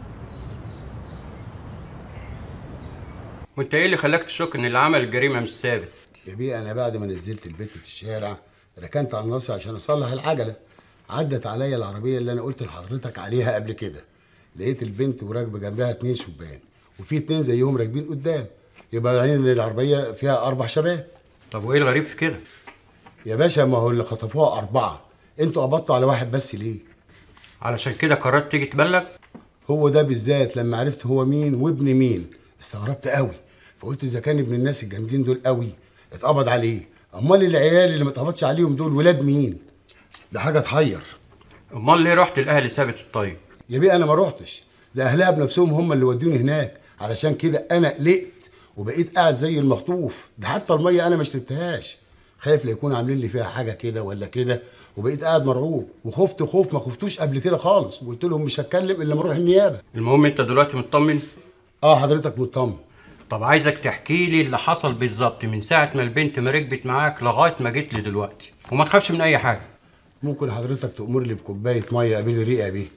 وانت ايه اللي خلاك تشك ان اللي عمل الجريمه مش ثابت
يا بيه انا بعد ما نزلت البيت في الشارع ركنت على النص عشان اصلح العجله عدت عليا العربيه اللي انا قلت لحضرتك عليها قبل كده لقيت البنت وراكبه جنبها اتنين شبان وفي اتنين زيهم راكبين قدام يبقى يعني ان العربيه فيها اربع شباب
طب وايه الغريب في كده
يا باشا ما هو اللي خطفوها اربعه انتوا قبضتوا على واحد بس ليه
علشان كده قررت تيجي تبلغ
هو ده بالذات لما عرفت هو مين وابن مين استغربت قوي فقلت اذا كان ابن الناس الجامدين دول قوي اتقبض عليه امال العيال اللي ما اتقبضش عليهم دول ولاد مين ده حاجه تحير
امال ليه رحت لاهل ثابت الطيب
يا بيه انا ما روحتش ده اهلها بنفسهم هم اللي ودوني هناك علشان كده انا قلقت وبقيت قاعد زي المخطوف ده حتى الميه انا ما شربتهاش خايف لا يكون عاملين لي فيها حاجه كده ولا كده وبقيت قاعد مرعوب وخفت خوف ما خفتوش قبل كده خالص وقلت لهم مش هتكلم الا لما اروح النيابه
المهم انت دلوقتي مطمن
اه حضرتك مطمن
طب عايزك تحكي لي اللي حصل بالظبط من ساعه ما البنت ما ركبت معاك لغايه ما جيت لي دلوقتي وما تخافش من اي حاجه
ممكن حضرتك تأمر لي بكوبايه ميه قبل ريقه بيه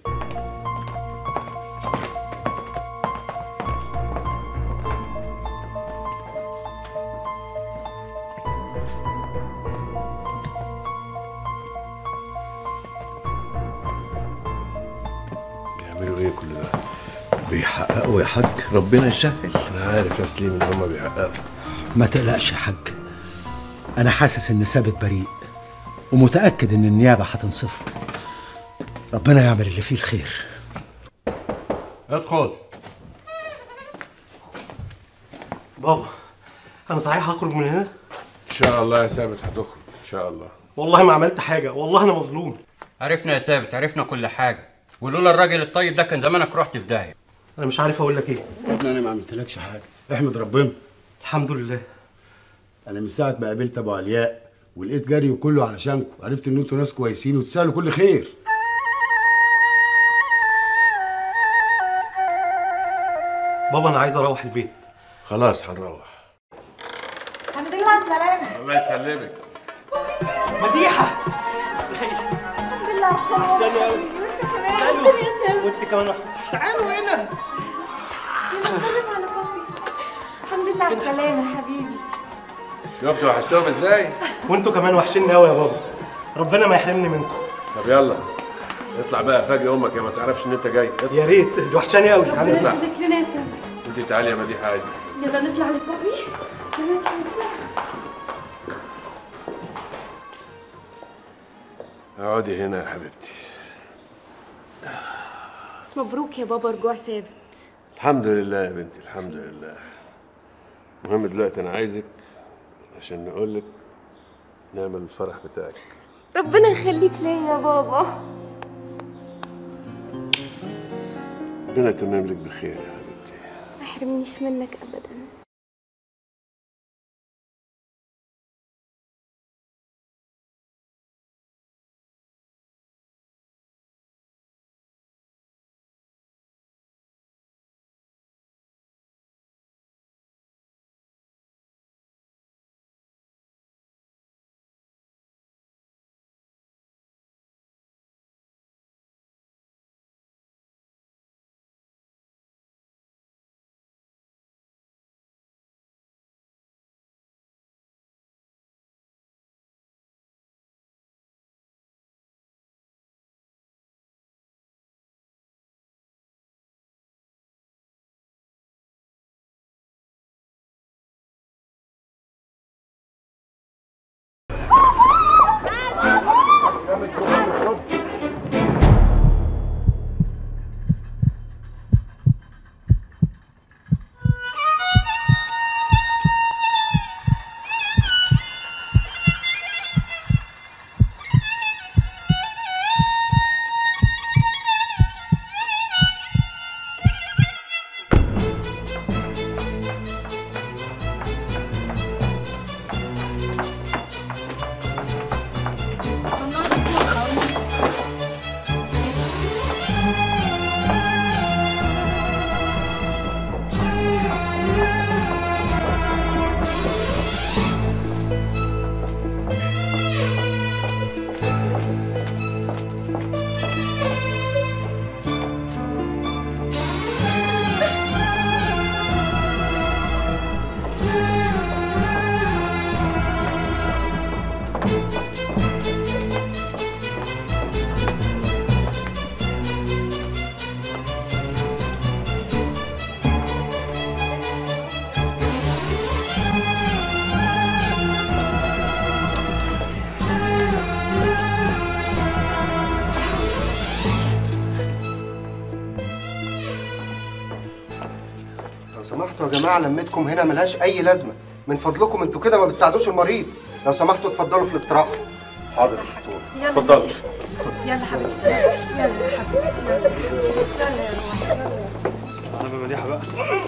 بيعملوا ايه كل ده
بيحققوا يا حاج ربنا يسهل
انا عارف يا سليم ان هم بيحققوا
ما تقلقش يا حاج انا حاسس ان ثابت بريء ومتاكد ان النيابه هتنصفه ربنا يعمل اللي فيه الخير
ادخل
بابا انا صحيح هخرج من هنا
ان شاء الله يا ثابت هتخرج ان شاء الله
والله ما عملت حاجه والله انا مظلوم
عرفنا يا ثابت عرفنا كل حاجه ولولا الراجل الطيب ده كان زمانك رحت في داهيه
انا مش عارف اقول لك ايه
يا ابني انا ما عملتلكش حاجه احمد ربنا
الحمد لله
انا من ساعه ما قابلت ابو علياء ولقيت جري كله علشانكم عرفت ان انتوا ناس كويسين وتسالوا كل خير
بابا انا عايز اروح البيت
خلاص هنروح
الحمد لله على السلامة
الله يسلمك
مديحة
الحمد لله
وحشاني قوي
سلوى
وانت كمان وحشاني
تعالوا هنا سلم على بابي الحمد لله على السلامة حبيبي
شفتوا وحشتهم ازاي؟
وانتوا كمان وحشيني قوي يا بابا ربنا ما يحرمني منكم
طب يلا اطلع بقى فاجئ امك يا ما تعرفش ان انت جاي
يا ريت دي وحشاني قوي
اطلع
ذكر لنا يا سلمى
انت تعالي يا مديحه عايزك
يلا نطلع لبابي يلا نطلع بسرعة.
اقعدي هنا يا حبيبتي
مبروك يا بابا رجوع ثابت
الحمد لله يا بنتي الحمد لله المهم دلوقتي انا عايزك عشان نقول لك نعمل الفرح بتاعك
ربنا يخليك ليا يا بابا
ربنا يتمم لك بخير يا حبيبتي
ما يحرمنيش منك ابدا
لو سمحتوا يا جماعه لمتكم هنا ملهاش اي لازمه من فضلكم انتوا كده ما بتساعدوش المريض لو سمحتوا اتفضلوا في الاستراحه
حاضر يا دكتور
يلا اتفضلوا
يلا حبيبتي يلا يا حبيبتي يلا يا روحي
انا بمديحه بقى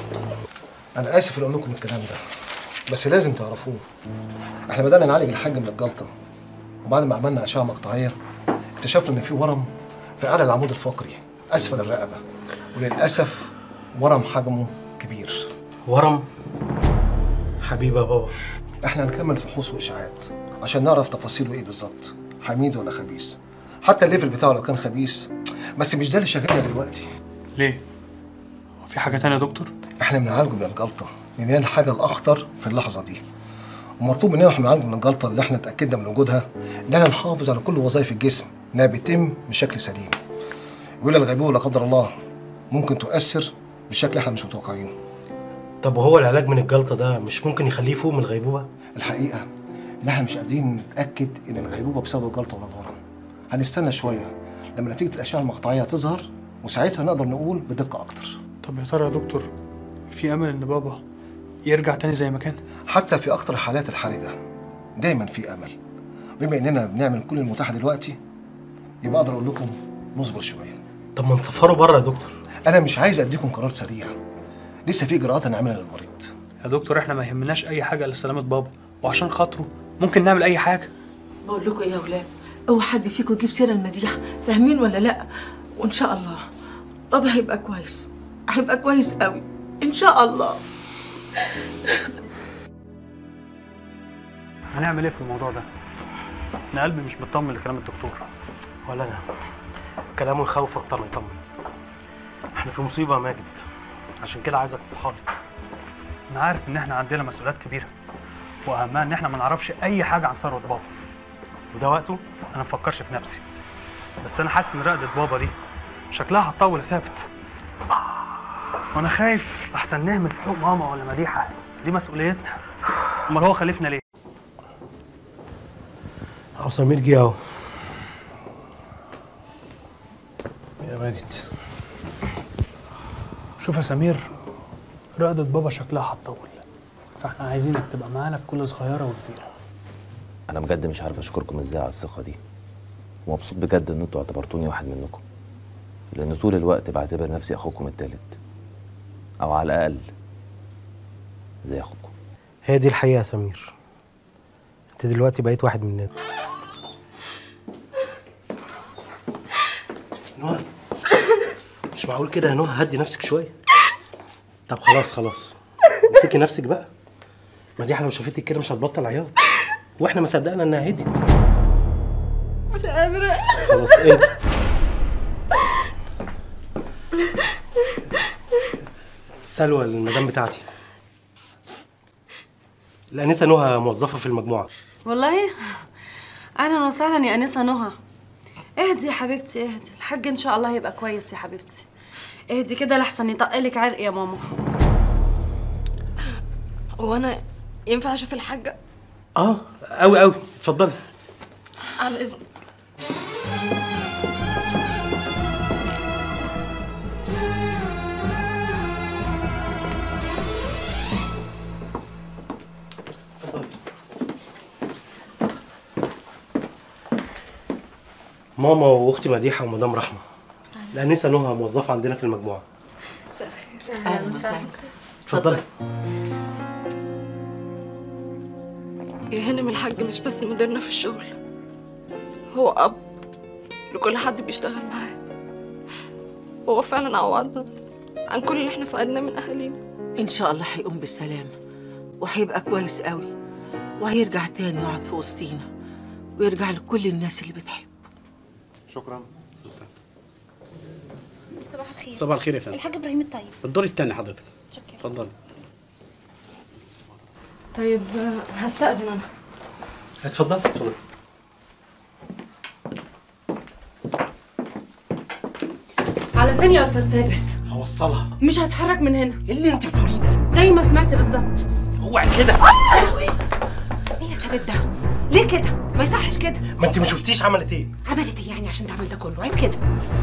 انا اسف ان اقول لكم الكلام ده بس لازم تعرفوه احنا بدانا نعالج الحاج من الجلطه وبعد ما عملنا اشعه مقطعيه اكتشفنا ان في ورم في اعلى العمود الفقري اسفل الرقبه وللاسف ورم حجمه كبير
ورم حبيبي يا بابا
احنا هنكمل فحوص واشاعات عشان نعرف تفاصيله ايه بالظبط حميد ولا خبيث حتى الليفل بتاعه لو كان خبيث بس مش ده اللي شاغلنا دلوقتي
ليه؟ هو في حاجه تانية يا دكتور؟
احنا بنعالجه من الجلطه لان هي الحاجه الاخطر في اللحظه دي ومطلوب مننا واحنا بنعالجه من الجلطه اللي احنا اتاكدنا من وجودها ان احنا نحافظ على كل وظائف الجسم انها بتتم بشكل سليم يقول الغيبوبه لا قدر الله ممكن تؤثر بشكل احنا مش متوقعينه
طب وهو العلاج من الجلطه ده مش ممكن يخليه يفوق من الغيبوبه
الحقيقه ان احنا مش قادرين نتاكد ان الغيبوبه بسبب الجلطه ولا الورم هنستنى شويه لما نتيجه الاشعه المقطعيه تظهر وساعتها نقدر نقول بدقه اكتر
طب يا ترى يا دكتور في امل ان بابا يرجع تاني زي ما كان
حتى في اكتر الحالات الحرجه دايما في امل بما اننا بنعمل كل المتاح دلوقتي يبقى اقدر اقول لكم نصبر شويه
طب ما نسفره بره يا دكتور
انا مش عايز اديكم قرار سريع لسه في اجراءات هنعملها للمريض
يا دكتور احنا ما يهمناش اي حاجه الا سلامه بابا وعشان خاطره ممكن نعمل اي حاجه
بقول لكم ايه يا اولاد اوعى حد فيكم يجيب سيره المديحه فاهمين ولا لا وان شاء الله بابا هيبقى كويس هيبقى كويس قوي ان شاء الله
هنعمل ايه في الموضوع ده انا قلبي مش مطمن لكلام الدكتور
ولا انا كلامه يخوف اكتر ما يطمن احنا في مصيبه يا ماجد عشان كده عايزك تصحى لي
انا عارف ان احنا عندنا مسؤوليات كبيره واهمها ان احنا ما نعرفش اي حاجه عن ثروه بابا
وده وقته
انا مفكرش في نفسي بس انا حاسس ان رقده بابا دي شكلها هتطول يا ثابت وانا خايف احسن نهمل في حقوق ماما ولا مديحه دي مسؤوليتنا امال هو خلفنا ليه
اهو سمير جه اهو يا ماجد
شوف يا سمير رقدة بابا شكلها هتطول فاحنا عايزينك تبقى معانا في كل صغيرة وكبيرة
انا بجد مش عارف اشكركم ازاي على الثقه دي ومبسوط بجد ان انتوا اعتبرتوني واحد منكم لان طول الوقت بعتبر نفسي اخوكم التالت او على الاقل زي اخوكم
هي دي الحقيقه يا سمير انت دلوقتي بقيت واحد مننا نهى مش معقول كده يا نهى هدي نفسك شويه طب خلاص خلاص امسكي نفسك بقى مديحه لو شافتك كده مش هتبطل عياط واحنا ما صدقنا انها هدت
مش قادرة
خلاص اهدي سلوى المدام بتاعتي الانسه نهى موظفه في المجموعه
والله اهلا وسهلا يا انسه نهى اهدي يا حبيبتي اهدي الحاج ان شاء الله هيبقى كويس يا حبيبتي اهدي كده لحسن يطقلك عرق يا ماما
هو انا ينفع اشوف الحاجه
اه قوي قوي اتفضلي
عن اذنك
ماما واختي مديحه ومدام رحمه الانسه نهى موظفه عندنا في المجموعه
اهلا وسهلا
اتفضلي
يا هانم الحاج مش بس مديرنا في الشغل هو اب لكل حد بيشتغل معاه هو فعلا عوضنا عن كل اللي احنا فقدناه من اهالينا
ان شاء الله هيقوم بالسلامه وهيبقى كويس قوي وهيرجع تاني يقعد في وسطينا ويرجع لكل الناس اللي بتحبه
شكرا
صباح الخير
صباح الخير يا فندم.
الحاج ابراهيم الطيب
الدور التاني حضرتك اتفضلي
طيب هستأذن انا
اتفضلي اتفضلي
على فين يا استاذ ثابت
هوصلها
مش هتحرك من هنا
ايه اللي انت بتقوليه ده
زي ما سمعت بالظبط
اوعي كده
ايه يا ثابت ده ليه كده ما يصحش كده
ما انت ما شفتيش عملت ايه
عملت ايه يعني عشان تعمل ده كله عيب كده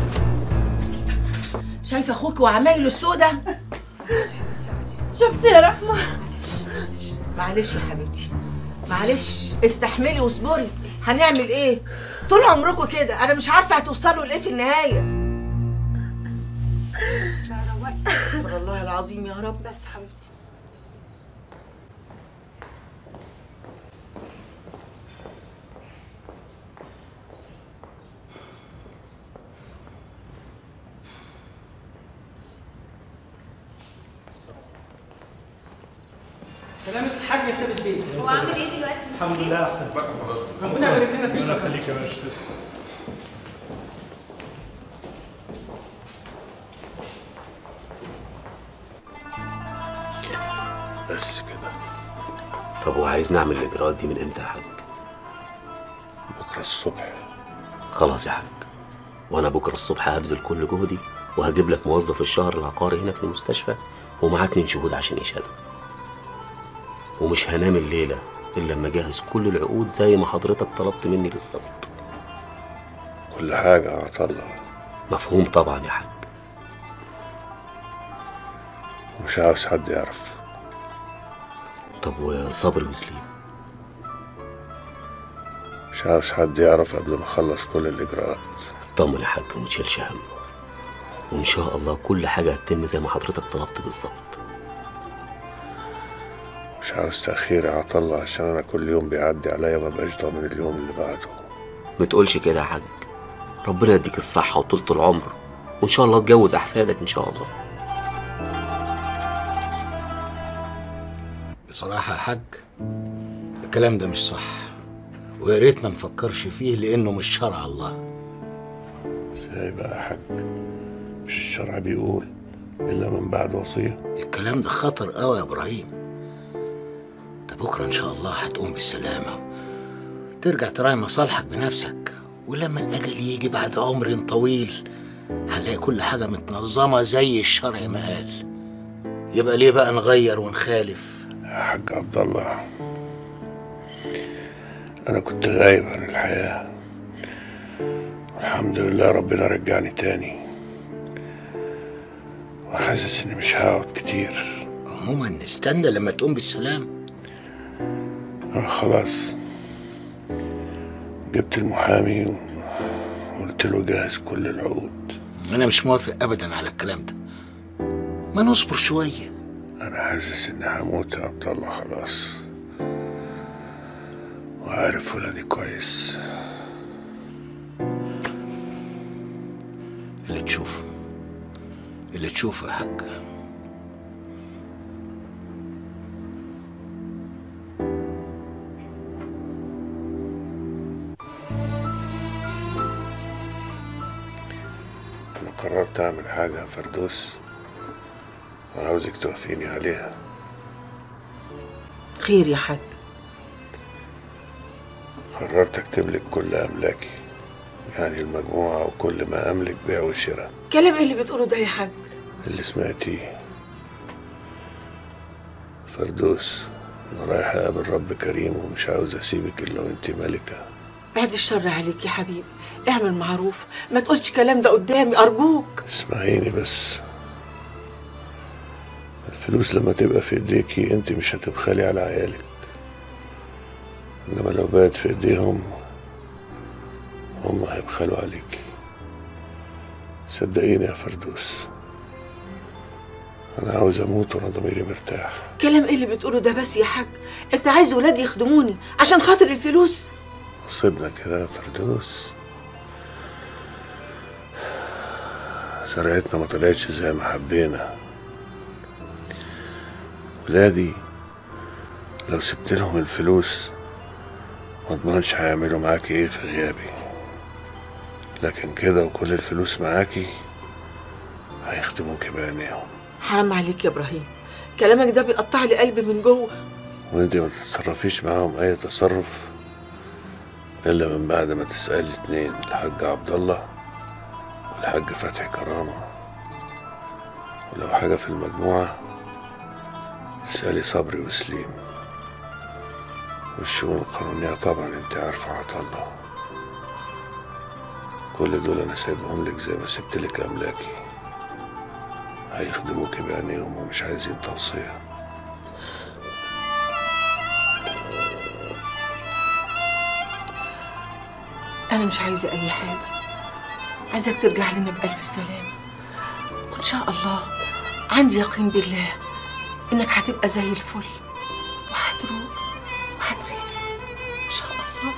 شايفه اخوك وعمايله السودة
شفتي يا رحمه
معلش يا حبيبتي معلش استحملي واصبري هنعمل ايه طول عمركم كده انا مش عارفه هتوصلوا لايه في النهايه استغفر الله العظيم يا رب بس حبيبتي
سلامة الحاج يا ثابت بيه
هو عامل ايه دلوقتي؟
الحمد لله احسن
ربنا يبارك لنا فيك
الله يخليك يا باشا
بس كده
طب وعايز نعمل الاجراءات دي من امتى يا حاج
بكره الصبح
خلاص يا حاج وانا بكره الصبح هبذل كل جهدي وهجيب لك موظف الشهر العقاري هنا في المستشفى ومعاه اتنين شهود عشان يشهدوا ومش هنام الليله الا لما اجهز كل العقود زي ما حضرتك طلبت مني بالظبط
كل حاجه هطلع
مفهوم طبعا يا حاج
مش عاوز حد يعرف
طب وصبري وسليم
مش عاوز حد يعرف قبل ما اخلص كل الاجراءات
اطمن يا حاج وما تشيلش هم وان شاء الله كل حاجه هتتم زي ما حضرتك طلبت بالظبط
مش عاوز تاخير يا عطله عشان انا كل يوم بيعدي عليا ما بقاش ضامن اليوم اللي بعده
ما تقولش كده يا حاج ربنا يديك الصحه وطولة العمر وان شاء الله تجوز احفادك ان شاء الله
بصراحة يا حاج الكلام ده مش صح ويا ريت ما نفكرش فيه لأنه مش شرع الله
ازاي بقى يا حاج مش الشرع بيقول الا من بعد وصيه
الكلام ده خطر قوي يا إبراهيم ده بكرة إن شاء الله هتقوم بالسلامة ترجع تراعي مصالحك بنفسك ولما الأجل يجي بعد عمر طويل هنلاقي كل حاجة متنظمة زي الشرع ما قال يبقى ليه بقى نغير ونخالف
يا حاج عبد الله انا كنت غايب عن الحياه والحمد لله ربنا رجعني تاني وحاسس اني مش هقعد كتير
عموما نستنى لما تقوم بالسلام
انا خلاص جبت المحامي وقلت له جهز كل العقود
أنا مش موافق أبدا على الكلام ده ما نصبر شوية
انا حاسس اني هموت يا عبد الله خلاص وعارف ولادي كويس
اللي تشوفه اللي تشوفه يا حاج
انا قررت اعمل حاجه يا فردوس وعاوزك توافقيني عليها
خير يا حاج
قررت اكتب لك كل املاكي يعني المجموعه وكل ما املك بيع وشراء
كلام ايه اللي بتقوله ده يا حاج
اللي سمعتيه فردوس انا رايح اقابل رب كريم ومش عاوز اسيبك الا وانت ملكه
بعد الشر عليك يا حبيبي اعمل معروف ما تقولش كلام ده قدامي ارجوك
اسمعيني بس الفلوس لما تبقى في ايديكي انت مش هتبخلي على عيالك انما لو بقت في ايديهم هم هيبخلوا عليكي صدقيني يا فردوس انا عاوز اموت وانا ضميري مرتاح
كلام ايه اللي بتقوله ده بس يا حاج انت عايز ولادي يخدموني عشان خاطر الفلوس
نصيبنا كده يا فردوس زرعتنا ما طلعتش زي ما حبينا ولادي لو سبت لهم الفلوس ما اضمنش هيعملوا معاكي ايه في غيابي لكن كده وكل الفلوس معاكي هيخدموكي بعينيهم
حرام عليك يا ابراهيم كلامك ده بيقطع لي قلبي من جوه
وانت ما تتصرفيش معاهم اي تصرف الا من بعد ما تسالي اتنين الحاج عبد الله والحاج فتحي كرامه ولو حاجه في المجموعه تسالي صبري وسليم والشؤون القانونيه طبعا انت عارفه عطله كل دول انا سايبهم لك زي ما سبت لك املاكي هيخدموكي بعينيهم ومش عايزين توصيه
انا مش عايزه اي حاجه عايزك ترجع لنا بالف سلامه وان شاء الله عندي يقين بالله انك هتبقى زي الفل وهتروق وهتخف ان شاء الله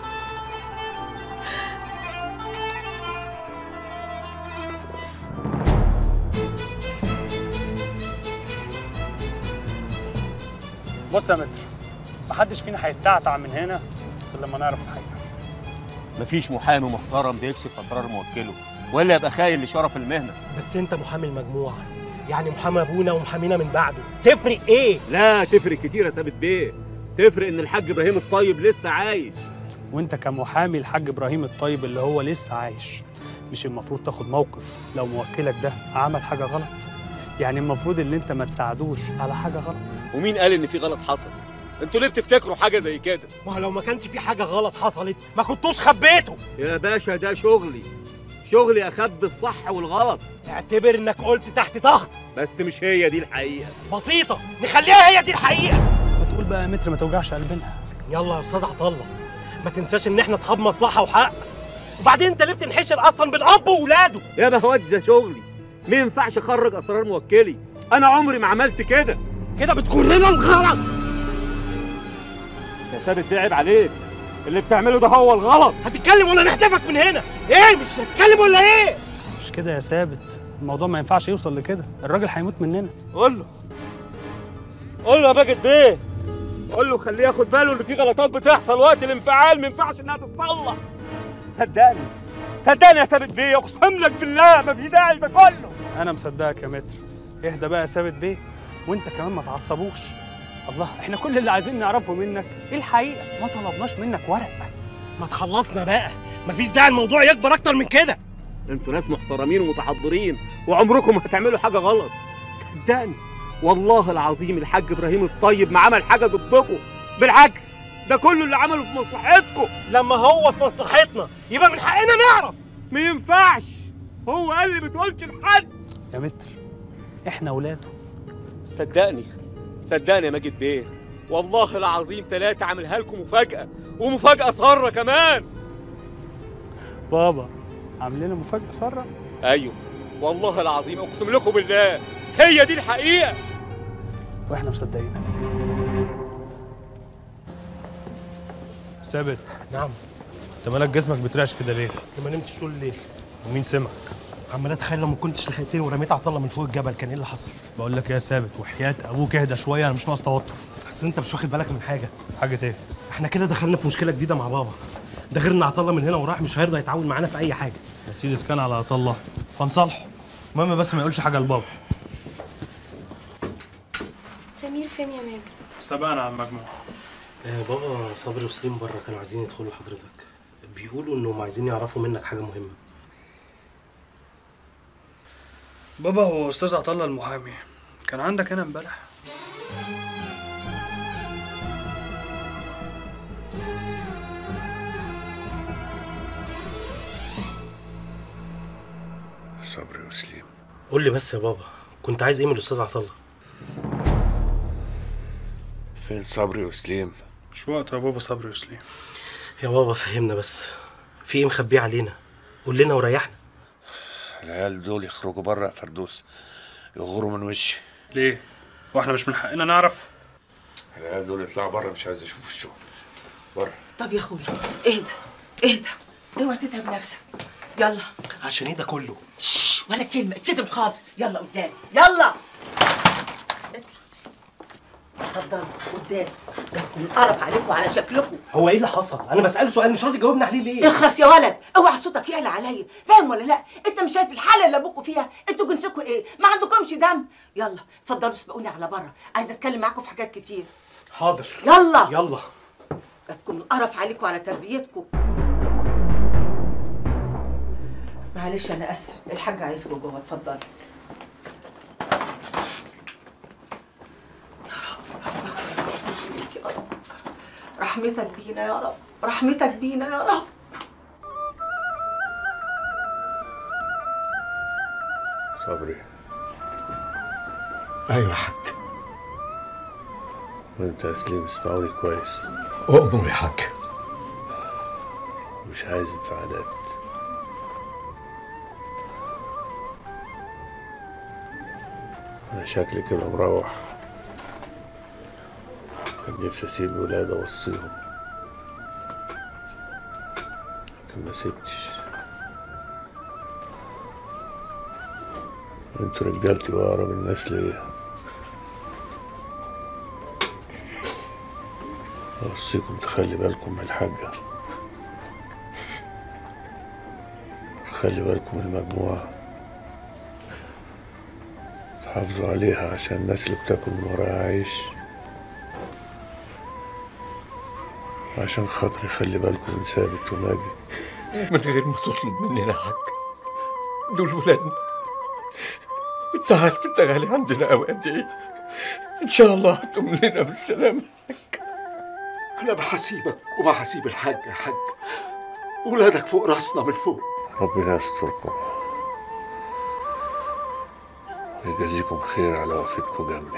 بص يا متر محدش فينا هيتعتع من هنا غير لما نعرف الحقيقه
مفيش محامي محترم بيكشف اسرار موكله ولا يبقى خاين لشرف المهنه
بس انت محامي المجموعه يعني محامي ابونا ومحامينا من بعده تفرق ايه
لا تفرق كتير يا ثابت بيه تفرق ان الحاج ابراهيم الطيب لسه عايش
وانت كمحامي الحاج ابراهيم الطيب اللي هو لسه عايش مش المفروض تاخد موقف لو موكلك ده عمل حاجه غلط يعني المفروض ان انت ما تساعدوش على حاجه غلط
ومين قال ان في غلط حصل انتوا ليه بتفتكروا حاجه زي كده
ما هو لو ما كانش في حاجه غلط حصلت ما كنتوش خبيته
يا باشا ده شغلي شغلي اخبي الصح والغلط
اعتبر انك قلت تحت ضغط
بس مش هي دي الحقيقه
بسيطه نخليها هي دي الحقيقه
ما تقول بقى يا متر ما توجعش قلبنا
يلا يا استاذ عطله ما تنساش ان احنا اصحاب مصلحه وحق وبعدين انت ليه بتنحشر اصلا بين اب وولاده
يا بهوات ده شغلي ما ينفعش اخرج اسرار موكلي انا عمري ما عملت كده
كده بتكون لنا الغلط
يا ثابت ده عيب عليك اللي بتعمله ده هو الغلط
هتتكلم ولا نحدفك من هنا ايه مش هتتكلم ولا ايه
مش كده يا ثابت الموضوع ما ينفعش يوصل لكده الراجل هيموت مننا
قول له قول له يا باجت بيه قول له خليه ياخد باله ان في غلطات بتحصل وقت الانفعال ما ينفعش انها تتصلح صدقني صدقني يا ثابت بيه اقسم لك بالله ما في داعي لده كله
انا مصدقك يا متر اهدى بقى يا ثابت بيه وانت كمان ما تعصبوش الله احنا كل اللي عايزين نعرفه منك ايه الحقيقه ما طلبناش منك ورق
ما تخلصنا بقى مفيش داعي الموضوع يكبر اكتر من كده
انتوا ناس محترمين ومتحضرين وعمركم ما هتعملوا حاجه غلط صدقني والله العظيم الحاج ابراهيم الطيب ما عمل حاجه ضدكم بالعكس ده كله اللي عمله في مصلحتكم
لما هو في مصلحتنا يبقى من حقنا نعرف
ما ينفعش هو قال لي بتقولش لحد
يا متر احنا ولاده
صدقني صدقني يا ماجد بيه والله العظيم ثلاثة عاملها لكم مفاجأة ومفاجأة سارة كمان
بابا عامل لنا مفاجاه ساره
أيوه والله العظيم أقسم لكم بالله هي دي الحقيقة
واحنا مصدقينك ثابت
نعم
انت مالك جسمك بترعش كده ليه؟
اصل ما نمتش طول الليل
ومين سمعك؟
عمال اتخيل لو ما كنتش لحقتني ورميت عطله من فوق الجبل كان ايه اللي حصل
بقول لك يا ثابت وحياه ابوك اهدى شويه انا مش ناقص توتر
بس انت مش واخد بالك من حاجه
حاجه ايه؟
احنا كده دخلنا في مشكله جديده مع بابا ده غير ان عطله من هنا وراح مش هيرضى يتعاون معانا في اي حاجه
يا سيدي كان على عطا الله فنصالحه المهم بس ما يقولش حاجه لبابا
سمير فين يا ماجد
سبقنا على المجموعه
آه بابا صبري وسليم بره كانوا عايزين يدخلوا لحضرتك بيقولوا انهم عايزين يعرفوا منك حاجه مهمه
بابا هو استاذ عطا الله المحامي كان عندك هنا امبارح
صبري وسليم
قول لي بس يا بابا كنت عايز ايه من الاستاذ عطله
فين صبري وسليم
مش وقت يا بابا صبري وسليم
يا بابا فهمنا بس في ايه مخبيه علينا قول لنا وريحنا
العيال دول يخرجوا بره يا فردوس يغوروا من وشي
ليه؟ واحنا مش من حقنا نعرف؟
العيال دول يطلعوا بره مش عايز يشوفوا الشغل بره
طب يا اخويا اهدى اهدى اوعى تتعب نفسك يلا
عشان ايه ده كله
شش ولا كلمه اتكتم خالص يلا قدام يلا اطلع اتفضلوا قدام جاتكم القرف عليكم وعلى شكلكم
هو ايه اللي حصل انا بساله سؤال مش راضي يجاوبني عليه ليه
اخلص يا ولد اوعى صوتك يعلى عليا فاهم ولا لا انت مش شايف الحاله اللي ابوكوا فيها انتوا جنسكوا ايه ما عندكمش دم يلا اتفضلوا سبقوني على بره عايزه اتكلم معاكم في حاجات كتير
حاضر
يلا
يلا
جاتكم القرف عليكم وعلى تربيتكم معلش انا اسفه الحاج عايزكم جوه اتفضلوا يا رب رحمتك بينا يا رب رحمتك بينا يا رب
صبري
ايوه يا حاج
وانت يا سليم اسمعوني كويس
اؤمر يا حاج
مش عايز انفعالات انا شكلي كده مروح كان نفسي اسيب الولاد اوصيهم لكن ما سبتش انتوا رجالتي واقرب الناس ليا اوصيكم تخلي بالكم من الحاجة خلي بالكم من المجموعة تحافظوا عليها عشان الناس اللي بتاكل من وراها عيش عشان خاطري خلي بالكم من ثابت وماجد
من غير ما تطلب مننا حاج دول ولادنا انت عارف انت غالي عندنا قوي قد ايه ان شاء الله هتقوم لنا بالسلامه انا بحسيبك وبحسيب الحاج يا حاج ولادك فوق راسنا من فوق
ربنا يستركم ويجازيكم خير على وقفتكم جنبي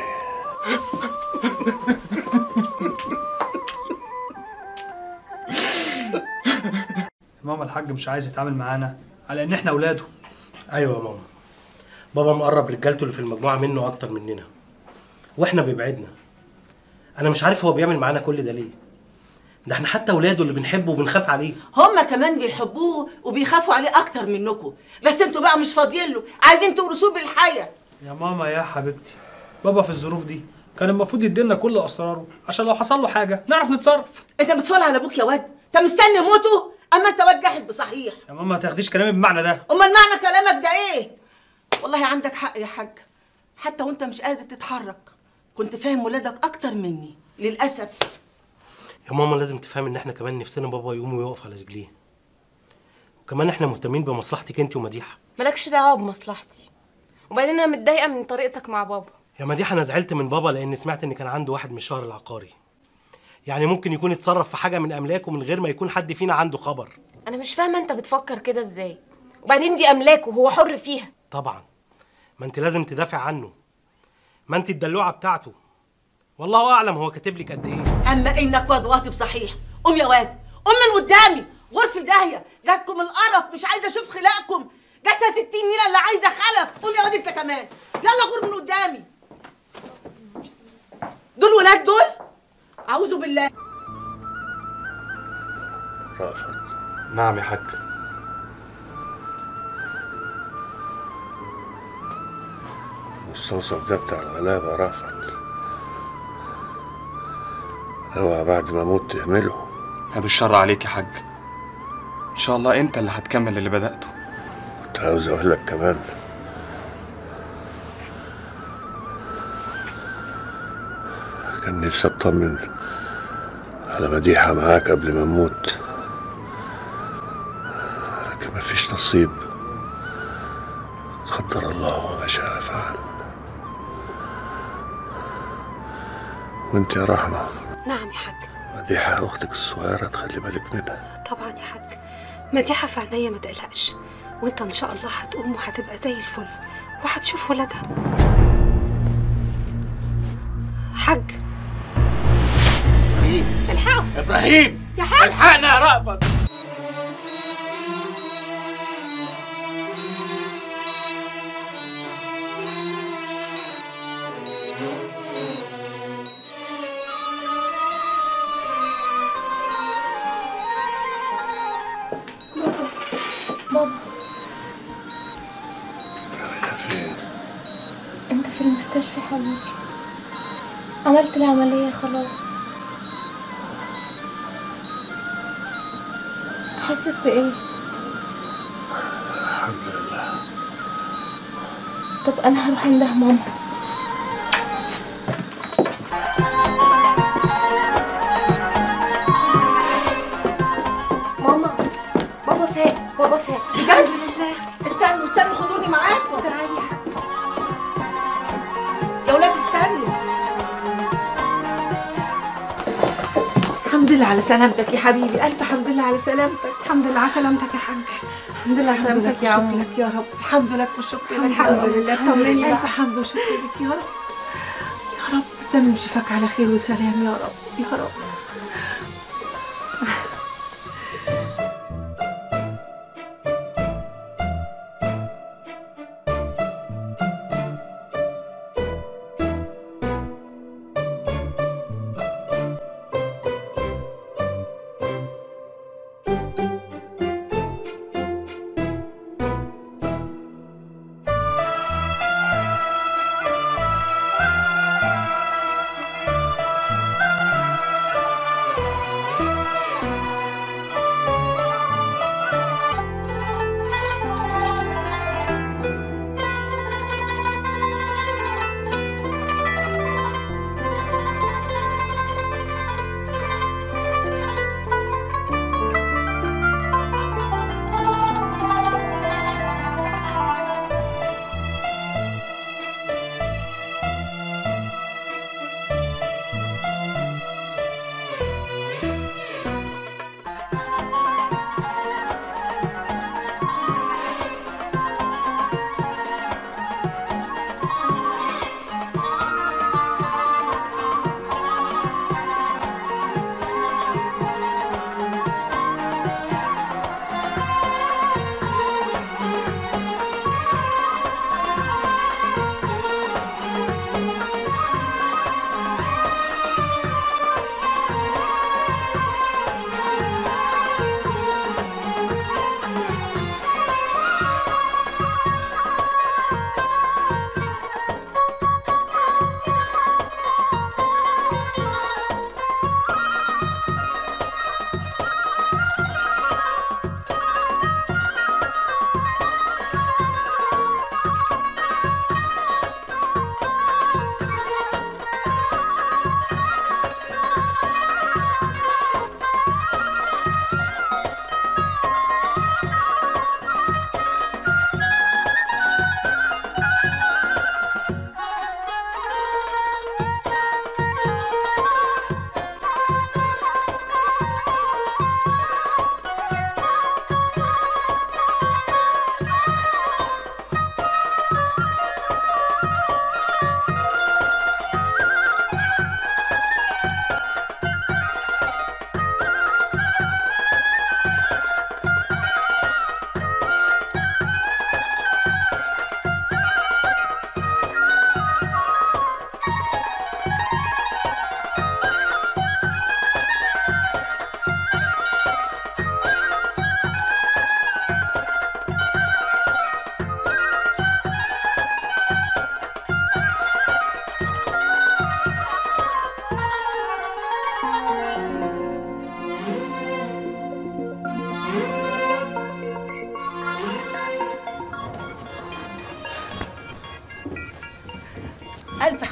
ماما الحاج مش عايز يتعامل معانا على ان احنا اولاده
ايوه يا ماما بابا مقرب رجالته اللي في المجموعه منه اكتر مننا واحنا بيبعدنا انا مش عارف هو بيعمل معانا كل ده ليه ده احنا حتى اولاده اللي بنحبه وبنخاف عليه
هما كمان بيحبوه وبيخافوا عليه اكتر منكم بس انتوا بقى مش فاضيين له عايزين تورثوه بالحياه
يا ماما يا حبيبتي بابا في الظروف دي كان المفروض يدينا كل اسراره عشان لو حصل له حاجه نعرف نتصرف
انت بتفضل على ابوك يا واد انت مستني موته اما انت واد جاحد بصحيح
يا ماما ما تاخديش كلامي بالمعنى ده
امال معنى كلامك ده ايه والله عندك حق يا حاج حتى وانت مش قادر تتحرك كنت فاهم ولادك اكتر مني للاسف
يا ماما لازم تفهم ان احنا كمان نفسنا بابا يقوم ويقف على رجليه وكمان احنا مهتمين بمصلحتك انت ومديحه
مالكش دعوه بمصلحتي وبعدين انا متضايقه من طريقتك مع بابا
يا مديحه انا زعلت من بابا لان سمعت ان كان عنده واحد من الشهر العقاري يعني ممكن يكون اتصرف في حاجه من املاكه من غير ما يكون حد فينا عنده خبر
انا مش فاهمه انت بتفكر كده ازاي وبعدين دي املاكه وهو حر فيها
طبعا ما انت لازم تدافع عنه ما انت الدلوعه بتاعته والله اعلم هو كاتب لك قد ايه
اما انك واد واطي بصحيح قوم يا واد قوم من قدامي غرفة داهية جاتكم القرف مش عايزة اشوف خلاقكم جاتها ستين نيلة اللي عايزة خلف قوم يا واد انت كمان يلا غور من قدامي دول ولاد دول اعوذ بالله
رأفت
نعم يا حاج
المستوصف ده بتاع الغلابة رأفت اوعى بعد ما اموت تعمله
بعد الشر عليك يا حاج ان شاء الله انت اللي هتكمل اللي بدأته
كنت عاوز اقول لك كمان كان نفسي اطمن على مديحة معاك قبل ما اموت لكن مفيش نصيب قدر الله وما شاء فعل وانت يا رحمة
نعم يا حاج
مديحة اختك الصغيرة تخلي بالك منها
طبعا يا حاج مديحة في عينيا ما تقلقش وانت ان شاء الله هتقوم وهتبقى زي الفل وهتشوف ولادها حاج
الحقوا ابراهيم
يا حاج
الحقنا يا رأفت
بابا
فين
انت في المستشفى حبيبي عملت العملية خلاص حاسس بإيه؟
الحمد لله
طب أنا هروح عندها ماما ماما بابا فاق بابا فاق
بجد استنوا استنوا خدوني معاكم يا ولاد استنوا الحمد لله على سلامتك يا حبيبي الف حمد لله على سلامتك
الحمد لله على سلامتك يا حاج
الحمد لله على
الحمد
سلامتك
لله
يا
وشكر
عم لك يا رب الحمد لله والشكر لك يا
الحمد
رب.
لله. طمني بقى.
الف حمد وشكر لك يا رب يا رب تمم شفاك على خير وسلام يا رب يا رب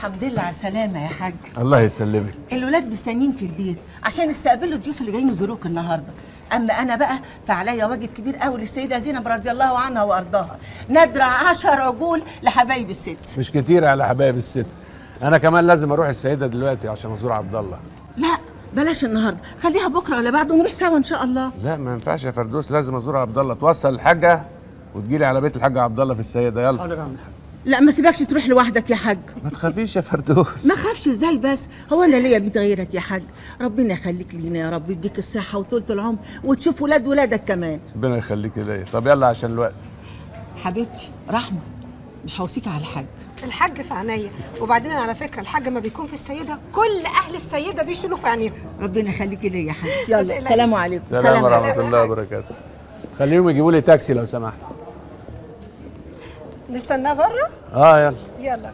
الحمد لله على السلامة يا حاج
الله يسلمك
الولاد مستنيين في البيت عشان يستقبلوا الضيوف اللي جايين يزوروك النهارده اما انا بقى فعليا واجب كبير قوي للسيده زينب رضي الله عنها وارضاها ندرع عشر عجول لحبايب الست
مش كتير على حبايب الست انا كمان لازم اروح السيده دلوقتي عشان ازور عبد الله
لا بلاش النهارده خليها بكره ولا بعده ونروح سوا ان شاء الله
لا ما ينفعش يا فردوس لازم ازور عبد الله توصل الحاجه وتجيلي على بيت الحاج عبد الله في السيده يلا
لا ما سيبكش تروح لوحدك يا حاج
ما تخافيش يا فردوس
ما خافش ازاي بس هو انا ليا بيت غيرك يا حاج ربنا يخليك لينا يا رب يديك الصحه وطولة العمر وتشوف ولاد ولادك كمان
ربنا يخليك ليا طب يلا عشان الوقت
حبيبتي رحمه مش هوصيك على حاجه
الحاج في عينيا وبعدين على فكره الحاج ما بيكون في السيده كل اهل السيده بيشيلوا في عينيهم
ربنا يخليكي ليا يا حبيبتي
ما
يلا
تقلقيش.
سلام عليكم
سلام ورحمه الله وبركاته خليهم يجيبوا لي تاكسي لو سمحت
نستناه بره
اه يلا
يلا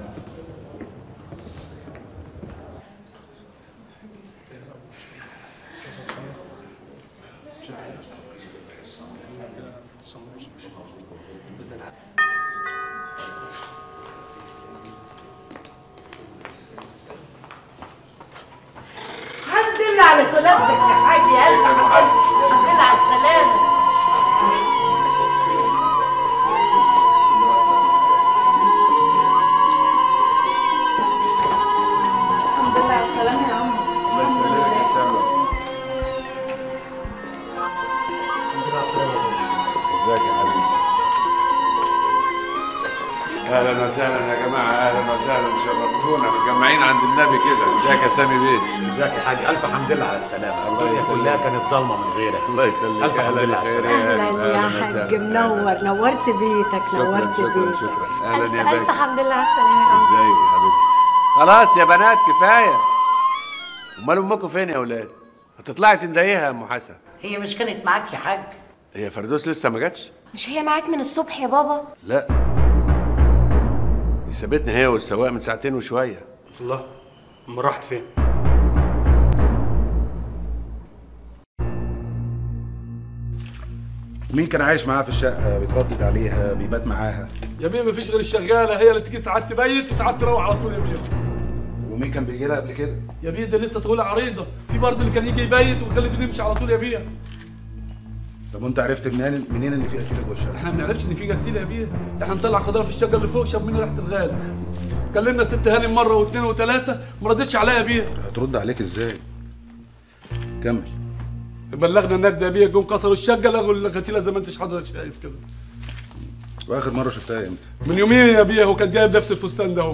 الحمد لله على سلامتك يا حاج يا الف الحمد لله على السلامه
الحمد لله على السلامة يا عم
الله يسلمك يا سلمى ازيك يا حبيبي اهلا وسهلا يا جماعه اهلا وسهلا شرفتونا متجمعين عند النبي كده ازيك يا سامي بيه
ازيك يا حاج الف حمد لله على السلامه
الله
الدنيا
يسلمك.
كلها كانت ضلمه من غيرك
الله يخليك
الف حمد لله على
خير
السلامه
يا
يا حاج منور نورت بيتك
شكرا
نورت
شكرا
بيتك
شكرا اهلا يا
ألف
باشا
حمد لله على السلامة يا عم
ازيك يا حبيبتي خلاص يا بنات كفايه امال امكم فين يا اولاد هتطلعي تندهيها يا ام حسن
هي مش كانت معاك يا حاج
هي فردوس لسه ما جاتش
مش هي معاك من الصبح يا بابا
لا دي سابتني هي والسواق من ساعتين وشويه
الله امال راحت فين
مين كان عايش معاها في الشقه بيتردد عليها بيبات معاها
يا بيه مفيش غير الشغاله هي اللي تيجي ساعات تبيت وساعات تروح على طول يا بيه
ومين كان بيجي لها قبل كده
يا بيه ده لسه تقول عريضه في برضه اللي كان يجي يبيت وكان اللي يمشي على طول يا بيه
طب وانت عرفت منين منين ان في قتيله جوه الشقه
احنا ما بنعرفش ان في قتيل يا بيه احنا نطلع خضره في الشقه اللي فوق شم منها ريحه الغاز كلمنا الست هانم مره واثنين وثلاثه ما ردتش عليا يا بيه
هترد عليك ازاي كمل
بلغنا النجدة يا بيه جم كسروا الشقه لقوا القتيله زي ما انت حضرتك شايف كده
واخر مره شفتها امتى
من يومين يا بيه هو كان جايب نفس الفستان ده اهو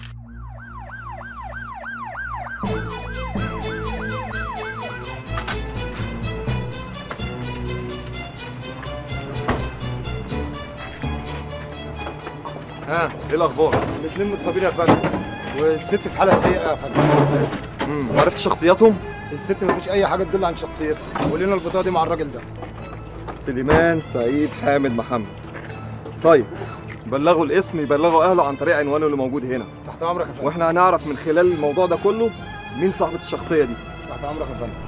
ها ايه الاخبار الاثنين مصابين يا فندم والست في حاله سيئه يا فندم امم وعرفت شخصياتهم الست مفيش اي حاجه تدل عن شخصيتها ولنا البطاقه دي مع الراجل ده
سليمان سعيد حامد محمد طيب بلغوا الاسم يبلغوا اهله عن طريق عنوانه اللي موجود هنا
تحت امرك يا فندم
واحنا هنعرف من خلال الموضوع ده كله مين صاحبة الشخصية دي
تحت امرك يا فندم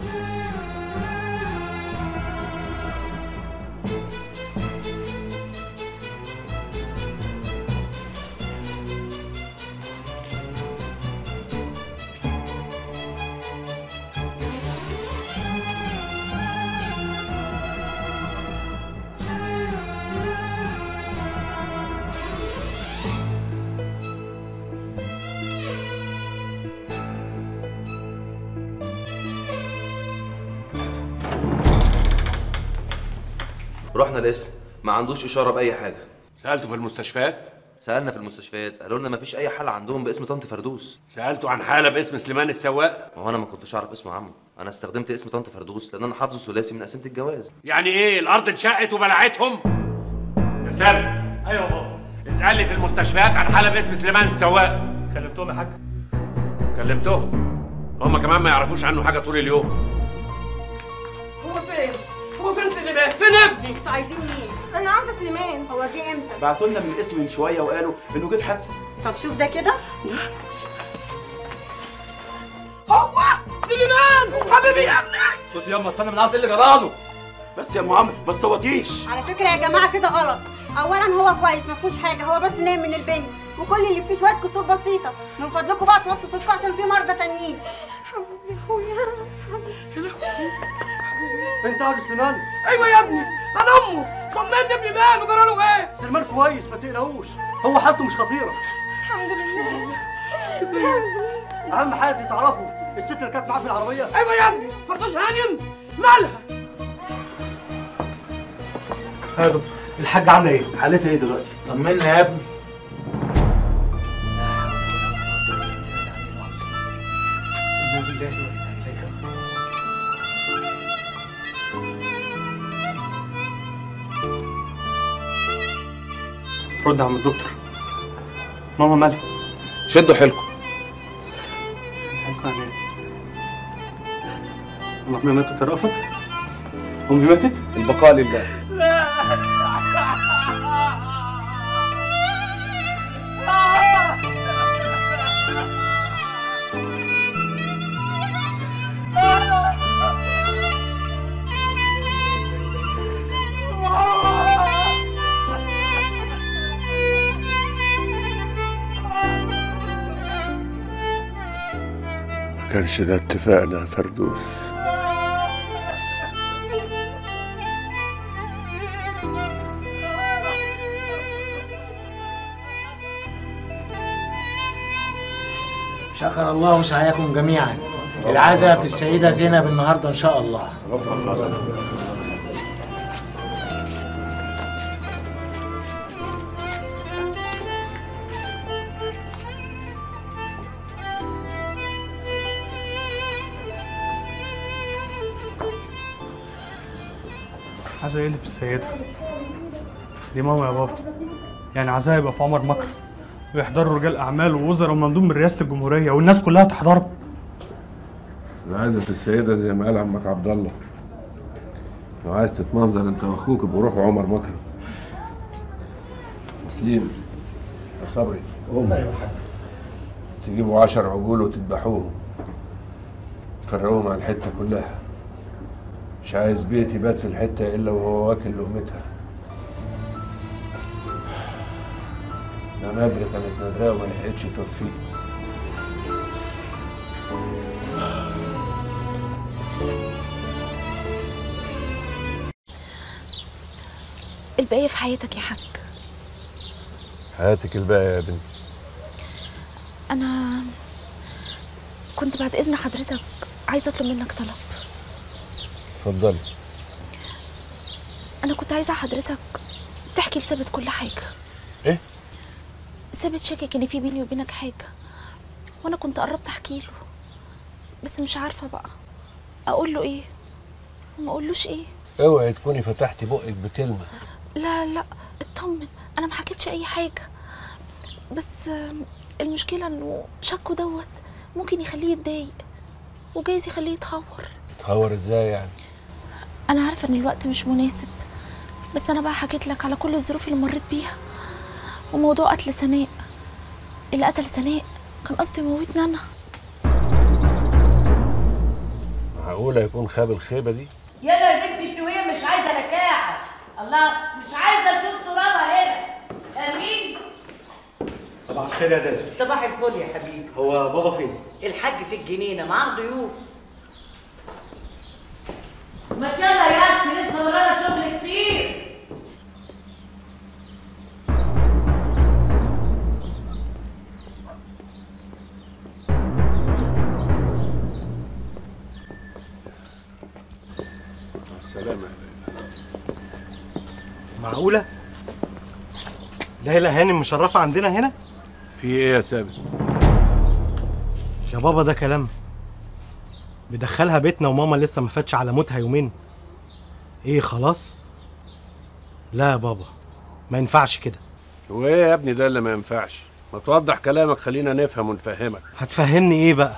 رحنا الاسم ما عندوش اشاره باي حاجه
سالته في المستشفيات
سالنا في المستشفيات قالوا لنا ما فيش اي حاله عندهم باسم طنط فردوس
سالته عن حاله باسم سليمان السواق
ما هو انا ما كنتش اعرف اسمه عمو انا استخدمت اسم طنط فردوس لان انا حافظه ثلاثي من قسيمه الجواز
يعني ايه الارض اتشقت وبلعتهم يا سامي
ايوه بابا
اسال لي في المستشفيات عن حاله باسم سليمان السواق
كلمتهم يا حاج
كلمتهم هم كمان ما يعرفوش عنه حاجه طول اليوم
هو فين؟ هو فين سليمان؟ فين ابني؟
انتوا عايزين مين؟
انا عاوزه سليمان
هو جه امتى؟
بعتوا لنا من الاسم من شويه وقالوا انه جه في حادثه
طب شوف ده كده
هو سليمان حبيبي يا ابني
اسكت ياما استنى من عارف ايه اللي جراله بس يا ام عمرو ما تصوتيش
على فكره يا جماعه كده غلط اولا هو كويس ما فيهوش حاجه هو بس نايم من البنج
وكل اللي فيه شويه كسور بسيطه من فضلكم بقى توطوا صوتكم عشان في مرضى تانيين
حبيبي اخويا
انت يا سليمان
ايوه يا ابني انا امه طمني ابني ماله جرى له ايه
سليمان كويس ما تقلقوش هو حالته مش خطيره
الحمد لله
اهم حاجه تعرفوا الست اللي كانت معاه في العربيه
ايوه يا ابني فردوس هانم مالها
هادو الحاجه عامله ايه حالتها ايه دلوقتي
طمنا يا ابني
رد يا عم الدكتور ماما مالها
شدوا حيلكم
يعني امي ماتت يا رأفت امي ماتت
البقاء لله
ما كانش ده اتفاقنا يا فردوس
شكر الله سعيكم جميعا العزاء في السيدة زينب النهاردة إن شاء الله
عايز ايه اللي في السيدة دي ماما يا بابا يعني عايزها يبقى في عمر مكر ويحضروا رجال اعمال ووزراء ومندوب من رئاسة الجمهورية والناس كلها تحضره
العزة السيدة زي ما قال عمك عبد الله لو عايز تتمنظر انت واخوك بروحوا عمر مكرم مسلم يا صبري قوم تجيبوا عشر عجول وتذبحوهم تفرقوهم على الحتة كلها مش عايز بيت يبات في الحتة إلا وهو واكل لقمتها ده نادر كانت نادرة وما لحقتش توفيه
الباقي في حياتك يا حاج
حياتك الباقية يا بنتي
انا كنت بعد اذن حضرتك عايزه اطلب منك طلب
اتفضلي
انا كنت عايزه حضرتك تحكي لثابت كل حاجه
ايه
ثابت شاكك ان في بيني وبينك حاجه وانا كنت قربت احكي له بس مش عارفه بقى اقول له ايه وما اقولوش ايه
اوعي تكوني فتحتي بقك بكلمة
لا لا اطمن انا ما حكيتش اي حاجه بس آم، المشكله انه شكه دوت ممكن يخليه يتضايق وجايز يخليه يتهور
تهور ازاي يعني
انا عارفه ان الوقت مش مناسب بس انا بقى حكيت لك على كل الظروف اللي مريت بيها وموضوع قتل سناء اللي قتل سناء كان قصده يموتني انا
معقولة يكون خاب الخيبة دي
يلا البنت التويه مش عايزه لكاعه الله مش عايزه اشوف ترابها هنا امين
صباح الخير يا دادي
صباح الفل يا حبيبي
هو بابا فين
الحاج في الجنينه معاه ضيوف ما يلا يا اختي لسه ورانا شغل كتير
السلامة
معقوله ليلى هانم مشرفه عندنا هنا
في ايه يا ثابت
يا بابا ده كلام بدخلها بيتنا وماما لسه ما فاتش على موتها يومين ايه خلاص لا يا بابا ما ينفعش كده
وايه يا ابني ده اللي ما ينفعش ما توضح كلامك خلينا نفهم ونفهمك
هتفهمني ايه بقى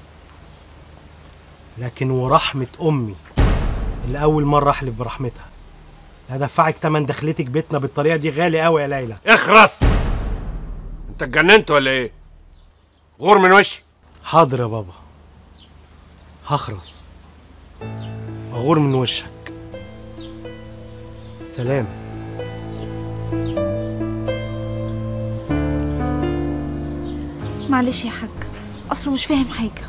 لكن ورحمة أمي اللي أول مرة أحلف برحمتها لا دفعك تمن دخلتك بيتنا بالطريقة دي غالي قوي يا ليلى
اخرس انت اتجننت ولا ايه غور من وشي
حاضر يا بابا هخرس أغور من وشك سلام
معلش يا حاج اصله مش فاهم حاجه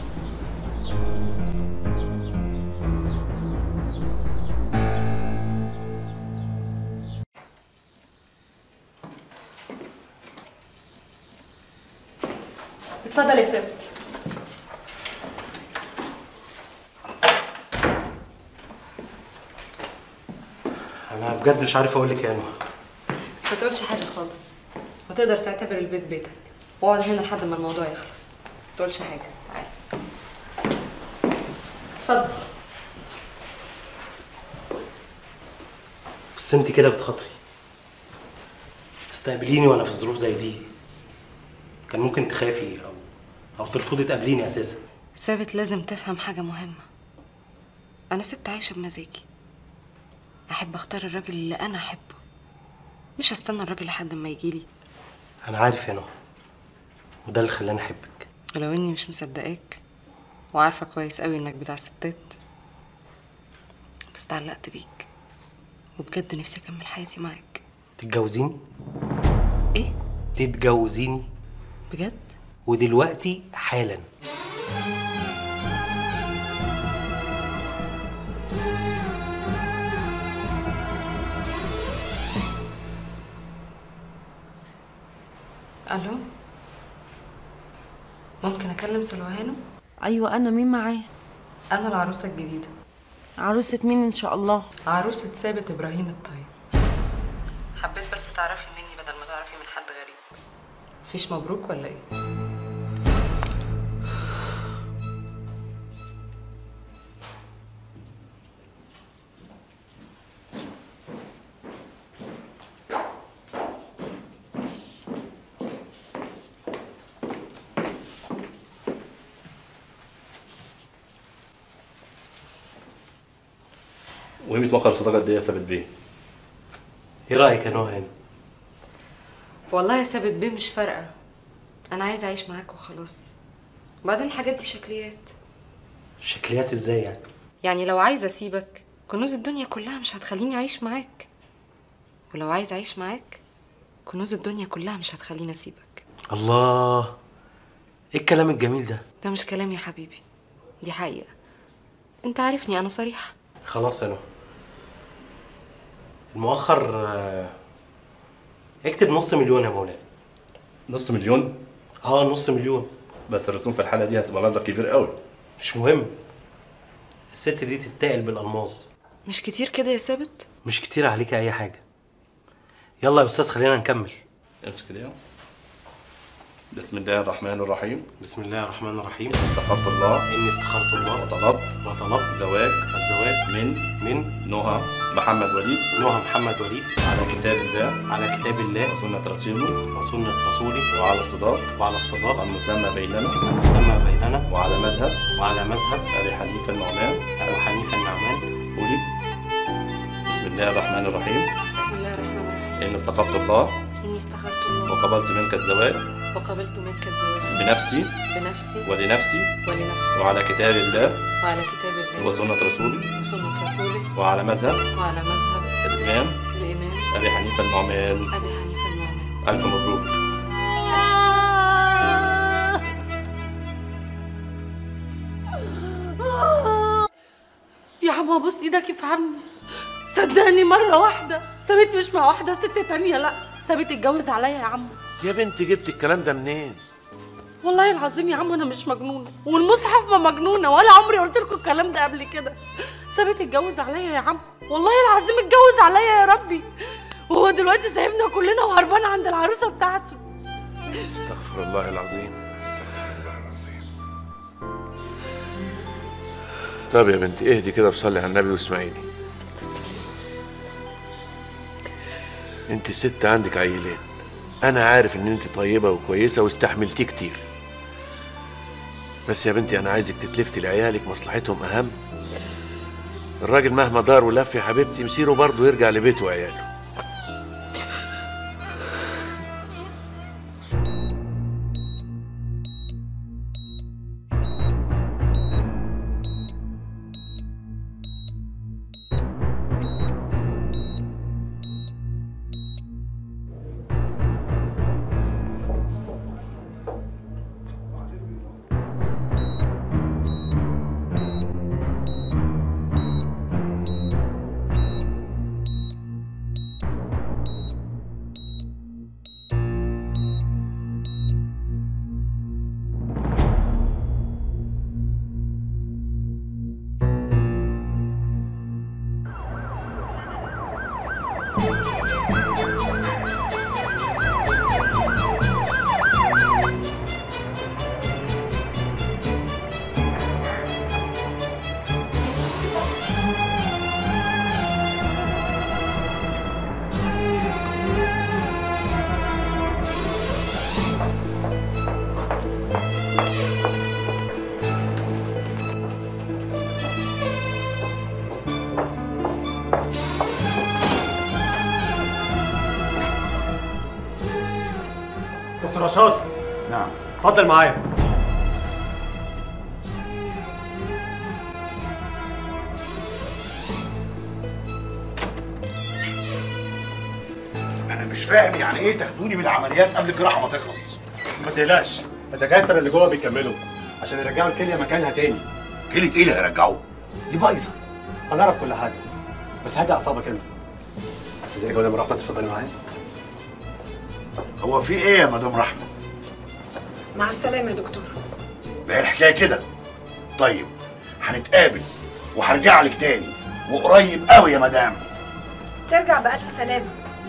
اتفضل يا ثابت
انا بجد مش عارف اقول لك يا نهى
ما تقولش حاجه خالص وتقدر تعتبر البيت بيتك واقعد هنا لحد ما الموضوع يخلص ما تقولش حاجه تعالى اتفضل
بس انت كده بتخاطري تستقبليني وانا في ظروف زي دي كان ممكن تخافي او او ترفضي تقابليني اساسا
ثابت لازم تفهم حاجه مهمه انا ست عايشه بمزاجي احب اختار الراجل اللي انا احبه مش هستنى الراجل لحد ما يجيلي
انا عارف يا نهى وده اللي خلاني احبك
ولو اني مش مصدقاك وعارفه كويس قوي انك بتاع ستات بس اتعلقت بيك وبجد نفسي اكمل حياتي معاك
تتجوزيني
ايه
تتجوزيني
بجد
ودلوقتي حالا
الو ممكن اكلم سلوى هانم
ايوه انا مين معاه
انا العروسه الجديده
عروسة مين ان شاء الله
عروسه ثابت ابراهيم الطيب حبيت بس تعرفي مني بدل ما تعرفي من حد غريب مفيش مبروك ولا ايه
وقيمة موقع الصداقة قد ايه يا ثابت بيه؟
ايه رايك يا نهى هاني
والله يا ثابت بيه مش فارقه انا عايزه اعيش معاك وخلاص وبعدين الحاجات دي شكليات
شكليات ازاي يعني
يعني لو عايزه اسيبك كنوز الدنيا كلها مش هتخليني اعيش معاك ولو عايزه اعيش معاك كنوز الدنيا كلها مش هتخليني اسيبك
الله ايه الكلام الجميل ده
ده مش كلام يا حبيبي دي حقيقه انت عارفني انا صريحه
خلاص يا نهى المؤخر آه، اكتب نص مليون يا مولانا
نص مليون؟
اه نص مليون
بس الرسوم في الحالة دي هتبقى مبلغ كبير قوي
مش مهم الست دي تتقل بالالماظ
مش كتير كده يا ثابت
مش كتير عليك اي حاجه يلا يا استاذ خلينا نكمل
امسك كده بسم الله الرحمن الرحيم
بسم الله الرحمن الرحيم
استغفرت الله
اني استخرت الله
وطلبت
وطلبت
زواج
الزواج
من
من
نهى محمد وليد
نهى محمد وليد
على كتاب الله
على كتاب الله
وسنة رسوله
وسنة رسوله
وعلى الصداق
وعلى الصداق
المسمى بيننا
المسمى بيننا
وعلى مذهب
وعلى مذهب
أبي حنيفة النعمان
أبو حنيفة النعمان
قولي بسم الله الرحمن الرحيم
بسم الله الرحمن الرحيم
إن استغفرت الله
اني استخرت الله
وقبلت منك الزواج
وقبلت منك الزواج
بنفسي
بنفسي
ولنفسي
ولنفسي
وعلى كتاب الله
وعلى كتاب الله
وسنة رسوله
وسنة رسوله
وعلى مذهب
وعلى مذهب
الإمام
الإمام
أبي حنيفة النعمان
أبي حنيفة النعمان
ألف مبروك
يا عم بص ايدك افهمني صدقني مرة واحدة ثابت مش مع واحدة ست تانية لا ثابت اتجوز عليا يا عم
يا بنت جبت الكلام ده منين
والله العظيم يا عم انا مش مجنونة والمصحف ما مجنونة ولا عمري قلت لكم الكلام ده قبل كده ثابت اتجوز عليا يا عم والله العظيم اتجوز عليا يا ربي وهو دلوقتي سايبنا كلنا وهربان عند العروسة بتاعته
استغفر الله العظيم استغفر الله العظيم طب يا بنتي اهدي كده وصلي على النبي واسمعيني انت ست عندك عيلين انا عارف ان انت طيبه وكويسه واستحملتيه كتير بس يا بنتي انا عايزك تتلفتي لعيالك مصلحتهم اهم الراجل مهما دار ولف يا حبيبتي مصيره برضه يرجع لبيته وعياله
دكتور رشاد
نعم
اتفضل معايا
انا مش فاهم يعني ايه تاخدوني من العمليات قبل الجراحه ما تخلص
ما تقلقش الدكاتره اللي جوه بيكملوا عشان يرجعوا الكليه مكانها تاني
كليه ايه اللي هيرجعوه دي بايظه
هنعرف كل حاجه بس هدي اعصابك انت بس زي جوده رحمه تفضلي معايا
هو في ايه يا مدام رحمه
مع السلامه يا دكتور
ما هي الحكايه كده طيب هنتقابل وهرجع لك تاني وقريب قوي يا مدام
ترجع بألف سلامة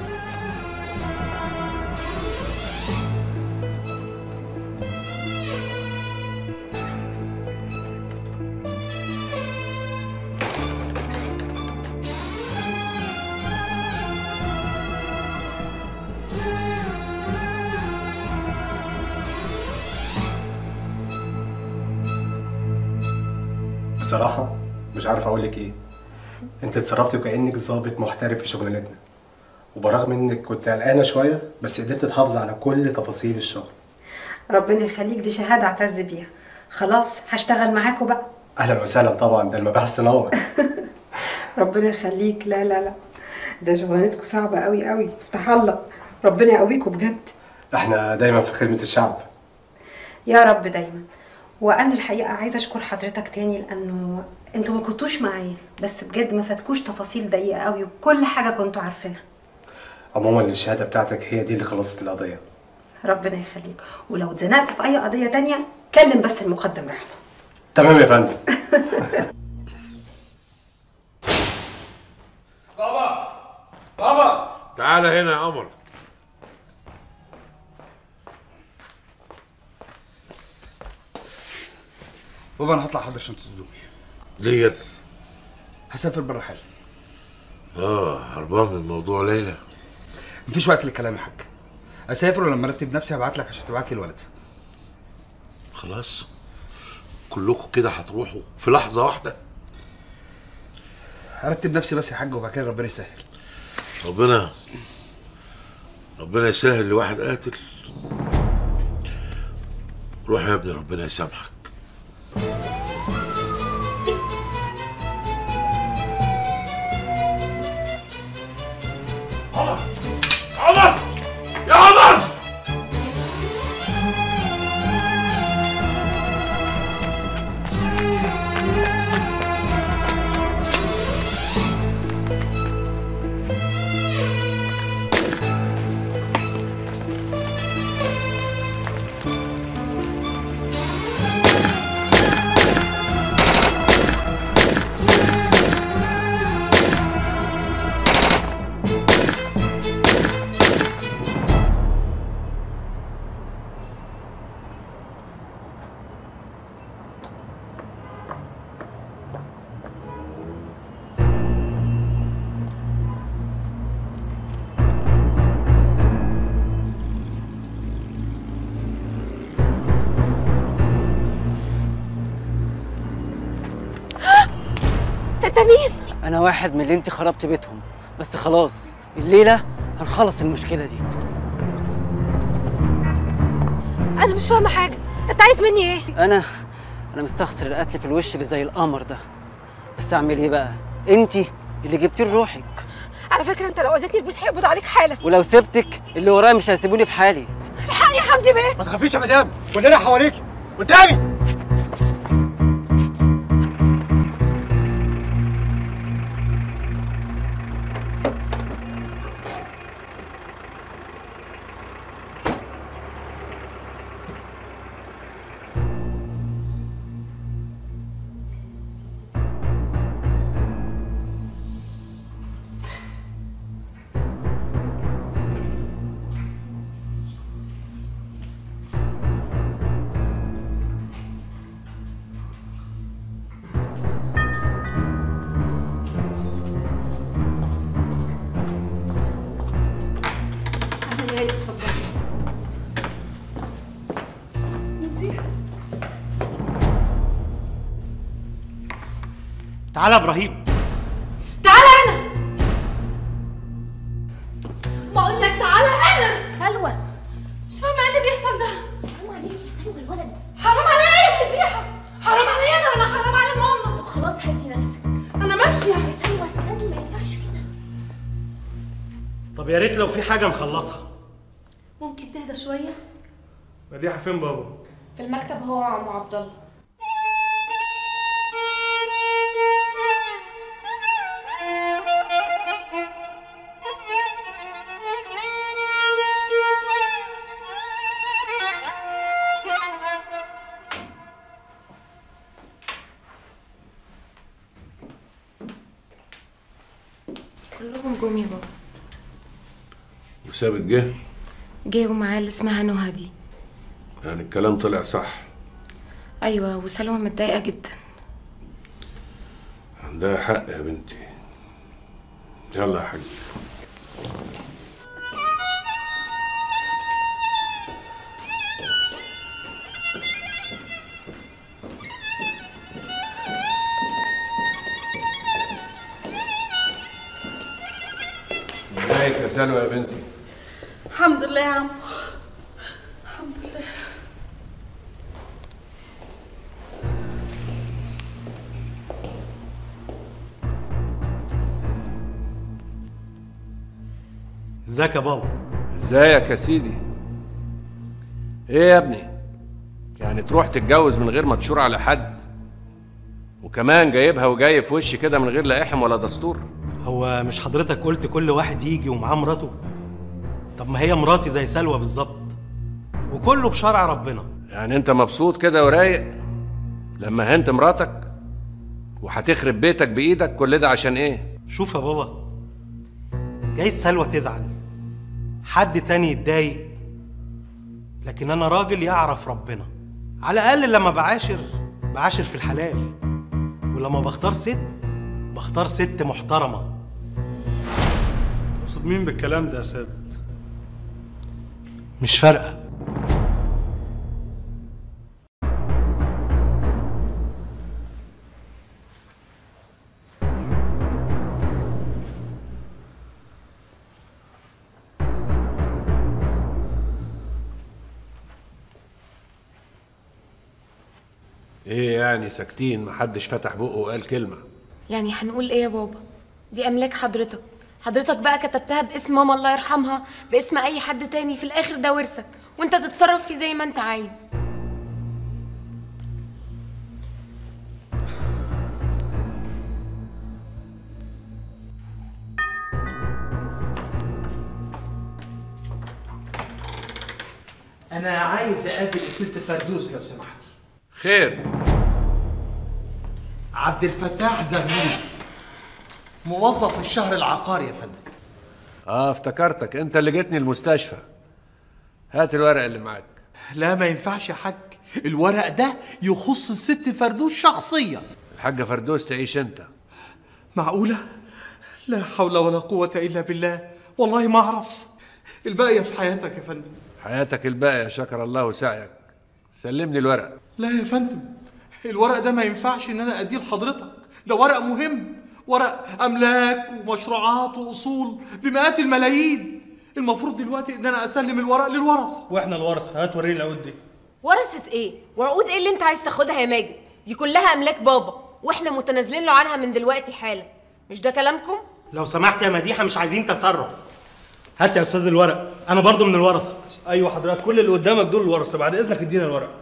بصراحه مش عارف اقول لك ايه انت اتصرفتي وكانك ضابط محترف في شغلانتنا وبرغم انك كنت قلقانه شويه بس قدرت تحافظ على كل تفاصيل الشغل
ربنا يخليك دي شهادة اعتز بيها خلاص هشتغل معاكوا بقى
اهلا وسهلا طبعا ده المباحث تنور
ربنا يخليك لا لا لا ده شغلانتكم صعبة قوي قوي افتح الله ربنا يقويكم بجد
احنا دايما في خدمه الشعب
يا رب دايما وانا الحقيقة عايزة اشكر حضرتك تاني لانه انتوا ما كنتوش معايا بس بجد ما فاتكوش تفاصيل دقيقة قوي وكل حاجة كنتوا عارفينها
عموما الشهاده بتاعتك هي دي اللي خلصت القضيه
ربنا يخليك ولو اتزنقت في اي قضية تانية كلم بس المقدم رحمة
تمام يا فندم
بابا بابا تعالى هنا يا قمر
بابا انا هطلع احضر شنطه هدومي
ليه يا ابني؟
هسافر بره حالي
اه هربان من موضوع ليلى
مفيش وقت للكلام يا حاج اسافر ولما ارتب نفسي هبعت لك عشان تبعت لي الولد
خلاص كلكم كده هتروحوا في لحظة واحدة
هرتب نفسي بس يا حاج وبعد كده ربنا يسهل
ربنا ربنا يسهل لواحد قاتل روح يا ابني ربنا يسامحك عمر عمر يا عمر
انت مين؟
انا واحد من اللي انت خربت بيتهم بس خلاص الليله هنخلص المشكله دي
انا مش فاهمه حاجه انت عايز مني ايه؟
انا انا مستخسر القتل في الوش اللي زي القمر ده بس اعمل ايه بقى انت اللي جبتيه لروحك
على فكره انت لو اذيتني البوليس هيقبض عليك حالا
ولو سبتك اللي ورايا مش هيسيبوني في حالي
الحقني يا حمدي بيه
ما تخافيش يا مدام كلنا حواليك قدامي
اهلا يا هاني اتفضلي
تعالى يا ابراهيم
تعالى هنا بقول لك تعالى هنا
سلوى
مش فاهمه ايه اللي بيحصل العسل ده
حرام عليك يا سلوى الولد
حرام عليا يا مديحه حرام عليا انا ولا حرام على ماما
طب خلاص هدي نفسك
انا ماشيه
يا سلوى استني ما ينفعش كده
طب يا ريت لو في حاجه نخلصها
ممكن تهدى شويه
مديحه فين بابا
في المكتب هو وعم عبد الله كلهم جم يا بابا
وثابت جه
جايوا معاه اللي اسمها نهى دي
يعني الكلام طلع صح
ايوه وسلوى متضايقه جدا
عندها حق يا بنتي يلا يا حاج ازيك يا سلوى يا بنتي
الحمد لله يا عم الحمد لله
ازيك يا بابا
ازيك يا سيدي ايه يا ابني يعني تروح تتجوز من غير ما تشور على حد وكمان جايبها وجاي في وشي كده من غير لا احم ولا دستور
هو مش حضرتك قلت كل واحد يجي ومعاه مراته طب ما هي مراتي زي سلوى بالظبط وكله بشرع ربنا
يعني انت مبسوط كده ورايق لما هنت مراتك وهتخرب بيتك بايدك كل ده عشان ايه
شوف يا بابا جايز سلوى تزعل حد تاني يتضايق لكن انا راجل يعرف ربنا على الاقل لما بعاشر بعاشر في الحلال ولما بختار ست بختار ست محترمه
تقصد مين بالكلام ده يا ثابت
مش فارقه
ايه يعني ساكتين محدش فتح بقه وقال كلمه
يعني هنقول ايه يا بابا دي املاك حضرتك حضرتك بقى كتبتها باسم ماما الله يرحمها باسم اي حد تاني في الاخر ده ورثك وانت تتصرف فيه زي ما انت عايز
انا عايز اقابل الست فردوس لو سمحتي
خير
عبد الفتاح زغلول موظف الشهر العقاري يا فندم
اه افتكرتك انت اللي جيتني المستشفى هات الورق اللي معاك
لا ما ينفعش يا حاج الورق ده يخص الست فردوس شخصيا
الحاجه فردوس تعيش انت
معقولة؟ لا حول ولا قوة إلا بالله والله ما أعرف الباقية في حياتك يا فندم
حياتك الباقيه شكر الله سعيك سلمني الورق
لا يا فندم الورق ده ما ينفعش إن أنا أديه لحضرتك ده ورق مهم ورق أملاك ومشروعات وأصول بمئات الملايين المفروض دلوقتي إن أنا أسلم الورق للورثة
واحنا الورثه هات وريني العقود دي
ورثت ايه وعقود ايه اللي انت عايز تاخدها يا ماجد دي كلها املاك بابا واحنا متنازلين له عنها من دلوقتي حالا مش ده كلامكم
لو سمحت يا مديحه مش عايزين تسرع هات يا استاذ الورق انا برضو من الورثه
ايوه حضرتك كل اللي قدامك دول الورثه بعد اذنك ادينا الورق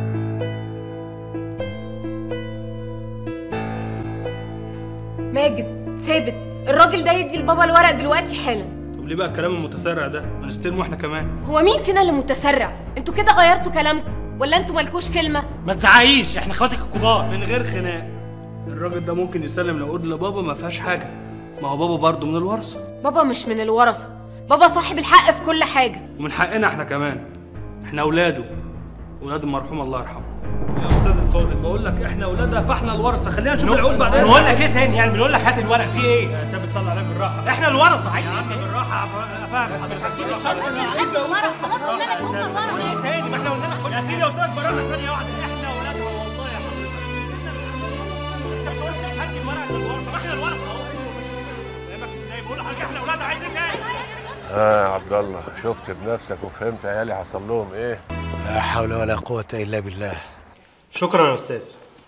ماجد ثابت الراجل ده يدي لبابا الورق دلوقتي حالا
طب ليه بقى الكلام المتسرع ده ما نستلمه احنا كمان
هو مين فينا اللي متسرع انتوا كده غيرتوا كلامكم ولا انتوا مالكوش كلمه
ما تزعقيش احنا اخواتك الكبار
من غير خناق الراجل ده ممكن يسلم العقود لبابا ما فيهاش حاجه ما هو بابا برضه من الورثه
بابا مش من الورثه بابا صاحب الحق في كل حاجه
ومن حقنا احنا كمان احنا اولاده اولاد المرحوم الله يرحمه يا استاذ الفاضل بقول لك احنا اولادها فاحنا الورثه خلينا نشوف العقود بعد اذنك
نقول لك ايه تاني يعني بنقول لك هات الورق في ايه
يا ثابت صلي عليك بالراحه
احنا الورثه عايز
يا عم بالراحه افهم
الورق خلاص قلنا لك هم الورق
تاني ما احنا قلنا لك
يا سيدي قلت لك بالراحه ثانيه واحده احنا اولادها والله يا حضرتك
انت مش قلت هات الورق للورثه ما احنا الورثه اهو فاهمك ازاي بقول لحضرتك احنا اولادها عايز ايه تاني
اه يا عبد الله شفت بنفسك وفهمت عيالي حصل لهم ايه
لا حول ولا قوة إلا بالله
شكرا يا استاذ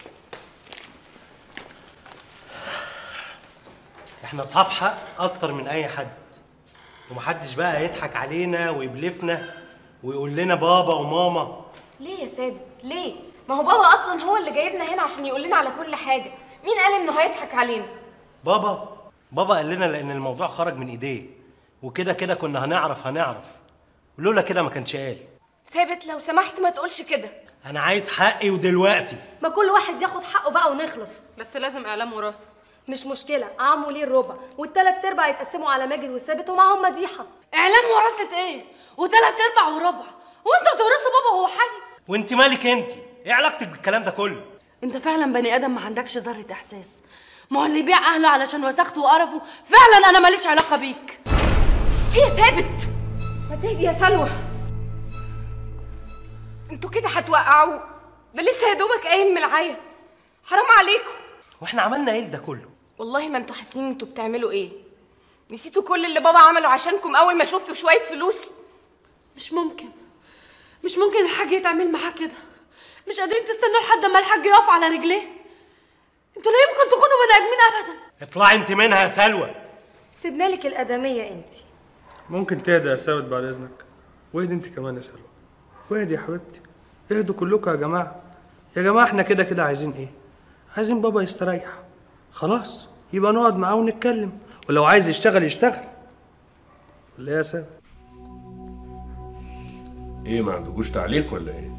احنا اصحاب حق اكتر من اي حد ومحدش بقى يضحك علينا ويبلفنا ويقول لنا بابا وماما
ليه يا ثابت ليه ما هو بابا اصلا هو اللي جايبنا هنا عشان يقول لنا على كل حاجه مين قال انه هيضحك علينا
بابا بابا قال لنا لان الموضوع خرج من ايديه وكده كده كنا هنعرف هنعرف ولولا كده ما كانش قال
ثابت لو سمحت ما تقولش كده
انا عايز حقي ودلوقتي
ما كل واحد ياخد حقه بقى ونخلص
بس لازم اعلام وراثه
مش مشكله عمو ليه الربع والتلات ارباع يتقسموا على ماجد وثابت ومعاهم مديحه
اعلام وراثه ايه وتلات ارباع وربع وانتوا تورثوا بابا وهو حي
وانت مالك انت ايه علاقتك بالكلام ده كله
انت فعلا بني ادم ما عندكش ذره احساس ما هو اللي يبيع اهله علشان وسخته وقرفه فعلا انا ماليش علاقه بيك
ايه يا ثابت ما تهدي يا سلوى انتوا كده هتوقعوه ده لسه يا دوبك قايم من العيا حرام عليكم
واحنا عملنا ايه ده كله
والله ما انتوا حاسين انتوا بتعملوا ايه نسيتوا كل اللي بابا عمله عشانكم اول ما شفتوا شويه فلوس
مش ممكن مش ممكن الحاج يتعمل معاه كده مش قادرين تستنوا لحد ما الحاج يقف على رجليه انتوا لا يمكن تكونوا بني ادمين ابدا
اطلعي انت منها يا سلوى
سيبنا لك الادميه انت
ممكن تهدى يا ثابت بعد اذنك واهدي انت كمان يا سلوى واهدي يا حبيبتي اهدوا كلكم يا جماعه يا جماعه احنا كده كده عايزين ايه عايزين بابا يستريح خلاص يبقى نقعد معاه ونتكلم ولو عايز يشتغل يشتغل ولا إيه يا ثابت
ايه ما عندكوش تعليق ولا ايه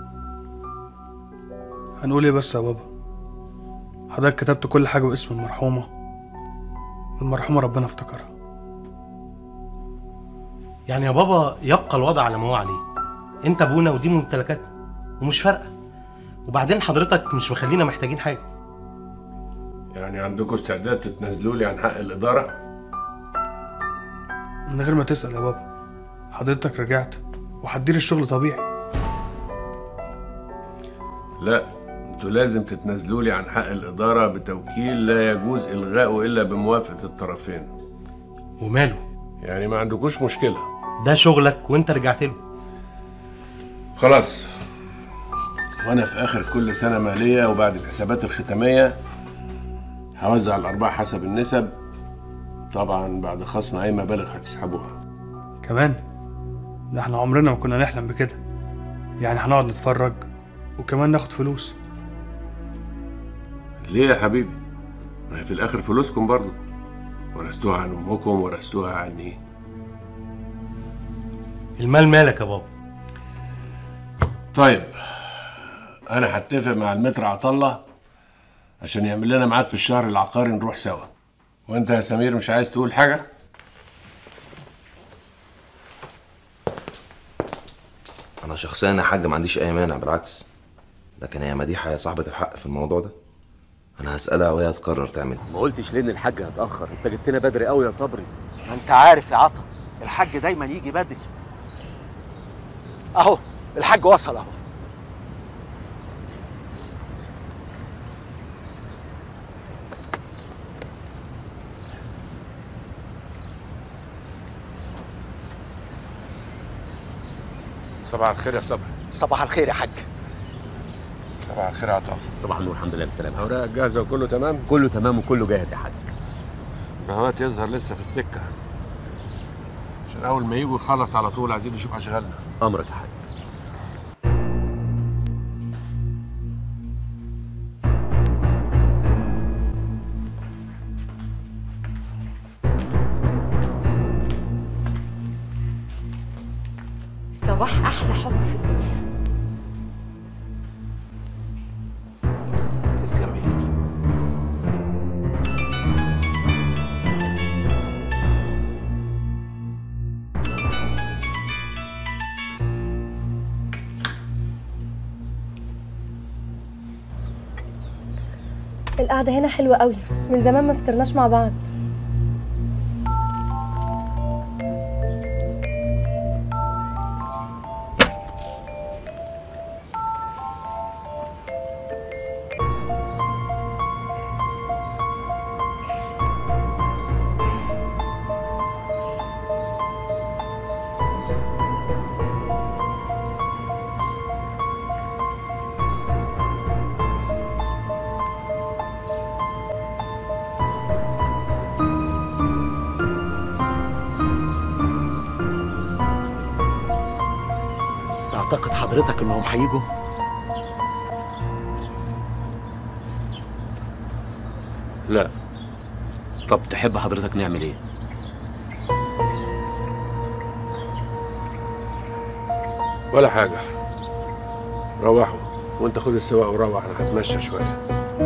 هنقول ايه بس يا بابا حضرتك كتبت كل حاجه باسم المرحومه والمرحومه ربنا افتكرها
يعني يا بابا يبقى الوضع على ما هو عليه انت ابونا ودي ممتلكاتنا ومش فارقه وبعدين حضرتك مش مخلينا محتاجين حاجه
يعني عندكم استعداد تتنازلوا لي عن حق الاداره
من غير ما تسال يا بابا حضرتك رجعت وهتدير الشغل طبيعي
لا انتوا لازم تتنازلوا لي عن حق الاداره بتوكيل لا يجوز الغائه الا بموافقه الطرفين
وماله
يعني ما عندكوش مشكله
ده شغلك وانت رجعت له
خلاص وانا في اخر كل سنه ماليه وبعد الحسابات الختاميه هوزع الارباح حسب النسب طبعا بعد خصم اي مبالغ هتسحبوها
كمان ده احنا عمرنا ما كنا نحلم بكده يعني هنقعد نتفرج وكمان ناخد فلوس
ليه يا حبيبي ما هي في الاخر فلوسكم برضو ورثتوها عن امكم ورثتوها عني
المال مالك يا بابا
طيب انا هتفق مع المتر عطله عشان يعمل لنا ميعاد في الشهر العقاري نروح سوا وانت يا سمير مش عايز تقول حاجه
انا شخصيا يا حاج ما عنديش اي مانع بالعكس لكن هي مديحه هي صاحبه الحق في الموضوع ده انا هسالها وهي تقرر تعمل
ما قلتش ليه ان الحاج هتاخر انت جبتنا بدري قوي يا صبري
ما انت عارف يا عطا الحاج دايما يجي بدري اهو الحاج وصل اهو
صباح الخير يا صبحي
صباح الخير يا حاج
صباح الخير يا عطا
صباح النور الحمد لله بالسلامه
اوراق جاهزه وكله تمام
كله تمام وكله جاهز يا حاج
بهوات يظهر لسه في السكه عشان اول ما يجوا يخلص على طول عايزين نشوف اشغالنا
امرك يا حاج
صباح احلى حب في الدنيا
تسلم ايديك
القعدة هنا حلوة قوي من زمان ما فطرناش مع بعض
حضرتك انهم هيجوا
لا
طب تحب حضرتك نعمل ايه
ولا حاجة روحوا وانت خد السواق وروح انا هتمشى شوية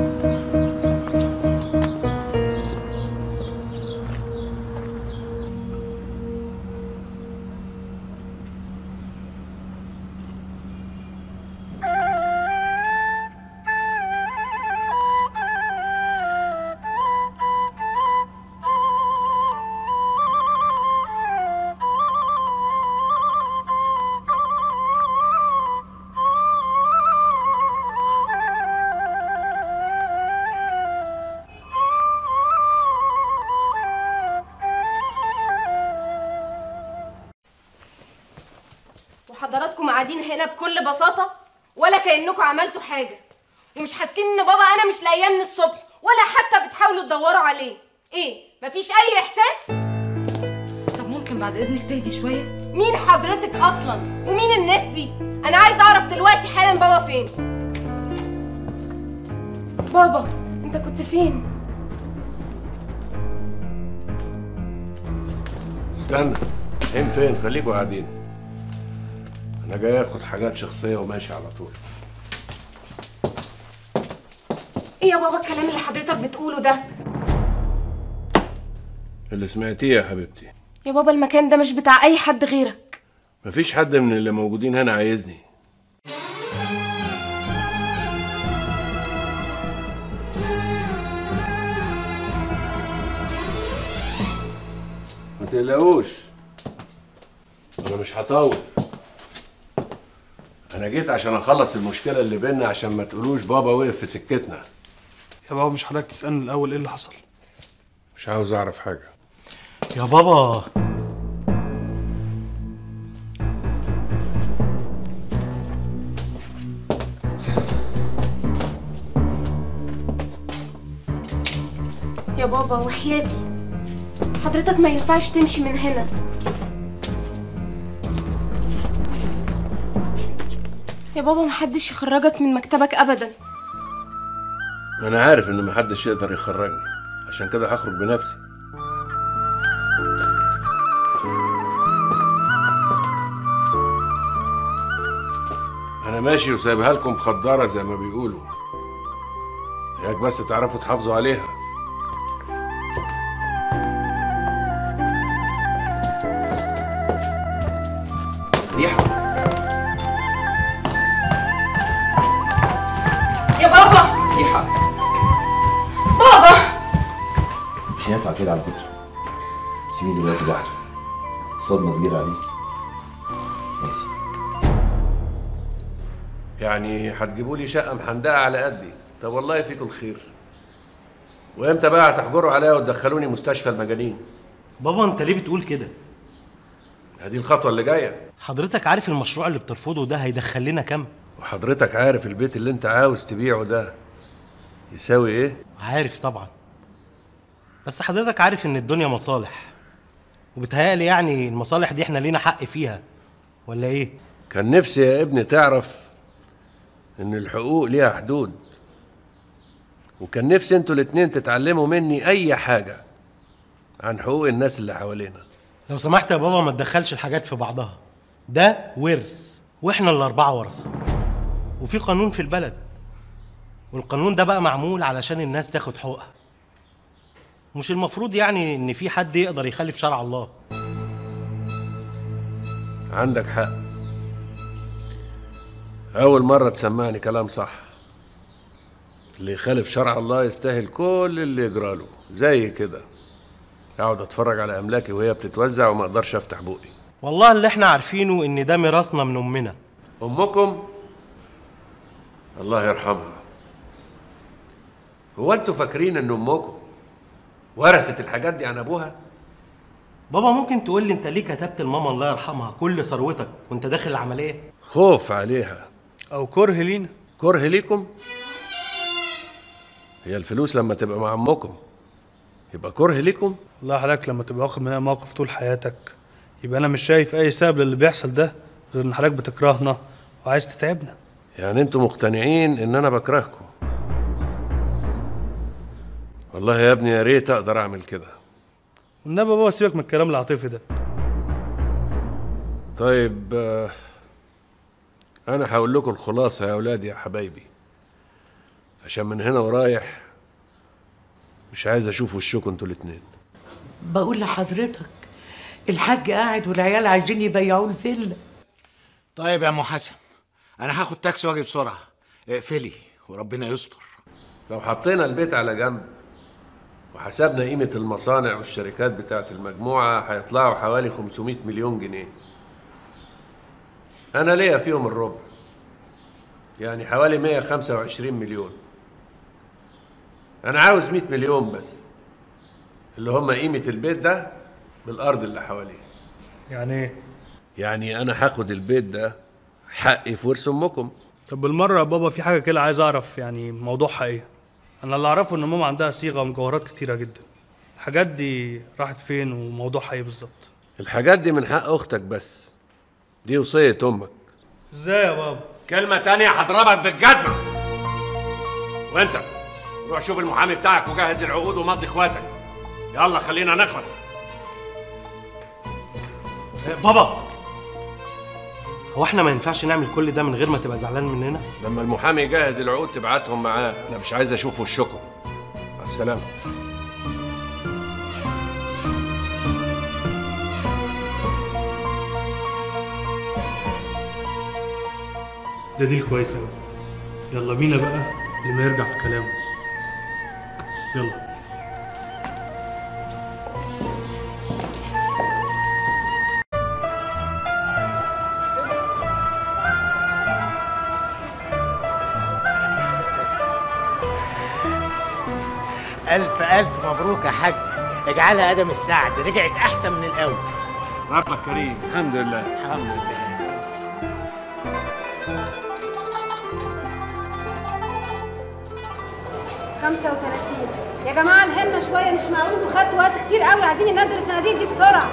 وحضراتكم قاعدين هنا بكل بساطة ولا كأنكم عملتوا حاجة ومش حاسين ان بابا انا مش لاقياه من الصبح ولا حتى بتحاولوا تدوروا عليه ايه مفيش اي احساس
طب ممكن بعد اذنك تهدي شويه
مين حضرتك اصلا ومين الناس دي انا عايز اعرف دلوقتي حالا بابا فين بابا انت كنت فين
استنى فين فين خليكوا قاعدين انا جاي اخد حاجات شخصية وماشي على طول
ايه يا بابا الكلام اللي حضرتك بتقوله ده
اللي سمعتيه يا حبيبتي
يا بابا المكان ده مش بتاع اي حد غيرك
مفيش حد من اللي موجودين هنا عايزني ما تقلقوش انا مش هطول انا جيت عشان اخلص المشكله اللي بينا عشان ما تقولوش بابا وقف في سكتنا
يا بابا مش حضرتك تسالني الاول ايه اللي حصل
مش عاوز اعرف حاجه
يا بابا
يا بابا وحياتي حضرتك ما ينفعش تمشي من هنا يا بابا محدش يخرجك من مكتبك ابدا
ما انا عارف ان محدش يقدر يخرجني عشان كده هخرج بنفسي انا ماشي وسايبها لكم خضاره زي ما بيقولوا ياك بس تعرفوا تحافظوا عليها
ريحه
يا بابا
ريحه
بابا
مش هينفع كده على فكره سيبيه دلوقتي لوحده صدمه كبيره عليه ماشي
يعني هتجيبوا لي شقه محندقه على قدي طب والله فيكم الخير وامتى بقى هتحجروا عليا وتدخلوني مستشفى المجانين
بابا انت ليه بتقول كده
هذه الخطوه اللي جايه
حضرتك عارف المشروع اللي بترفضه ده هيدخل لنا كام
وحضرتك عارف البيت اللي انت عاوز تبيعه ده يساوي ايه
عارف طبعا بس حضرتك عارف ان الدنيا مصالح وبتهيألي يعني المصالح دي احنا لينا حق فيها ولا ايه
كان نفسي يا ابني تعرف ان الحقوق ليها حدود وكان نفسي انتوا الاتنين تتعلموا مني اي حاجة عن حقوق الناس اللي حوالينا
لو سمحت يا بابا ما تدخلش الحاجات في بعضها ده ورث واحنا الاربعه ورثه وفي قانون في البلد والقانون ده بقى معمول علشان الناس تاخد حقوقها مش المفروض يعني ان في حد يقدر يخالف شرع الله
عندك حق أول مرة تسمعني كلام صح اللي يخالف شرع الله يستاهل كل اللي يجراله زي كده اقعد اتفرج على املاكي وهي بتتوزع وما اقدرش افتح بوقي
والله اللي احنا عارفينه ان ده ميراثنا من امنا
امكم الله يرحمها هو انتوا فاكرين ان امكم ورثت الحاجات دي عن ابوها
بابا ممكن تقول لي انت ليه كتبت لماما الله يرحمها كل ثروتك وانت داخل العمليه
خوف عليها
او كره لينا
كره ليكم هي الفلوس لما تبقى مع امكم يبقى كره ليكم
والله حضرتك لما تبقى واخد منها موقف طول حياتك يبقى انا مش شايف اي سبب للي بيحصل ده غير ان حضرتك بتكرهنا وعايز تتعبنا
يعني انتوا مقتنعين ان انا بكرهكم والله يا ابني يا ريت اقدر اعمل كده
والنبي بابا سيبك من الكلام العاطفي ده
طيب آه، انا هقول لكم الخلاصه يا اولادي يا حبايبي عشان من هنا ورايح مش عايز اشوف وشكم انتوا الاتنين
بقول لحضرتك الحاج قاعد والعيال عايزين يبيعوا الفيلا
طيب يا ام حسن انا هاخد تاكسي واجي بسرعه اقفلي وربنا يستر
لو حطينا البيت على جنب وحسبنا قيمة المصانع والشركات بتاعت المجموعة هيطلعوا حوالي 500 مليون جنيه أنا ليا فيهم الربع يعني حوالي 125 مليون أنا عاوز 100 مليون بس اللي هم قيمة البيت ده بالأرض اللي حواليه
يعني ايه
يعني أنا هاخد البيت ده حقي في ورث أمكم
طب بالمره يا بابا في حاجه كده عايز اعرف يعني موضوعها ايه انا اللي اعرفه ان ماما عندها صيغه ومجوهرات كتيره جدا الحاجات دي راحت فين وموضوعها ايه بالظبط
الحاجات دي من حق أختك بس دي وصية أمك
ازاي يا بابا
كلمة تانية هضربك بالجزمة وانت روح شوف المحامي بتاعك وجهز العقود ومضي اخواتك يلا خلينا نخلص
بابا هو احنا ما ينفعش نعمل كل ده من غير ما تبقى زعلان مننا
لما المحامي يجهز العقود تبعتهم معاه انا مش عايز اشوف وشكم مع السلامة
ده ديل كويس قوي يلا بينا بقى لما يرجع في كلامه يلا
الف الف مبروك يا حاج اجعلها ادم السعد رجعت احسن من الاول
ربك كريم الحمد لله الحمد لله
خمسة وتلاتين يا جماعة الهمة شوية مش معقول انتوا خدتوا وقت كتير قوي عايزين ننزل الصناديق دي بسرعة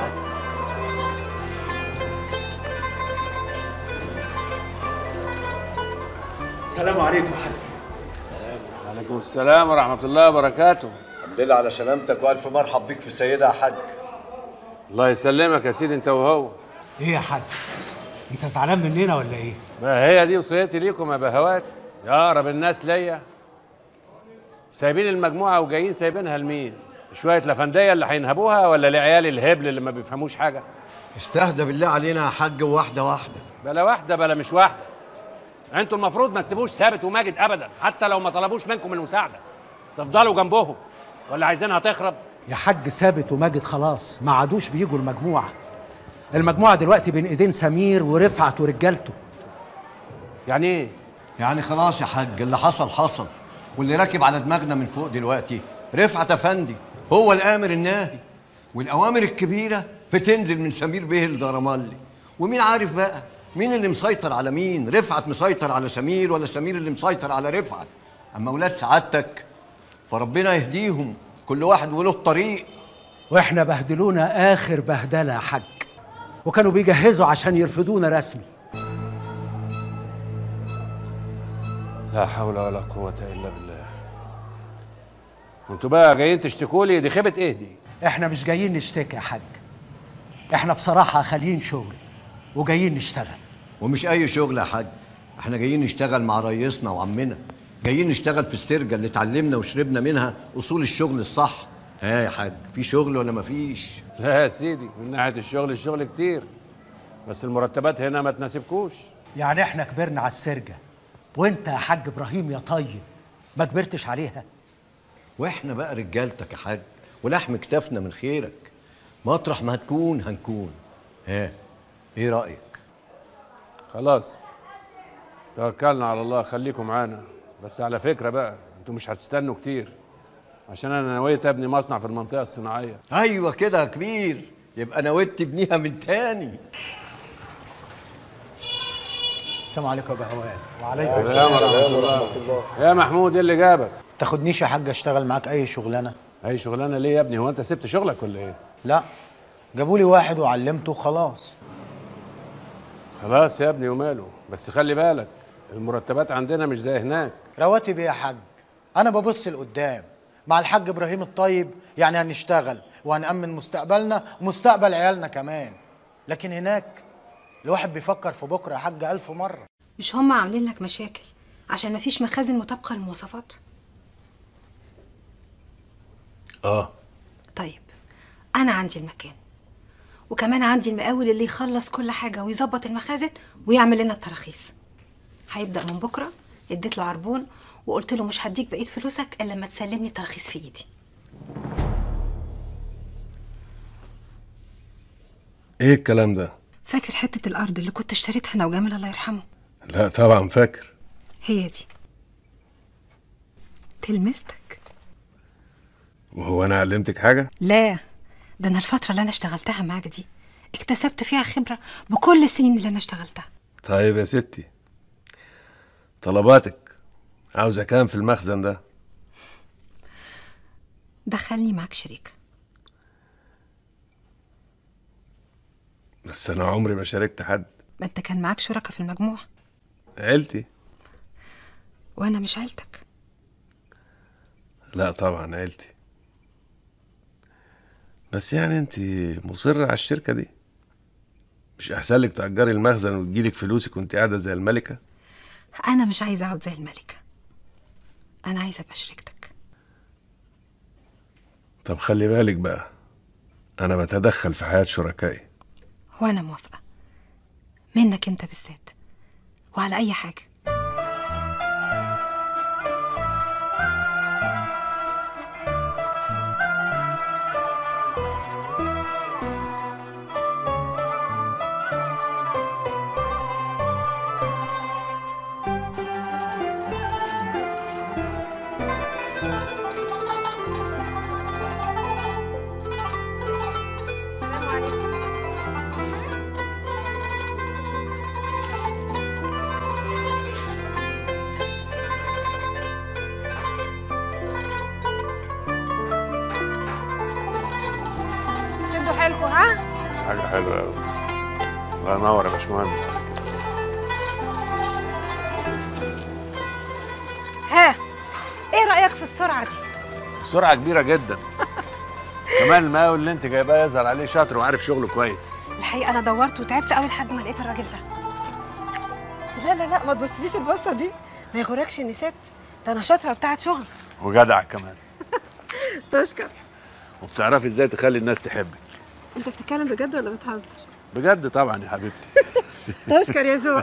السلام عليكم يا حاج
عليكم السلام ورحمة الله وبركاته
الحمد لله على سلامتك والف مرحب بيك في السيده يا حاج
الله يسلمك يا سيدي انت وهو
ايه يا حاج انت زعلان مننا ولا ايه
ما هي دي وصيتي ليكم يا بهوات يا اقرب الناس ليا سايبين المجموعة وجايين سايبينها لمين؟ شوية لفندية اللي هينهبوها ولا لعيال الهبل اللي ما بيفهموش حاجة؟
استهدى بالله علينا يا حاج واحده واحده
بلا واحدة بلا مش واحدة انتوا المفروض ما تسيبوش ثابت وماجد ابدا حتى لو ما طلبوش منكم المساعدة تفضلوا جنبهم ولا عايزينها تخرب؟
يا حاج ثابت وماجد خلاص ما عادوش بيجوا المجموعه المجموعه دلوقتي بين ايدين سمير ورفعت ورجالته
يعني ايه
يعني خلاص يا حاج اللي حصل حصل واللي راكب على دماغنا من فوق دلوقتي رفعت افندي هو الامر الناهي والاوامر الكبيره بتنزل من سمير بيه الدرمالي ومين عارف بقى مين اللي مسيطر على مين رفعت مسيطر على سمير ولا سمير اللي مسيطر على رفعت اما اولاد سعادتك فربنا يهديهم كل واحد وله طريق
واحنا بهدلونا اخر بهدله يا حاج وكانوا بيجهزوا عشان يرفضونا رسمي
لا حول ولا قوة إلا بالله وانتوا بقى جايين تشتكوا لي دي خيبة ايه دي؟
احنا مش جايين نشتكي يا حاج احنا بصراحه خاليين شغل وجايين نشتغل
ومش اي شغل يا حاج احنا جايين نشتغل مع ريسنا وعمنا جايين نشتغل في السرجه اللي اتعلمنا وشربنا منها اصول الشغل الصح ها يا حاج في شغل ولا مفيش
لا يا سيدي من ناحية الشغل الشغل كتير بس المرتبات هنا ما تناسبكوش
يعني احنا كبرنا على السرجه وانت يا حاج ابراهيم يا طيب ما كبرتش عليها
واحنا بقى رجالتك يا حاج ولحم كتافنا من خيرك مطرح ما هتكون هنكون ها ايه رايك
خلاص توكلنا على الله خليكم معانا بس على فكرة بقى انتوا مش هتستنوا كتير عشان انا نويت ابني مصنع في المنطقة الصناعية
ايوه كده يا كبير يبقى نويت تبنيها من تاني
السلام عليكم يا بهوان
وعليكم السلام ورحمة الله يا محمود ايه اللي جابك؟
تاخدنيش يا حاج اشتغل معاك اي شغلانه
اي شغلانة ليه يا ابني هو انت سبت شغلك ولا ايه؟
لا جابوا لي واحد وعلمته خلاص
خلاص يا ابني وماله بس خلي بالك المرتبات عندنا مش زي هناك
رواتب ايه يا حاج انا ببص لقدام مع الحاج ابراهيم الطيب يعني هنشتغل وهنأمن مستقبلنا ومستقبل عيالنا كمان لكن هناك الواحد بيفكر في بكره يا حاج ألف مرة
مش هم عاملين لك مشاكل عشان مفيش مخازن مطابقة للمواصفات
اه
طيب أنا عندي المكان وكمان عندي المقاول اللي يخلص كل حاجة ويظبط المخازن ويعمل لنا التراخيص هيبدأ من بكرة اديت له عربون وقلت له مش هديك بقية فلوسك إلا لما تسلمني التراخيص في إيدي
ايه الكلام ده
فاكر حتة الأرض اللي كنت اشتريتها أنا وجمال الله يرحمه
لا طبعا فاكر
هي دي تلمستك
وهو انا علمتك حاجه
لا ده أنا الفترة اللي أنا اشتغلتها معاك دي اكتسبت فيها خبرة بكل السنين اللي أنا اشتغلتها
طيب يا ستي طلباتك عاوزه كام في المخزن ده
دخلني معاك شريك
بس انا عمري ما شاركت حد
ما أنت كان معاك شركة في المجموعة
عيلتي
وأنا مش عيلتك
لا طبعا عيلتي بس يعني انت مصرة على الشركة دي مش احسن لك تأجري المخزن وتجيلك فلوسك وانت قاعدة زي الملكة
أنا مش عايزة أقعد زي الملكة أنا عايزة أبقى شريكتك
طب خلي بالك بقى انا بتدخل في حياة شركائي
وأنا موافقة منك أنت بالذات وعلى أي حاجة
السلام عليكم شدوا حيلكوا ها
حاجة حلوة أوي الله ينور يا باشمهندس
ها إيه رأيك في السرعة دي؟
سرعة كبيرة جدا كمان المقاول اللي انت جايباه يظهر عليه شاطر وعارف شغله كويس
الحقيقة أنا دورت وتعبت قوي لحد ما لقيت الراجل ده لا لا لا ما تبصليش البصة دي ما يغركش إني ست ده أنا شاطرة بتاعت شغل
وجدع كمان
تشكر
وبتعرفي ازاي تخلي الناس تحبك
أنت بتتكلم بجد ولا بتهزر؟
بجد طبعا يا حبيبتي
تشكر يا ذوق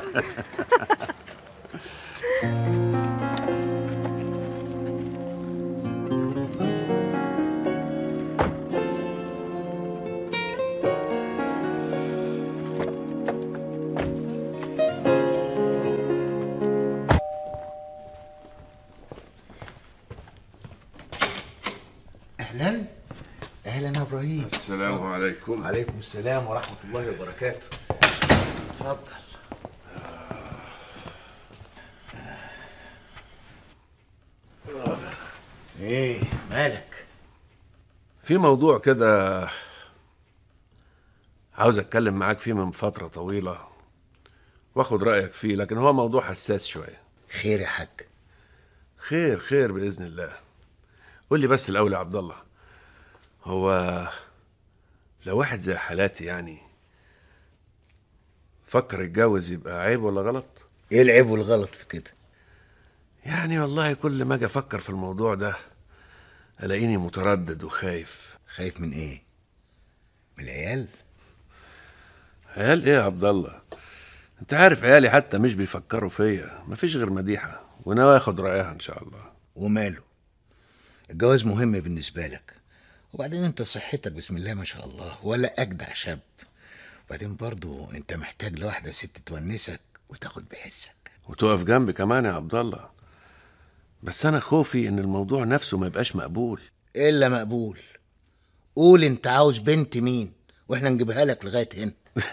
اهلا اهلا يا ابراهيم
السلام عليكم
وعليكم السلام ورحمه الله وبركاته اتفضل ايه مالك
في موضوع كده عاوز اتكلم معاك فيه من فترة طويلة واخد رأيك فيه لكن هو موضوع حساس شوية
خير يا حاج
خير خير بإذن الله قول لي بس الأول يا عبد الله هو لو واحد زي حالاتي يعني فكر يتجوز يبقى عيب ولا غلط؟
ايه العيب والغلط في كده؟
يعني والله كل ما اجي افكر في الموضوع ده الاقيني متردد وخايف
خايف من ايه؟ من العيال؟
عيال ايه يا عبد الله؟ انت عارف عيالي حتى مش بيفكروا فيا مفيش غير مديحه وناوي اخد رايها ان شاء الله
وماله الجواز مهم بالنسبة لك وبعدين انت صحتك بسم الله ما شاء الله ولا اجدع شاب وبعدين برضو انت محتاج لواحدة ست تونسك وتاخد بحسك
وتقف جنبي كمان يا عبد الله بس انا خوفي ان الموضوع نفسه ما يبقاش مقبول
الا مقبول قول انت عاوز بنت مين واحنا نجيبها لك لغاية هنا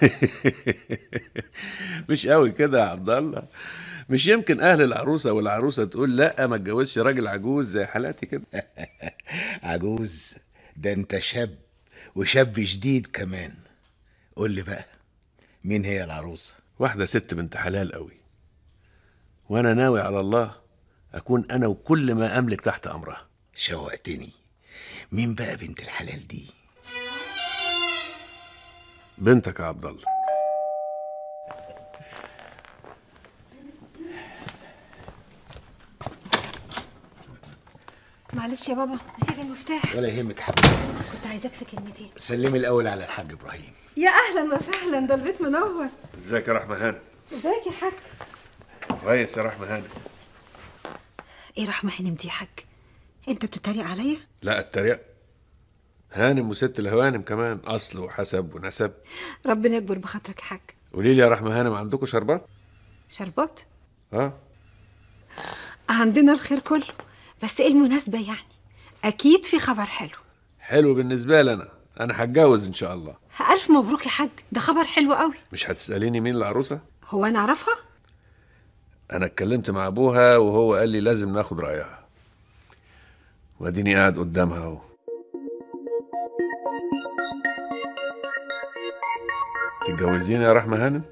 مش قوي كده يا عبد الله مش يمكن اهل العروسه والعروسه تقول لا ما اتجوزش راجل عجوز زي حالاتي كده
عجوز ده انت شاب وشاب جديد كمان قول لي بقى مين هي العروسة
واحدة ست بنت حلال قوي وأنا ناوي على الله أكون أنا وكل ما أملك تحت أمرها
شوقتني مين بقى بنت الحلال دي
بنتك يا عبد الله
معلش يا بابا نسيت المفتاح
ولا يهمك يا حبيبتي
كنت عايزاك في كلمتين
سلمي الأول على الحاج إبراهيم
يا اهلا وسهلا ده البيت منور
ازيك يا رحمة هانم
ازيك يا حاج
كويس يا رحمة هانم
ايه رحمه هانم دي يا حاج انت بتتريق عليا
لا التريق هانم وست الهوانم كمان أصل وحسب ونسب
ربنا يكبر بخاطرك يا حاج
قولي لي يا رحمة هانم عندكم شربات؟
شربات
اه
عندنا الخير كله بس ايه المناسبه يعني اكيد في خبر حلو
حلو بالنسبة لي أنا أنا هتجوز إن شاء الله
الف مبروك يا حاج ده خبر حلو قوي
مش هتسأليني مين العروسة؟
هو انا اعرفها
أنا اتكلمت مع أبوها وهو قال لي لازم ناخد رأيها وأديني قاعد قدامها أهو تتجوزيني يا رحمة هانم؟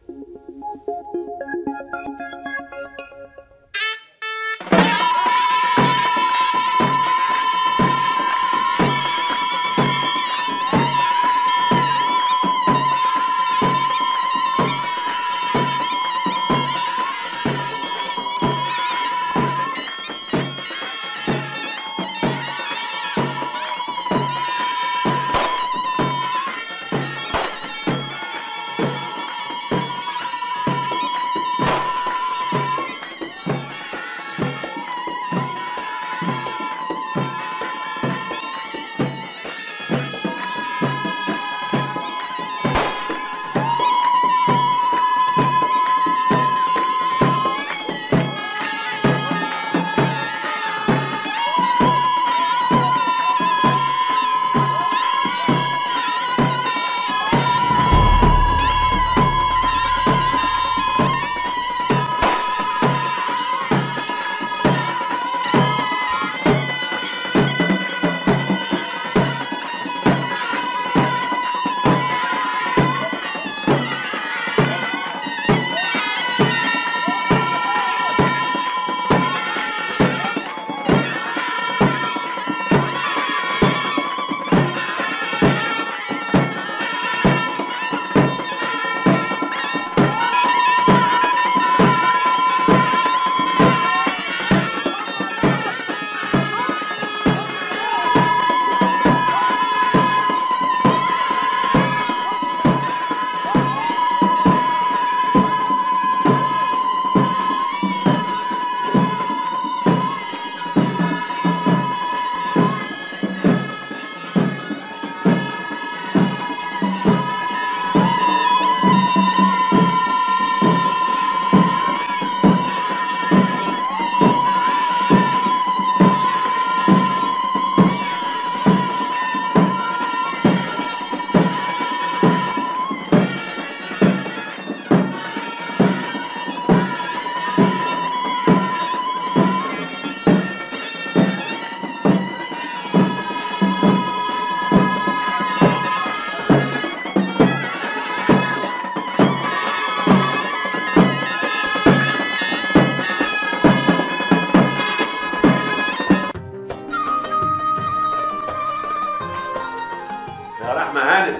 يا رحمة هانم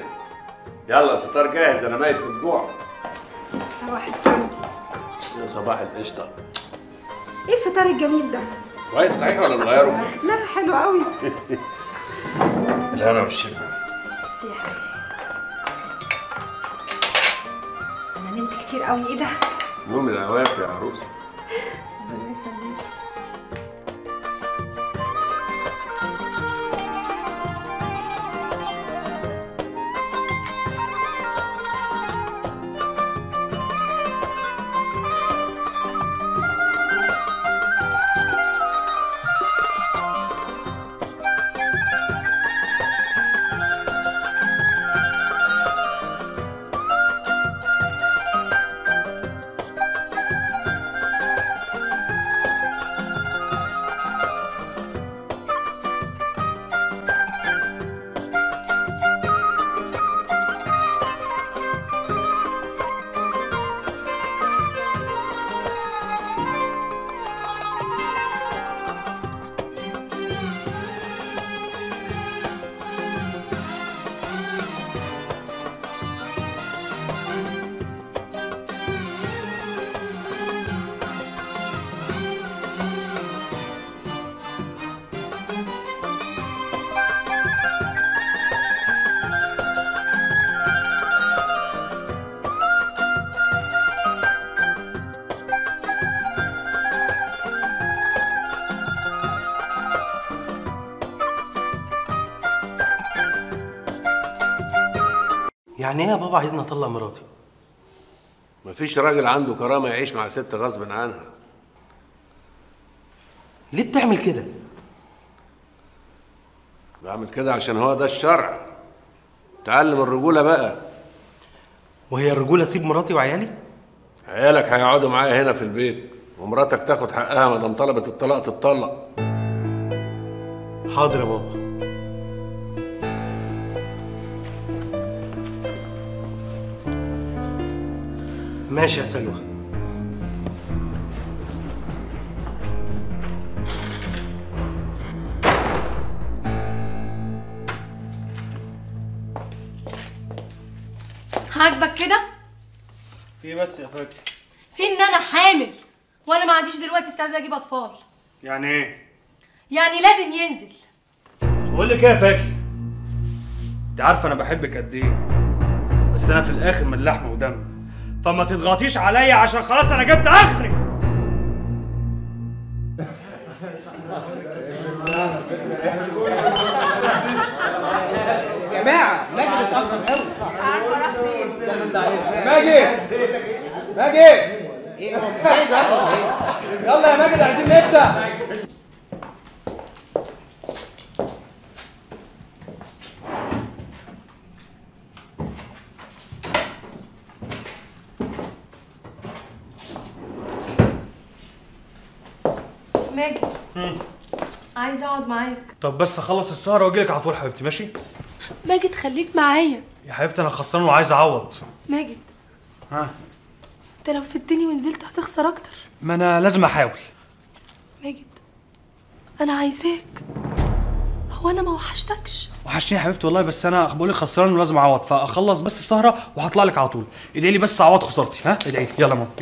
يلا الفطار جاهز أنا ميت من الجوع
صباح الفل
يا صباح القشطة
ايه الفطار الجميل ده
كويس صحيح ولا نغيره؟
لا حلو قوي
الهنا والشفا
ميرسي يا حبيبي انا نمت كتير قوي ايه ده
نوم العواف يا عروسة
ربنا يخليك
يعني ايه يا بابا عايزني اطلق مراتي
مفيش راجل عنده كرامه يعيش مع ست غصب عنها
ليه بتعمل كده
بعمل كده عشان هو ده الشرع تعلم الرجوله بقى
وهي الرجوله اسيب مراتي وعيالي
عيالك هيقعدوا معايا هنا في البيت ومراتك تاخد حقها ما دام طلبت الطلاق تتطلق
حاضر يا بابا ماشي يا سلوى
عاجبك كده
في بس يا فاكر
في ان انا حامل وانا ما عنديش دلوقتي استعداد اجيب اطفال
يعني ايه
يعني لازم ينزل
بقول لك ايه يا فاكر انت عارفه انا بحبك قد ايه بس انا في الاخر من لحم ودم فما تضغطيش عليا عشان خلاص انا جبت اخري
يا جماعه ماجد اتاخر قوي مش عارفه راح فين ماجد ماجد ايه هو مش جاي بقى ولا ايه يلا يا ماجد عايزين نبدا
ماجد عايزه اقعد معاك
طب بس اخلص السهره واجي لك على طول حبيبتي ماشي
ماجد خليك معايا
يا حبيبتي انا خسران وعايز اعوض
ماجد
ها
انت لو سبتني ونزلت هتخسر اكتر
ما انا لازم احاول
ماجد انا عايزاك هو انا ما وحشتكش
وحشتني يا حبيبتي والله بس انا بقول لك خسران ولازم اعوض فاخلص بس السهره وهطلع لك على طول ادعي لي بس اعوض خسارتي ها ادعي لي يلا يا ماما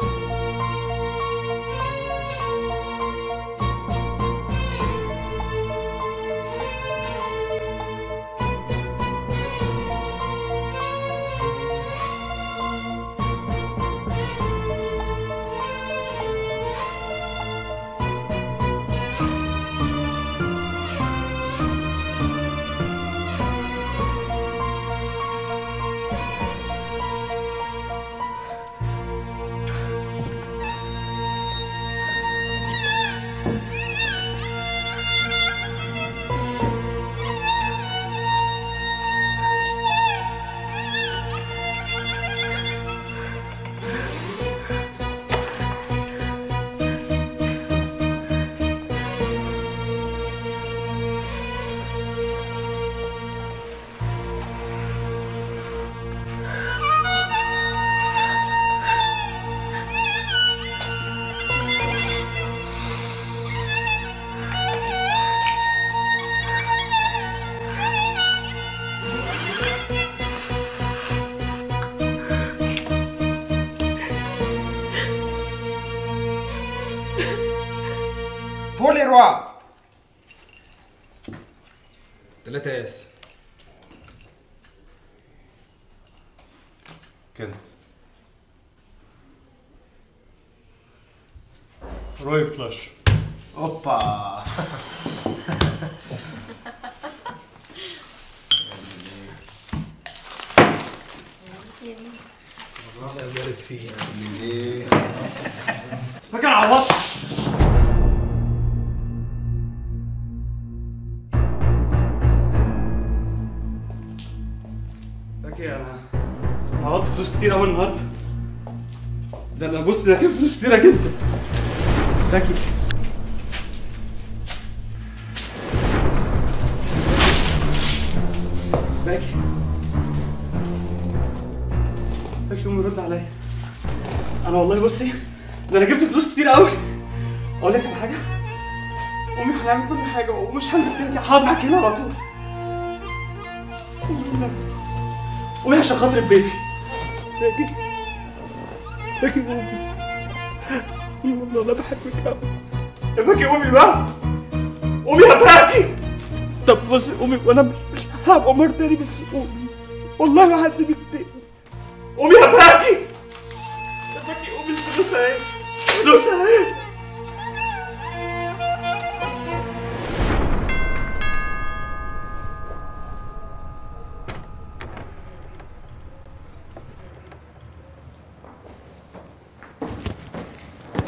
فولي روا ثلاثة اس
كنت روي فلاش
اوبا الله يبارك فيك
فاكر عوضت فاكر انا عوضت فلوس كتير قوي النهارده ده انا بص ده كان فلوس كتيره جدا فاكر باكي باكي امي رد عليا انا والله بصي ده انا جبت فلوس كتير قوي اقول لك على حاجه امي هنعمل كل حاجه ومش هنزل تاني هقعد معاك هنا على طول امي عشان خاطر البيبي باكي باكي امي امي والله انا بحبك قوي يا باكي امي بقى امي يا باكي طب بصي امي وانا مش مش هبقى عمر تاني بس امي والله ما هسيبك تاني امي يا باكي يا باكي امي الفلوس اهي الفلوس اهي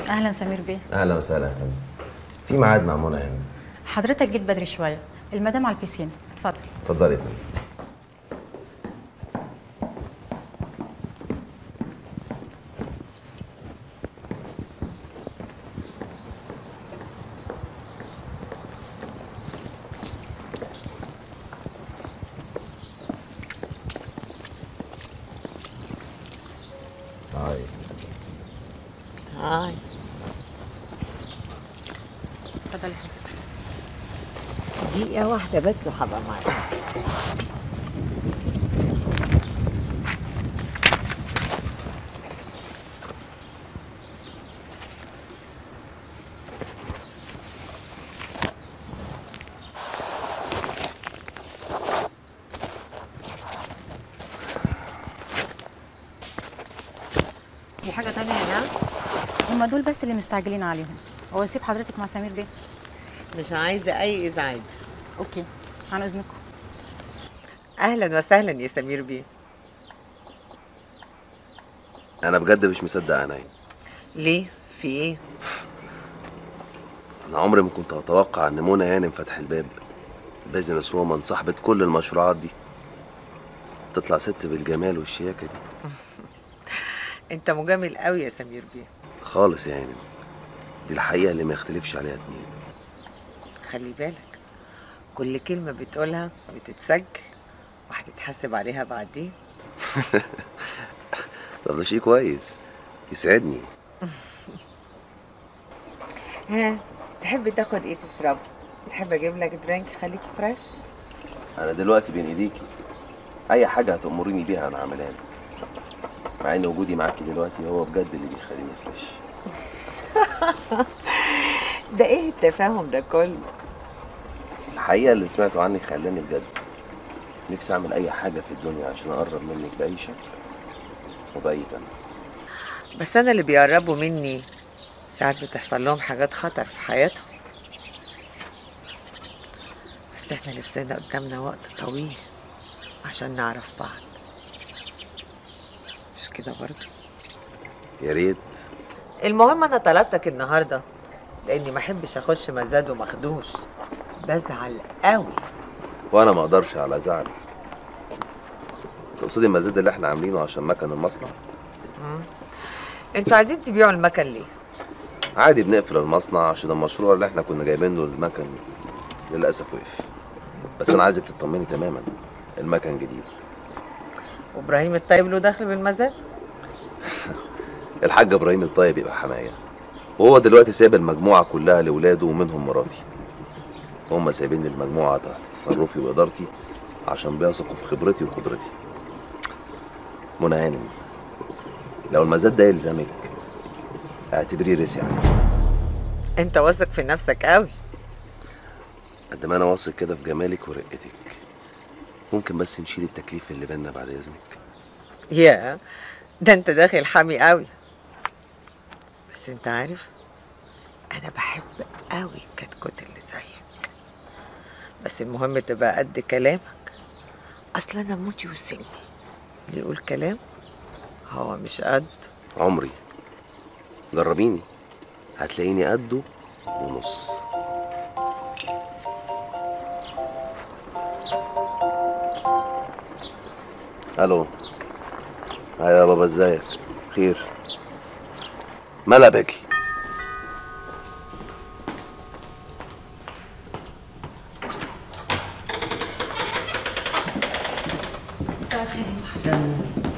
اهلا سمير بيه
اهلا وسهلا يا فندم في ميعاد مع منى هنا
حضرتك جيت بدري شويه المدام على البيسين اتفضل
اتفضلي يا فندم هاي
هاي
اتفضلي حضرتك
دقيقة واحدة بس وهبقى معاك
في حاجه تانية يا جماعه هما دول بس اللي مستعجلين عليهم هو اسيب حضرتك مع سمير بيه
مش عايزة أي إزعاج
اوكي عن اذنكم
أهلا وسهلا يا سمير بيه
انا بجد مش مصدق عيني
ليه؟ في إيه؟
انا عمري ما كنت اتوقع ان منى هانم فتح الباب بيزنس وومن صاحبة كل المشروعات دي تطلع ست بالجمال والشياكة دي
أنت مجامل قوي يا سمير بيه
خالص يا هانم دي الحقيقة اللي ما يختلفش عليها اتنين
خلي بالك كل كلمة بتقولها بتتسجل وهتتحاسب عليها بعدين
طب ده شيء كويس يسعدني
ها تحب تاخد ايه تشربه؟ تحب اجيب لك درينك يخليكي فريش؟
انا دلوقتي بين ايديكي اي حاجة هتأمريني بيها انا هعملها لك مع ان وجودي معاكي دلوقتي هو بجد اللي بيخليني فريش
ده ايه التفاهم ده كله؟
الحقيقة اللي سمعته عنك خلاني بجد نفسي اعمل اي حاجة في الدنيا عشان اقرب منك بأي شكل وبأي تمن
بس انا اللي بيقربوا مني ساعات بتحصل لهم حاجات خطر في حياتهم بس احنا لسه قدامنا وقت طويل عشان نعرف بعض مش كده برضه
يا ريت
المهم انا طلبتك النهارده لاني ما احبش اخش مزاد ومخدوش بزعل قوي
وانا ما اقدرش على زعلك تقصدي المزاد اللي احنا عاملينه عشان مكن المصنع
مم. انتوا عايزين تبيعوا المكن ليه
عادي بنقفل المصنع عشان المشروع اللي احنا كنا جايبينه المكن للاسف وقف بس انا عايزك تطمني تماما المكن جديد
وابراهيم الطيب له دخل بالمزاد
الحاج ابراهيم الطيب يبقى حمايه وهو دلوقتي سايب المجموعه كلها لاولاده ومنهم مراتي هم سايبين المجموعه تحت تصرفي وادارتي عشان بيثقوا في خبرتي وقدرتي منى هانم لو المزاد ده يلزمك اعتبريه رسي عليك
انت واثق في نفسك قوي
قد ما انا واثق كده في جمالك ورقتك ممكن بس نشيل التكليف اللي بينا بعد اذنك
يا ده انت داخل حامي قوي بس انت عارف انا بحب قوي الكتكوت اللي زيك بس المهم تبقى قد كلامك اصل انا موتي وسمي اللي يقول كلام هو مش قد
عمري جربيني هتلاقيني قده ونص الو ايوه يا بابا ازيك خير ملا باكي
مساء الخير يا محسن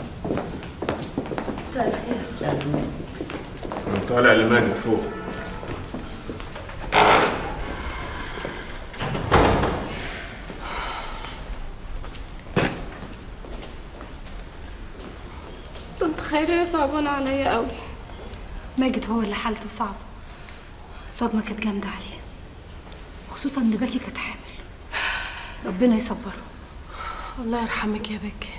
مساء الخير
انا طالع لماجد فوق
طنط خيرية صعبانة عليا قوي
ماجد هو اللي حالته صعبة الصدمة كانت جامدة عليه خصوصا ان باكي كانت حامل ربنا يصبره
الله يرحمك يا بكي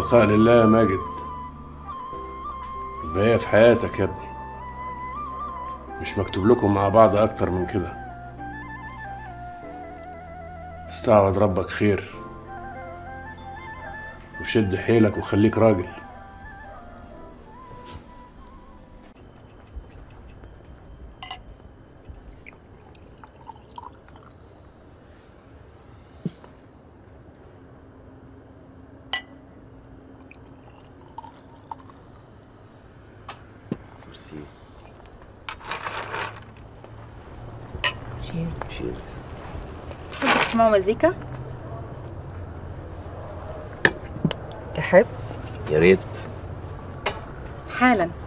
البقاء لله يا ماجد البقية في حياتك يا ابني مش مكتوب لكم مع بعض أكتر من كده استعوض ربك خير وشد حيلك وخليك راجل
ميرسي
تشيرز
تشيرز
تحبوا تسمعوا مزيكا؟
تحب
يا ريت
حالا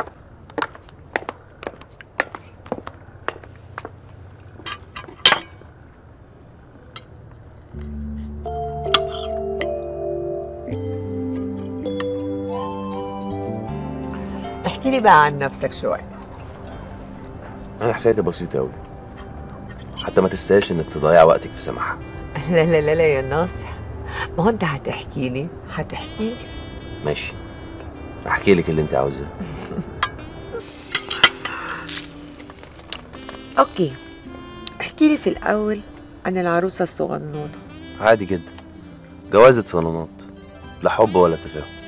احكي لي بقى عن نفسك شوية
انا حكايتي بسيطه قوي حتى ما تستاهلش انك تضيع وقتك في سماعها
لا لا لا لا يا ناصح ما هو انت هتحكي لي هتحكي لي
ماشي احكي لك اللي انت عاوزاه
اوكي احكي لي في الاول عن العروسة الصغنونة
عادي جدا جوازة صالونات لا حب ولا تفاهم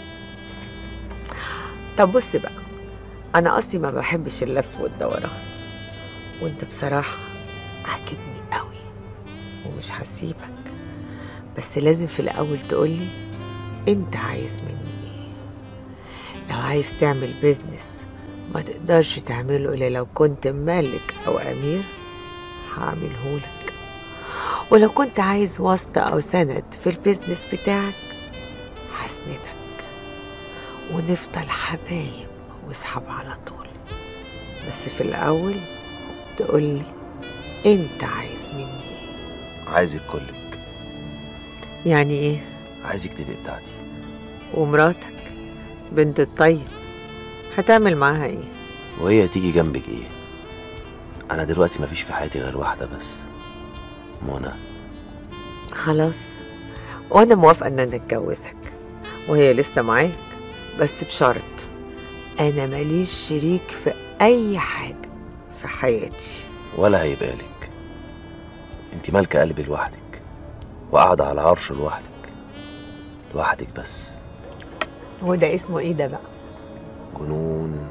طب بص بقى انا اصلي ما بحبش اللف والدوران وانت بصراحة عاجبني قوي ومش هسيبك بس لازم في الاول تقولي انت عايز مني ايه لو عايز تعمل بيزنس ما تقدرش تعمله الا لو كنت مالك او امير هعملهولك ولو كنت عايز واسطة او سند في البيزنس بتاعك هسندك ونفضل حبايب واصحاب على طول بس في الاول تقولي انت عايز مني ايه
عايزك كلك
يعني ايه
عايزك تبقي بتاعتي
ومراتك بنت الطيب هتعمل معاها ايه
وهي تيجي جنبك ايه انا دلوقتي مفيش في حياتي غير واحده بس منى
خلاص وانا موافقه ان انا اتجوزك وهي لسه معاك بس بشرط انا ماليش شريك في اي حاجه في حياتي
ولا هيبقى لك انت مالكه قلبي لوحدك وقاعده على العرش لوحدك لوحدك بس
هو ده اسمه ايه ده بقى
جنون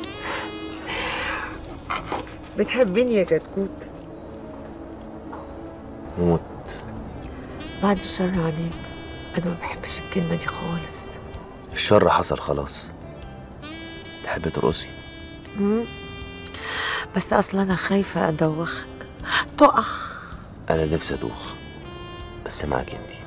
بتحبيني يا كتكوت
موت
بعد الشر عليك انا ما بحبش الكلمه دي خالص
الشر حصل خلاص تحبي ترقصي
مم. بس اصلا انا خايفه ادوخك تقع
انا نفسي ادوخ بس معاك انتي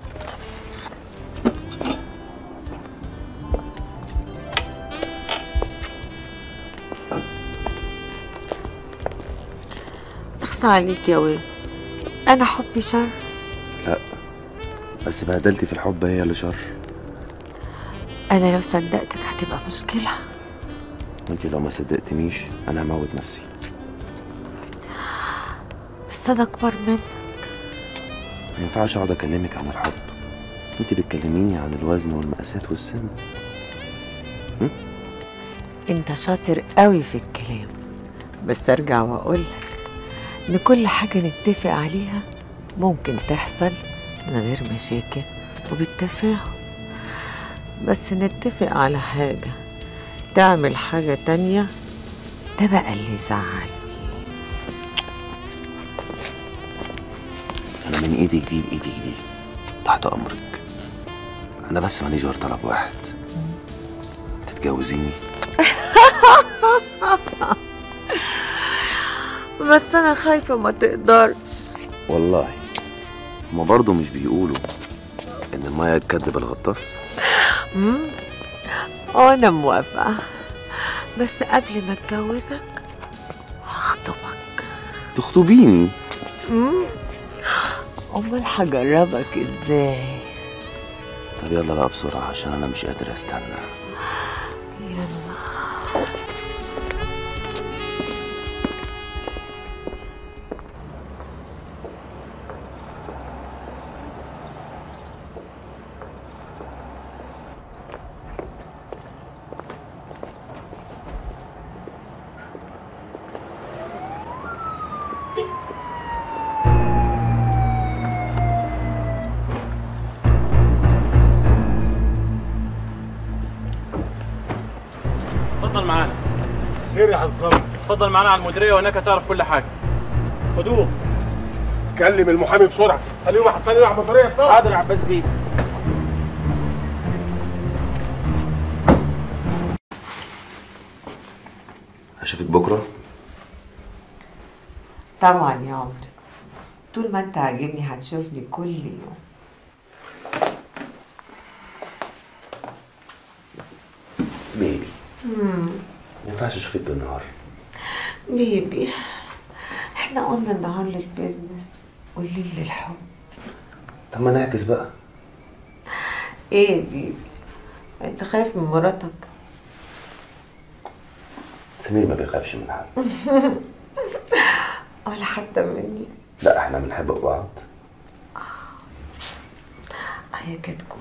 تخصى عليك يا واد انا حبي شر
لا بس بهدلتي في الحب هي اللي شر
انا لو صدقتك هتبقى مشكله
وانتي لو ما صدقتنيش انا هموت نفسي
بس انا اكبر منك
ما ينفعش اقعد اكلمك عن الحب انتي بتكلميني عن الوزن والمقاسات والسن
انت شاطر قوي في الكلام بس ارجع واقول ان كل حاجه نتفق عليها ممكن تحصل من غير مشاكل وبالتفاهم بس نتفق على حاجه تعمل حاجه تانية ده بقى اللي يزعل
انا من ايدك دي بايدك دي تحت امرك انا بس ماليش غير طلب واحد تتجوزيني
بس انا خايفه ما تقدرش
والله هما برضه مش بيقولوا ان الميه تكدب الغطاس
امم انا موافقه بس قبل ما اتجوزك هخطبك
تخطبيني
امم امال هجربك ازاي
طب يلا بقى بسرعه عشان انا مش قادر استنى
يلا
خير يا حنصل
اتفضل معانا على المديريه وهناك هتعرف كل حاجه خدوه
كلم المحامي بسرعه خليهم يحصلوا على المطريه بسرعه
حاضر يا عباس بيه
هشوفك بكره
طبعا يا عمر طول ما انت عاجبني هتشوفني كل يوم
بيبي
مم.
ما ينفعش اشوفك بالنهار
بيبي احنا قلنا النهار للبيزنس والليل للحب
طب ما نعكس بقى
ايه يا بيبي انت خايف من مراتك
سمير ما بيخافش من حد
ولا حتى مني
لا احنا بنحب بعض
اه يا كتكوت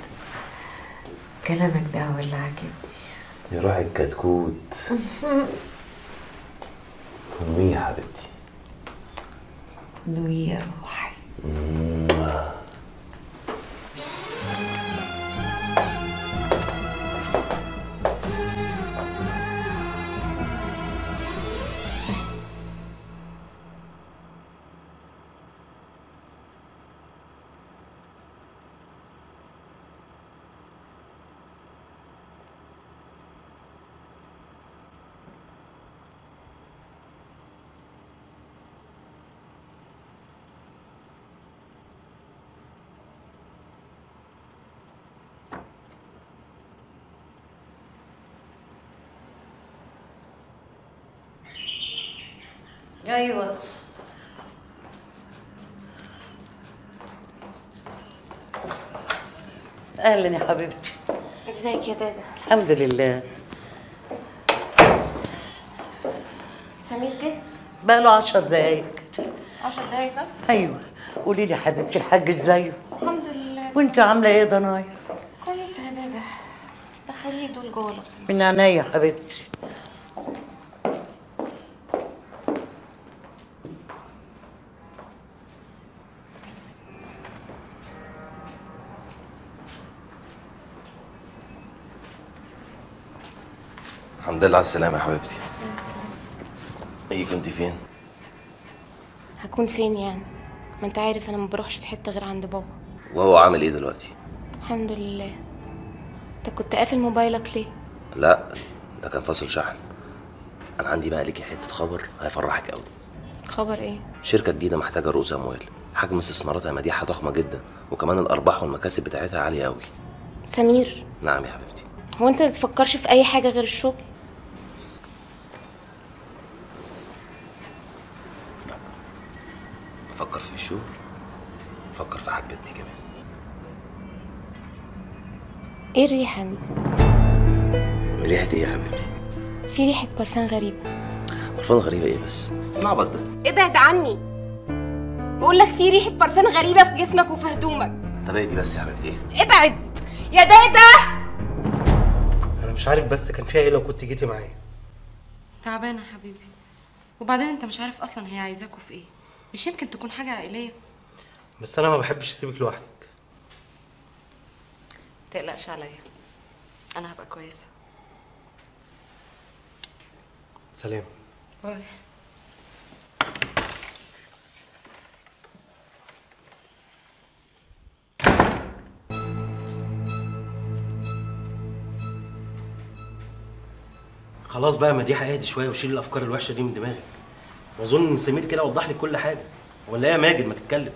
كلامك ده هو اللي عاجبني
يا روحي الكتكوت أمي يا حبيبتي
نوي يا روحي
مم.
ايوه اهلا يا حبيبتي
ازيك يا دادا
الحمد لله
سمير جه
بقى له عشر دقايق
عشر دقايق بس
ايوه قولي لي يا حبيبتي الحاج ازاي
الحمد لله
وانت عامله ايه يا ضنايا
كويسه يا دادا دخليه دول جوه لو سمحت
من عينيا يا حبيبتي
الحمد لله على السلامة يا حبيبتي ايه كنت فين؟
هكون فين يعني ما انت عارف انا ما بروحش في حته غير عند بابا
وهو عامل ايه دلوقتي؟
الحمد لله انت كنت قافل موبايلك ليه
لا ده كان فاصل شحن انا عندي بقى ليكي حتة خبر هيفرحك قوي
خبر ايه
شركة جديدة محتاجة رؤوس اموال حجم استثماراتها مديحة ضخمة جدا وكمان الارباح والمكاسب بتاعتها عالية قوي
سمير
نعم يا حبيبتي
هو انت ما بتفكرش في اي حاجه غير الشغل
بفكر في الشغل بفكر في حبيبتي كمان
ايه الريحه دي
ريحة ايه يا حبيبتي؟
في ريحه برفان غريبه
برفان غريبة ايه بس؟ العبط ده
ابعد عني بقول لك في ريحه برفان غريبه في جسمك وفي هدومك
طب ايه دي بس يا حبيبتي ايه؟
ابعد يا دادا
انا مش عارف بس كان فيها ايه لو كنت جيتي معايا
تعبانه يا حبيبي وبعدين انت مش عارف اصلا هي عايزاكوا في ايه مش يمكن تكون حاجه عائليه
بس انا ما بحبش اسيبك لوحدك
تقلقش عليا انا هبقى كويسه
سلام
باي
خلاص بقى مديحه اهدي شويه وشيل الافكار الوحشه دي من دماغك واظن ان سمير كده وضح لك كل حاجه ولا إيه يا ماجد ما تتكلم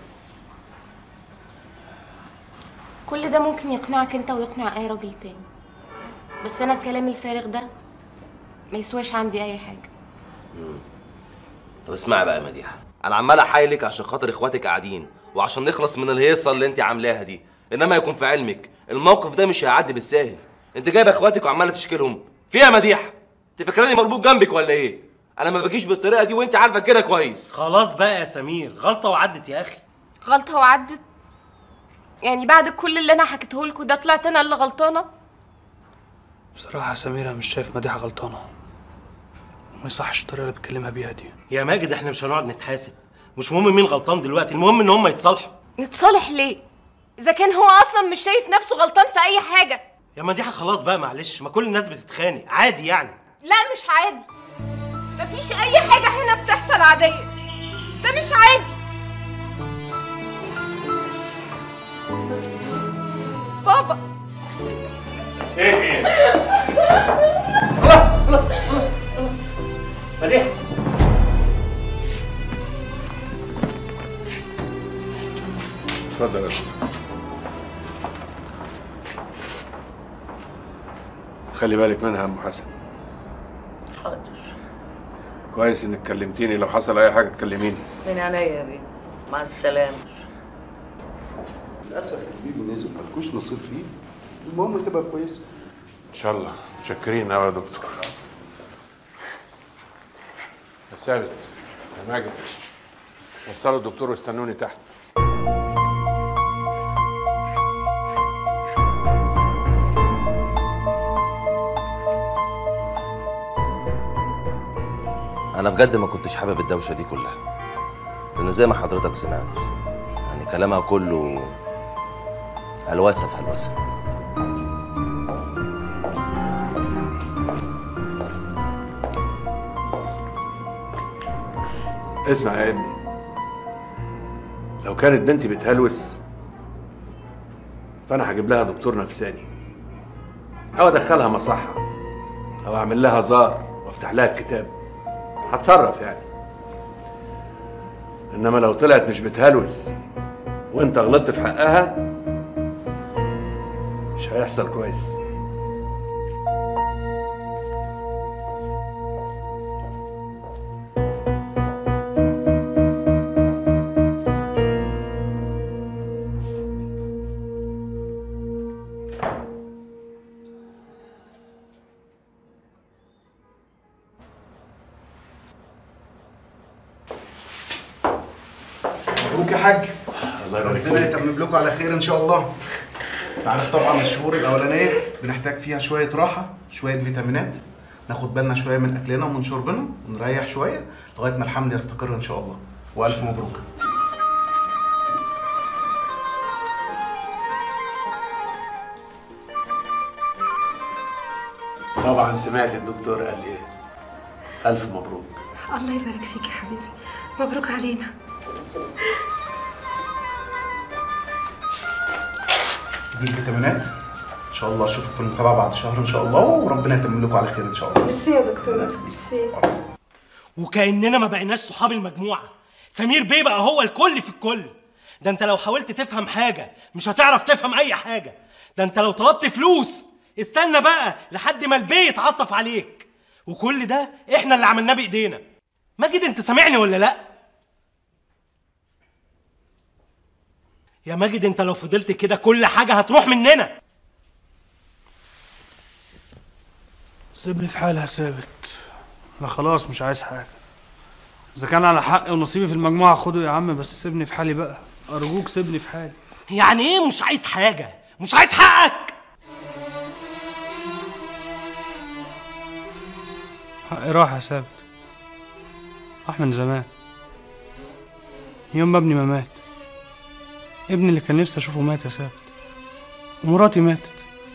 كل ده ممكن يقنعك انت ويقنع اي راجل تاني بس انا الكلام الفارغ ده ما يسواش عندي اي حاجه
مم. طب اسمعي بقى يا مديحه انا عمال احايلك عشان خاطر اخواتك قاعدين وعشان نخلص من الهيصه اللي انت عاملاها دي انما يكون في علمك الموقف ده مش هيعدي بالساهل انت جايبه اخواتك وعماله تشكيلهم فيها مديحه انت فاكراني مربوط جنبك ولا ايه انا ما باجيش بالطريقه دي وانت عارفه كده كويس
خلاص بقى يا سمير غلطه وعدت يا اخي
غلطه وعدت يعني بعد كل اللي انا حكيته لكم ده طلعت انا اللي غلطانه
بصراحة يا سمير أنا مش شايف مديحة غلطانة وما يصحش الطريقة اللي بتكلمها بيها دي
يا ماجد احنا مش هنقعد نتحاسب مش مهم مين غلطان دلوقتي المهم ان هم يتصالحوا
نتصالح ليه اذا كان هو اصلا مش شايف نفسه غلطان في اي حاجه
يا مديحه خلاص بقى معلش ما كل الناس بتتخانق عادي يعني
لا مش عادي مفيش اي حاجه هنا بتحصل عاديه ده مش عادي بابا
ايه ايه مديح اتفضل يا دكتور. خلي بالك منها يا ام حسن
حاضر
كويس انك كلمتيني لو حصل اي حاجه تكلميني
من عينيا يا بيه مع السلامه
للاسف البيبي نزل مالكوش نصيب فيه المهم تبقى كويسه
ان شاء الله متشكرين قوي يا دكتور يا ثابت يا ماجد وصلوا الدكتور واستنوني تحت
انا بجد ما كنتش حابب الدوشه دي كلها لان زي ما حضرتك سمعت يعني كلامها كله هلوسه في هلوسه
اسمع يا ابني لو كانت بنتي بتهلوس فانا هجيب لها دكتور نفساني او ادخلها مصحه او اعمل لها زار وافتح لها الكتاب هتصرف يعني انما لو طلعت مش بتهلوس وانت غلطت في حقها مش هيحصل كويس
مبروك يا حاج
الله يبارك
ربنا
فيك
يتمم لكم على خير ان شاء الله انت عارف طبعا الشهور الاولانيه بنحتاج فيها شويه راحه شويه فيتامينات ناخد بالنا شويه من اكلنا ومن شربنا ونريح شويه لغايه ما الحمل يستقر ان شاء الله والف مبروك
طبعا سمعت الدكتور قال ايه الف مبروك
الله يبارك فيك يا حبيبي مبروك علينا
دي الفيتامينات ان شاء الله اشوفك في المتابعه بعد شهر ان شاء الله وربنا يتمم لكم على خير ان شاء الله
ميرسي يا دكتور ميرسي
وكأننا ما بقيناش صحاب المجموعة سمير بيه بقى هو الكل في الكل ده انت لو حاولت تفهم حاجة مش هتعرف تفهم أي حاجة ده انت لو طلبت فلوس استنى بقى لحد ما البيه يتعطف عليك وكل ده احنا اللي عملناه بإيدينا ماجد انت سامعني ولا لا؟ يا ماجد انت لو فضلت كده كل حاجة هتروح مننا
سيبني في حالي يا ثابت انا خلاص مش عايز حاجه اذا كان على حقي ونصيبي في المجموعه خده يا عم بس سيبني في حالي بقى ارجوك سيبني في حالي
يعني ايه مش عايز حاجة؟ مش عايز حقك؟
حقي راح يا ثابت راح من زمان يوم ما ابني ما مات ابني اللي كان نفسي اشوفه مات يا ثابت ومراتي ماتت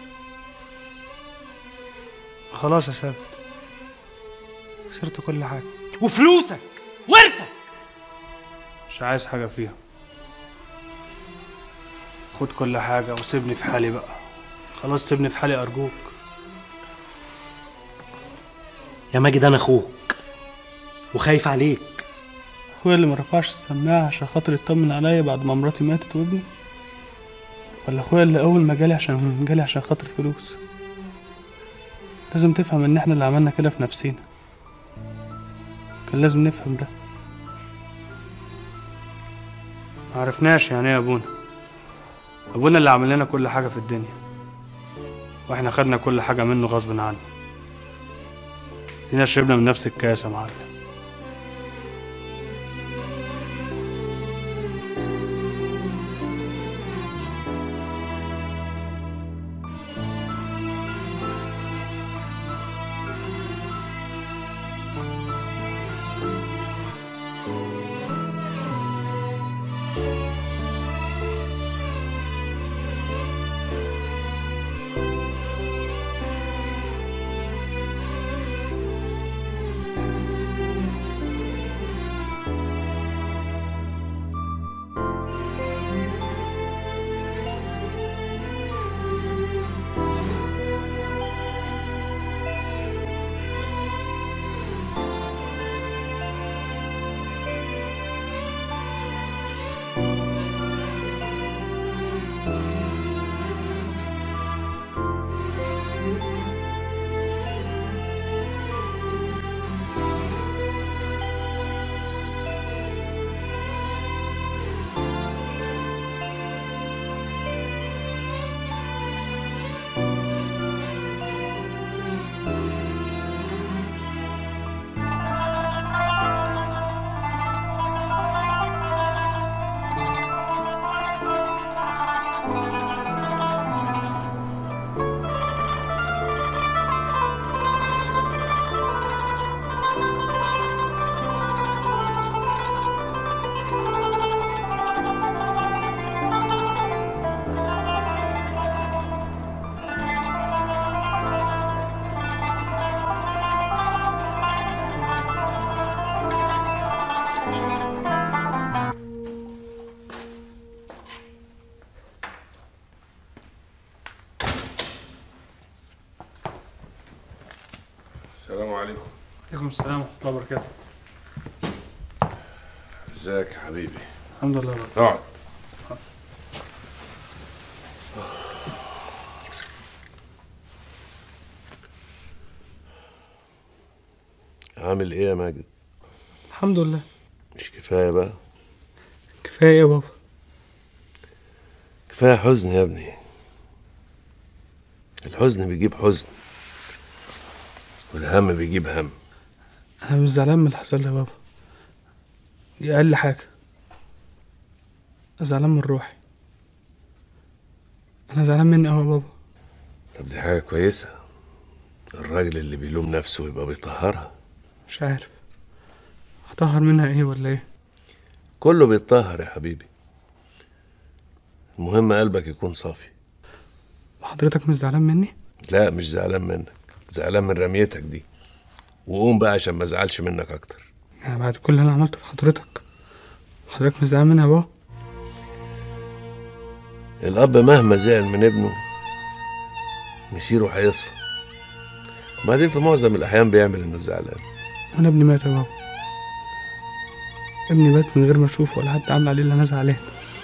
خلاص يا ثابت خسرت كل حاجه
وفلوسك ورثك
مش عايز حاجه فيها خد كل حاجه وسيبني في حالي بقى خلاص سيبني في حالي ارجوك
يا ماجد انا اخوك وخايف عليك
اخويا اللي ما رفعش السماعه عشان خاطر يطمن عليا بعد ما مراتي ماتت وابني ولا اخويا اللي اول ما جالي عشان جالي عشان خاطر فلوس لازم تفهم ان احنا اللي عملنا كده في نفسينا كان لازم نفهم ده معرفناش يعني ايه يا ابونا ابونا اللي عمل لنا كل حاجه في الدنيا واحنا خدنا كل حاجه منه غصب عنه دينا شربنا من نفس الكاس يا معلم عليكم السلام ورحمه الله وبركاته
ازيك يا حبيبي
الحمد لله رب.
اقعد عامل ايه يا ماجد
الحمد لله
مش كفايه بقى
كفايه يا بابا
كفايه حزن يا ابني الحزن بيجيب حزن والهم بيجيب هم
انا مش زعلان من اللي حصل لي يا بابا دي اقل حاجه أنا زعلان من روحي انا زعلان مني قوي يا بابا
طب دي حاجه كويسه الراجل اللي بيلوم نفسه يبقى بيطهرها
مش عارف هطهر منها ايه ولا ايه
كله بيتطهر يا حبيبي المهم قلبك يكون صافي
وحضرتك مش زعلان مني
لا مش زعلان منك زعلان من رميتك دي وقوم بقى عشان ما ازعلش منك اكتر
يعني بعد كل اللي انا عملته في حضرتك حضرتك مش زعلان مني يا بابا
الاب مهما زعل من ابنه مسيره هيصفى وبعدين في معظم الاحيان بيعمل انه زعلان
وانا ابني مات يا بابا ابني مات من غير ما اشوفه ولا حد عامل عليه اللي انا زعلان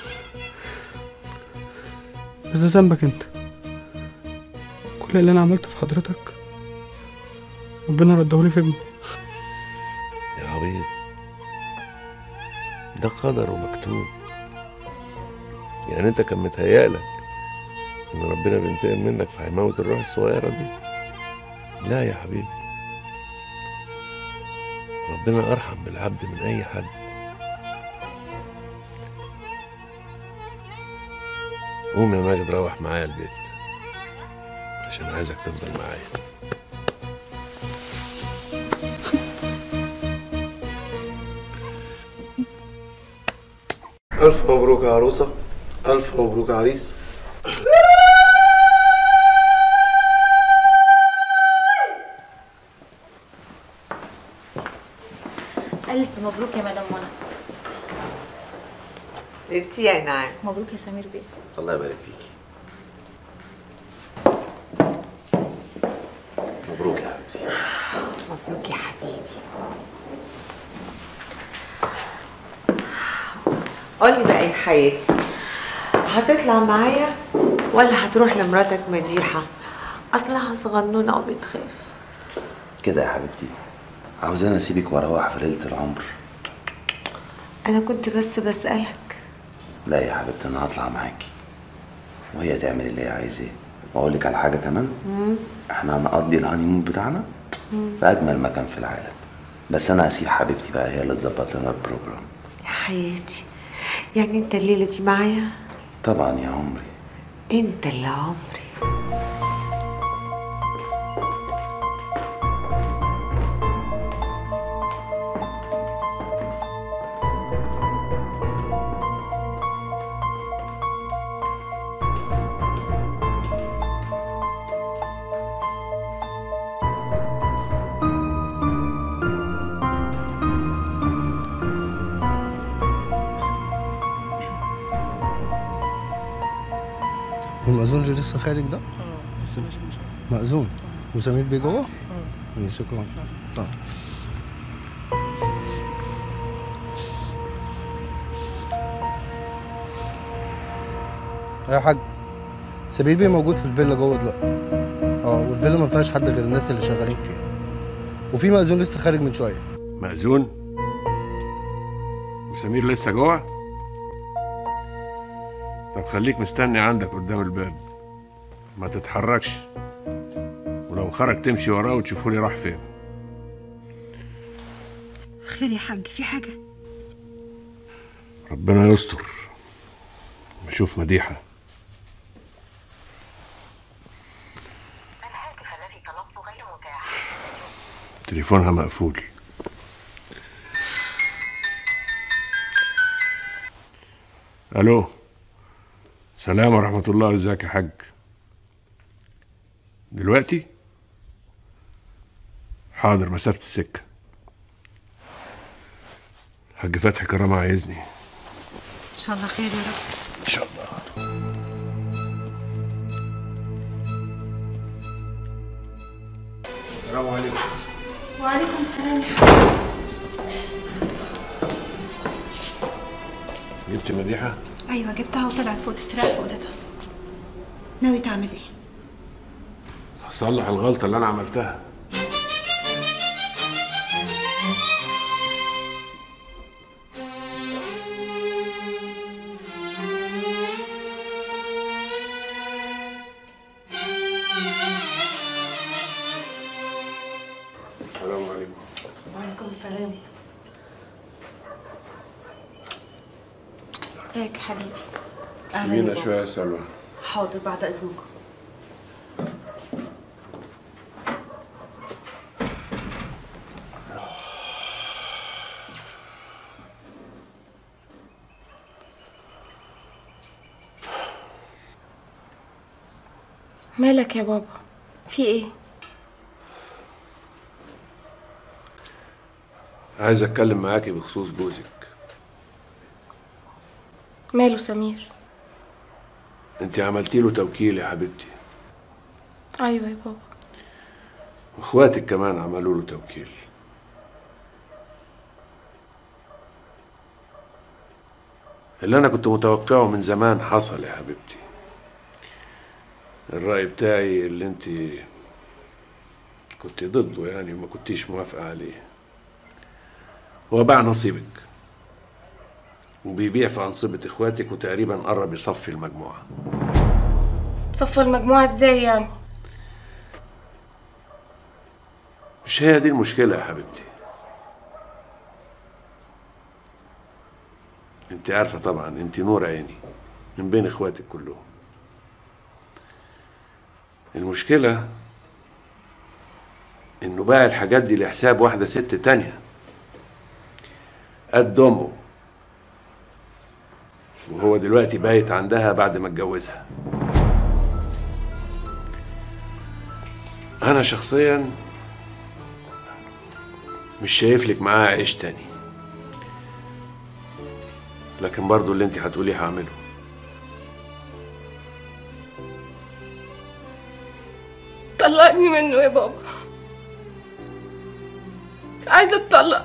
بس ده ذنبك انت كل اللي انا عملته في حضرتك ربنا ردهولي في ابني
يا عبيط ده قدر ومكتوب يعني انت كان متهيألك ان ربنا بينتقم منك فهيموت الروح الصغيرة دي لا يا حبيبي ربنا ارحم بالعبد من اي حد قوم يا ماجد روح معايا البيت عشان عايزك تفضل معايا
ألف مبروك يا عروسة ألف مبروك يا عريس
ألف مبروك يا مدام منى
ميرسي يا نعم
مبروك يا سمير بيه
الله يبارك فيكي مبروك يا حبيبتي
مبروك يا حبيبي قولي بقى يا حياتي هتطلع معايا ولا هتروح لمراتك مديحة أصلها صغنونة وبتخاف
كده يا حبيبتي عاوزاني اسيبك واروح في ليله العمر
أنا كنت بس بسألك
لا يا حبيبتي انا هطلع معاكي وهي تعمل اللي هي عايزاه واقول لك على حاجه كمان
مم.
احنا هنقضي الهانيمون بتاعنا
مم.
في اجمل مكان في العالم بس انا هسيب حبيبتي بقى هي اللي تظبط لنا البروجرام
يا حياتي يعني أنت الليلة دي معايا
طبعا يا عمري
أنت اللي عمري
والمأذون اللي لسه خارج ده؟ مأذون وسمير بيه جوه؟ شكرا صح يا حاج سمير بيه موجود في الفيلا جوه دلوقتي اه والفيلا ما فيهاش حد غير الناس اللي شغالين فيها وفي مأذون لسه خارج من شويه
مأذون وسمير لسه جوه طب خليك مستني عندك قدام الباب ما تتحركش ولو خرج تمشي وراه وتشوفوا لي راح فين
خير يا حاج في حاجة
ربنا يستر بشوف مديحة تليفونها مقفول الو سلام ورحمة الله ازيك يا حاج دلوقتي حاضر مسافة السكة حاج فتحي كرامة عايزني
إن شاء الله خير يا رب
ان شاء الله السلام عليكم
وعليكم السلام يا حبيبي
جبت مديحه
ايوه جبتها وطلعت فوق تستريح في اوضتها ناوي تعمل ايه
هصلح الغلطه اللي انا عملتها السلام عليكم
وعليكم السلام ازيك يا حبيبي أهلاً
سيبينا
بابا.
شويه يا سلوى
حاضر بعد اذنكم مالك يا بابا في ايه
عايز اتكلم معاكي بخصوص جوزك
ماله سمير
انت عملتي له توكيل يا حبيبتي
ايوه يا بابا
واخواتك كمان عملوا له توكيل اللي انا كنت متوقعه من زمان حصل يا حبيبتي الرأي بتاعي اللي انت كنت ضده يعني وما كنتيش موافقة عليه هو باع نصيبك وبيبيع في أنصبة إخواتك وتقريبا قرب يصفي المجموعة
صفى المجموعة ازاي يعني
مش هي دي المشكلة يا حبيبتي انت عارفة طبعا انت نور عيني من بين اخواتك كلهم المشكلة انه باع الحاجات دي لحساب واحدة ست تانية قد امه وهو دلوقتي بايت عندها بعد ما اتجوزها انا شخصيا مش شايف لك معاه عيش تاني لكن برضو اللي انت هتقوليه هعمله
طلقني منه يا بابا عايزة اتطلق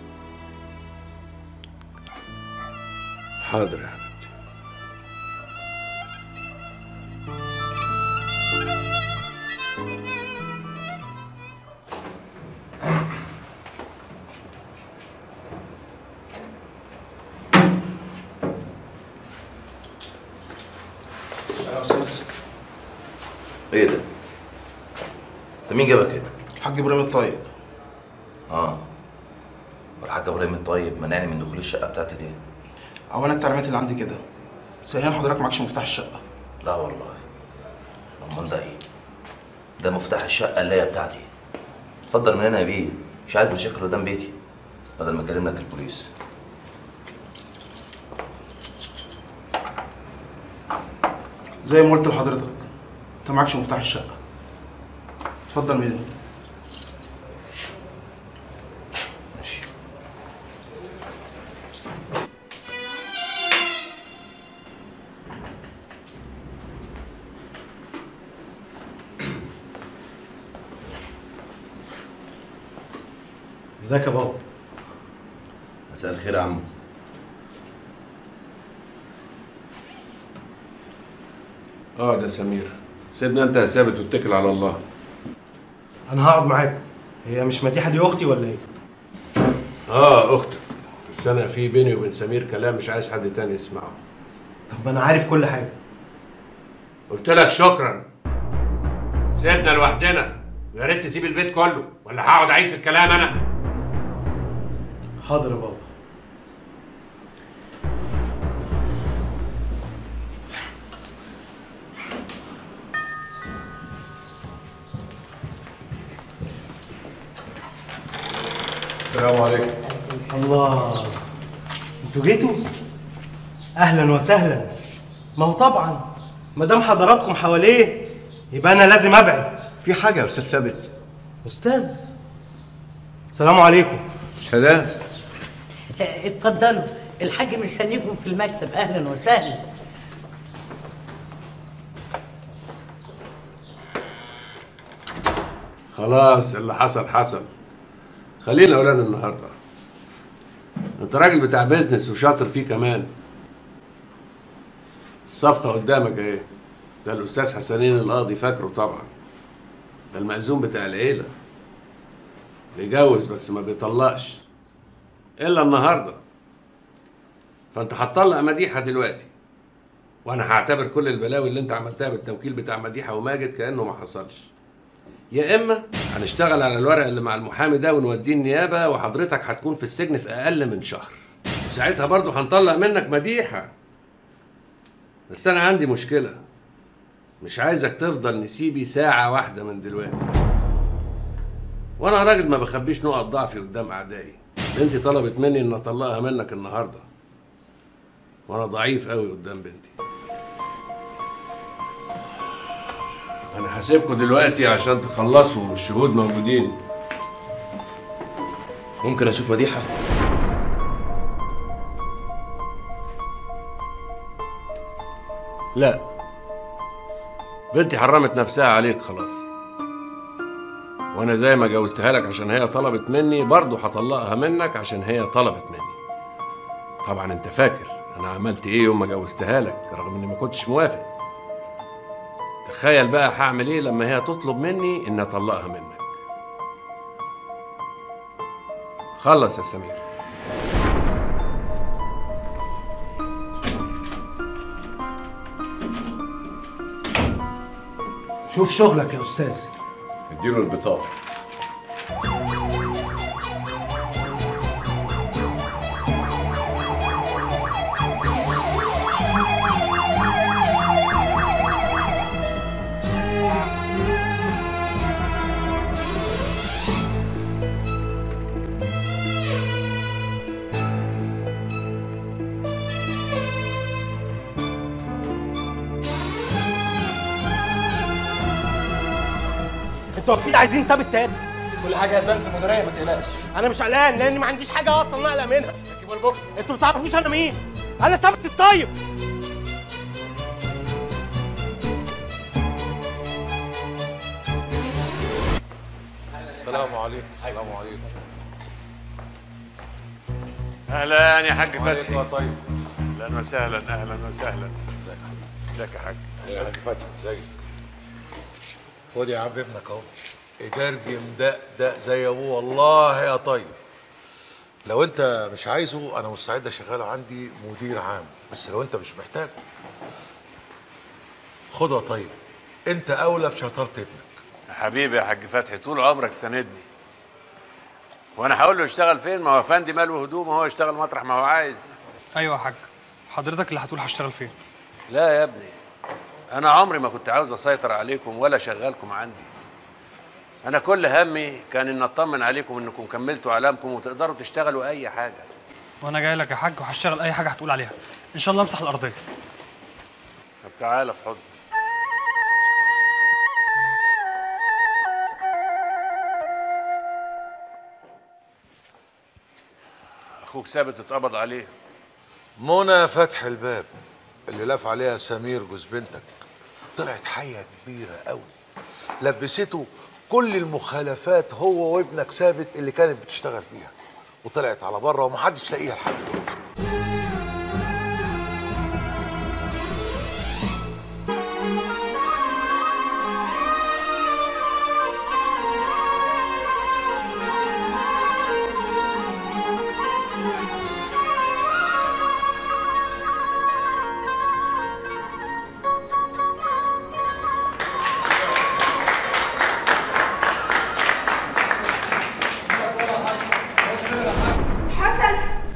حاضر يا حبيبتي
يا استاذ
ايه ده؟ انت مين جابك هنا؟
الحاج ابراهيم الطيب
اه والحاج ابراهيم الطيب منعني من دخول الشقه بتاعتي ليه؟
اولا التعليمات اللي عندي كده ثانيا حضرتك معكش مفتاح الشقه
لا والله امال ده ايه؟ ده مفتاح الشقه اللي هي بتاعتي اتفضل من هنا يا بيه مش عايز مشاكل قدام بيتي بدل ما اكلم لك البوليس
زي ما قلت لحضرتك انت معكش مفتاح الشقه اتفضل من هنا
ماشي
ازيك يا بابا
مساء الخير يا عم
اه ده سمير سيبنا انت يا ثابت واتكل على الله
انا هقعد معاك هي مش مديحه دي اختي ولا ايه
اه اختك بس انا في بيني وبين سمير كلام مش عايز حد تاني يسمعه
طب انا عارف كل حاجه
قلت لك شكرا سيبنا لوحدنا ويا ريت تسيب البيت كله ولا هقعد اعيد في الكلام انا
حاضر يا بابا
السلام عليكم
الله انتوا جيتوا اهلا وسهلا ما هو طبعا ما دام حضراتكم حواليه يبقى انا لازم ابعد
في حاجه يا استاذ ثابت
استاذ السلام عليكم
سلام
اتفضلوا الحاج مستنيكم في المكتب اهلا وسهلا
خلاص اللي حصل حصل خلينا اولاد النهارده انت راجل بتاع بيزنس وشاطر فيه كمان الصفقه قدامك اهي ده الاستاذ حسنين القاضي فاكره طبعا ده المأذون بتاع العيله بيجوز بس ما بيطلقش الا النهارده فانت هتطلق مديحه دلوقتي وانا هعتبر كل البلاوي اللي انت عملتها بالتوكيل بتاع مديحه وماجد كانه ما حصلش يا اما هنشتغل على الورق اللي مع المحامي ده ونوديه النيابه وحضرتك هتكون في السجن في اقل من شهر وساعتها برضه هنطلق منك مديحه بس انا عندي مشكله مش عايزك تفضل نسيبي ساعه واحده من دلوقتي وانا راجل ما بخبيش نقط ضعفي قدام اعدائي بنتي طلبت مني ان اطلقها منك النهارده وانا ضعيف قوي قدام بنتي انا هسيبكم دلوقتي عشان تخلصوا الشهود موجودين
ممكن اشوف مديحه
لا بنتي حرمت نفسها عليك خلاص وانا زي ما جوزتها لك عشان هي طلبت مني برضه هطلقها منك عشان هي طلبت مني طبعا انت فاكر انا عملت ايه يوم ما جوزتها لك رغم اني ما كنتش موافق تخيل بقى هعمل ايه لما هي تطلب مني ان اطلقها منك خلص يا سمير
شوف شغلك يا استاذ
اديله البطاقه
انتوا اكيد عايزين ثابت تاني
كل حاجه هتبان في المديريه ما تقلقش
انا مش قلقان لان ما عنديش حاجه اصلا اقلق منها
ركبوا البوكس
انتوا ما تعرفوش انا مين انا ثابت الطيب
السلام عليكم السلام عليكم
اهلا يا حاج
وعليكم
فتحي
يا طيب
اهلا وسهلا اهلا وسهلا ازيك يا حاج
يا حاج فتحي ازيك خد يا عم ابنك اهو ادارجي مدقدق زي ابوه والله يا طيب لو انت مش عايزه انا مستعد اشغله عندي مدير عام بس لو انت مش محتاجه خدها طيب انت اولى بشطاره ابنك
يا حبيبي يا حاج فتحي طول عمرك ساندني وانا هقول له يشتغل فين ما هو فندي ماله هدوم هو يشتغل مطرح ما هو عايز
ايوه يا حاج حضرتك اللي هتقول هشتغل فين
لا يا ابني انا عمري ما كنت عاوز اسيطر عليكم ولا اشغلكم عندي انا كل همي كان ان اطمن عليكم انكم كملتوا علامكم وتقدروا تشتغلوا اي حاجه
وانا جاي لك يا حاج وهشتغل اي حاجه هتقول عليها ان شاء الله امسح الارضيه
طب تعالى في حضن اخوك ثابت اتقبض عليه
منى فتح الباب اللي لف عليها سمير جوز بنتك طلعت حية كبيرة قوي لبسته كل المخالفات هو وابنك ثابت اللي كانت بتشتغل بيها وطلعت على بره ومحدش لاقيها لحد دلوقتي
حسن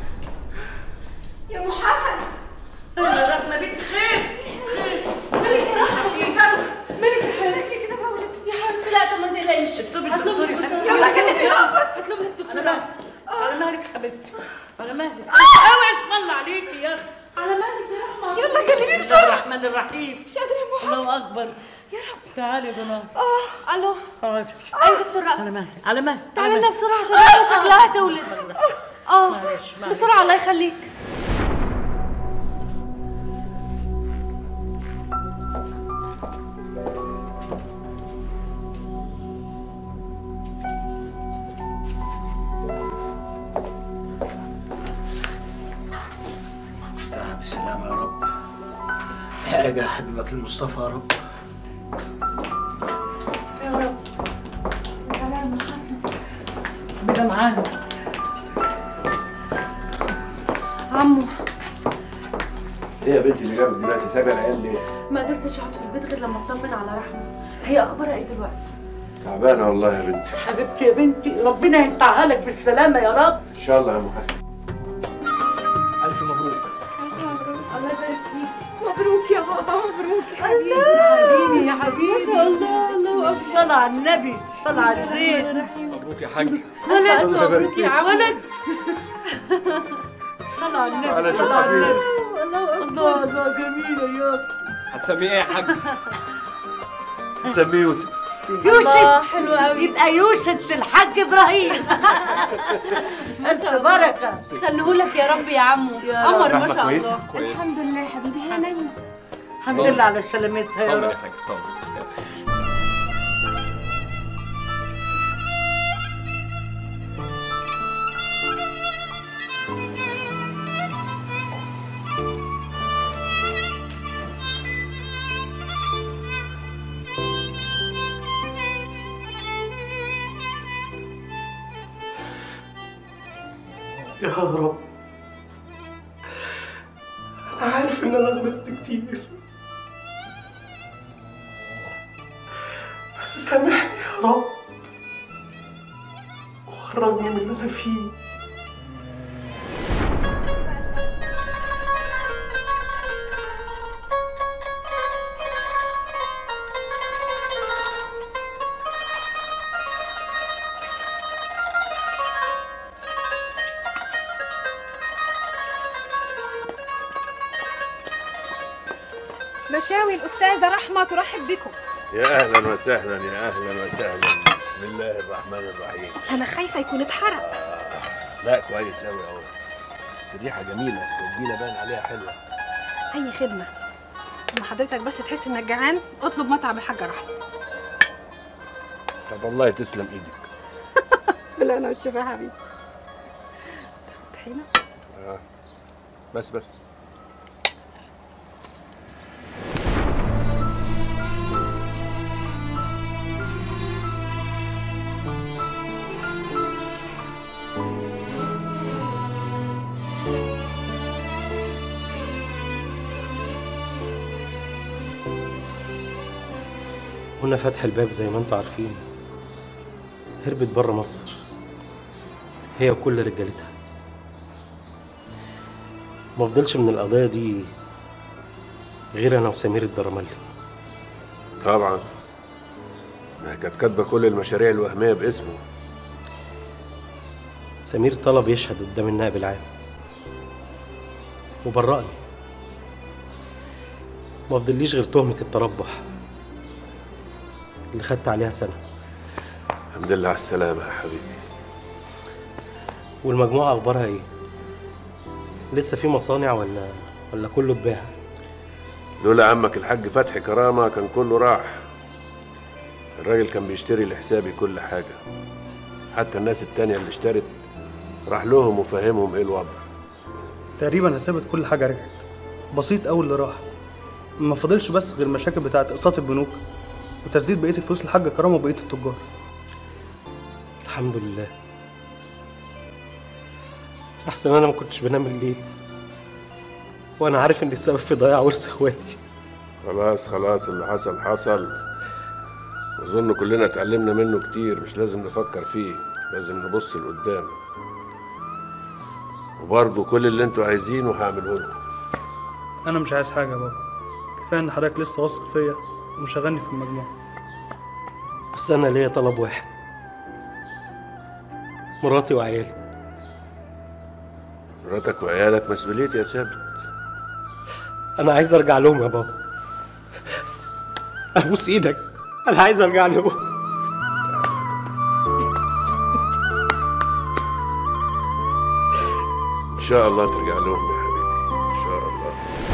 يا ام حسن انا رغم بنت خير
مالك يا رحمة
يا سلمى
مالك يا حبيبتي
شكلي كده بولت
يا حبيبتي لا طب ما تقلقيش هطلب لك بس
يلا كلمني رأفت
هطلب لك دكتور
على مهلك على مهلك حبيبتي على مهلك قوي اسم الله عليكي يا اخي
على مهلك يا رحمة
يلا كلميني
بسم الله
بسرعه
الرحمن الرحيم
مش قادرة يا ام حسن
الله اكبر
يا رب
تعالي يا بنات
اه الو
اه
ايوه دكتور رأفت
على مهلك على مهلك
تعالي لنا بسرعة عشان رحمة شكلها تولد اه
معلش، معلش.
بسرعة الله يخليك
بالسلامة يا رب حاجة حبيبك المصطفى يا رب
يا رب سلام حسن ربنا معانا
عمو
ايه يا بنتي اللي جابك دلوقتي سايبه العيال ليه؟
ما قدرتش اقعد في البيت غير لما اطمن على رحمه هي اخبارها ايه دلوقتي
تعبانه والله يا بنتي
حبيبتي يا بنتي ربنا ينفعها لك بالسلامة يا رب
ان شاء الله يا ام حسن
الف مبروك
الله يبارك فيك مبروك يا بابا مبروك يا حبيبي
حبيبي يا حبيبي ما شاء الله الله الصلاة على النبي الصلاة على الزين
مبروك يا حاج
ولد
الله يبارك
مبروك يا
فيك.
ولد الصلاة على النبي
على
الصلاة على
النبي.
النبي الله الله جميلة يا
هتسميه ايه يا حاج هسميه يوسف
يوسف
الله، حلو قوي.
يبقى يوسف الحاج ابراهيم بس بركه
خليهولك يا رب يا عمو قمر ما
رحمة
شاء
كويسة؟
الله
كويسة.
الحمد لله يا حبيبي هي نايمه
الحمد لله على سلامتها يا
طمن
رب
يا حاج طمن
يا رب انا عارف ان انا غلطت كتير بس سامحني يا رب وخرجني من اللي انا فيه
مشاوي الأستاذة رحمة ترحب بكم
يا اهلا وسهلا يا اهلا وسهلا بسم الله الرحمن الرحيم
أنا خايفة يكون اتحرق
لا كويس قوي قوي بس الريحه جميله والجيله باين عليها حلوه
أي خدمة لما حضرتك بس تحس إنك جعان اطلب مطعم الحاجة رحمة
طب والله تسلم ايدك
لا أنا والشفا يا حبيبي تاخد طحينة
آه. بس بس
هنا فتح الباب زي ما انتوا عارفين هربت بره مصر هي وكل رجالتها ما فضلش من القضية دي غير أنا وسمير الدرملي
طبعا ما هي كانت كاتبه كل المشاريع الوهميه باسمه
سمير طلب يشهد قدام النائب العام وبرأني ما فضليش غير تهمة التربح اللي خدت عليها سنة
الحمد لله على السلامه يا حبيبي
والمجموعة أخبارها إيه؟ لسه في مصانع ولا ولا كله اتباع؟
لولا عمك الحاج فتحي كرامه كان كله راح الراجل كان بيشتري لحسابي كل حاجه حتى الناس التانية اللي اشترت راح لهم وفهمهم ايه الوضع
تقريبا حسابت كل حاجه رجعت بسيط قوي اللي راح ما فاضلش بس غير المشاكل بتاعت اقساط البنوك وتسديد بقيه الفلوس لحاج كرامه وبقيه التجار
الحمد لله أحسن أنا ما كنتش بنام الليل وأنا عارف إن السبب في ضياع ورث إخواتي
خلاص خلاص اللي حصل حصل اظن كلنا اتعلمنا منه كتير مش لازم نفكر فيه لازم نبص لقدام وبرضه كل اللي انتوا عايزينه هعمله لكم
انا مش عايز حاجه يا بابا كفايه ان حضرتك لسه واثق فيا ومشغلني في المجموعه
بس أنا ليا طلب واحد مراتي وعيالي
مراتك وعيالك مسؤوليتي يا ثابت
أنا عايز أرجع لهم يا بابا أبوس إيدك أنا عايز أرجع لهم
ان شاء الله ترجع لهم يا حبيبي ان شاء الله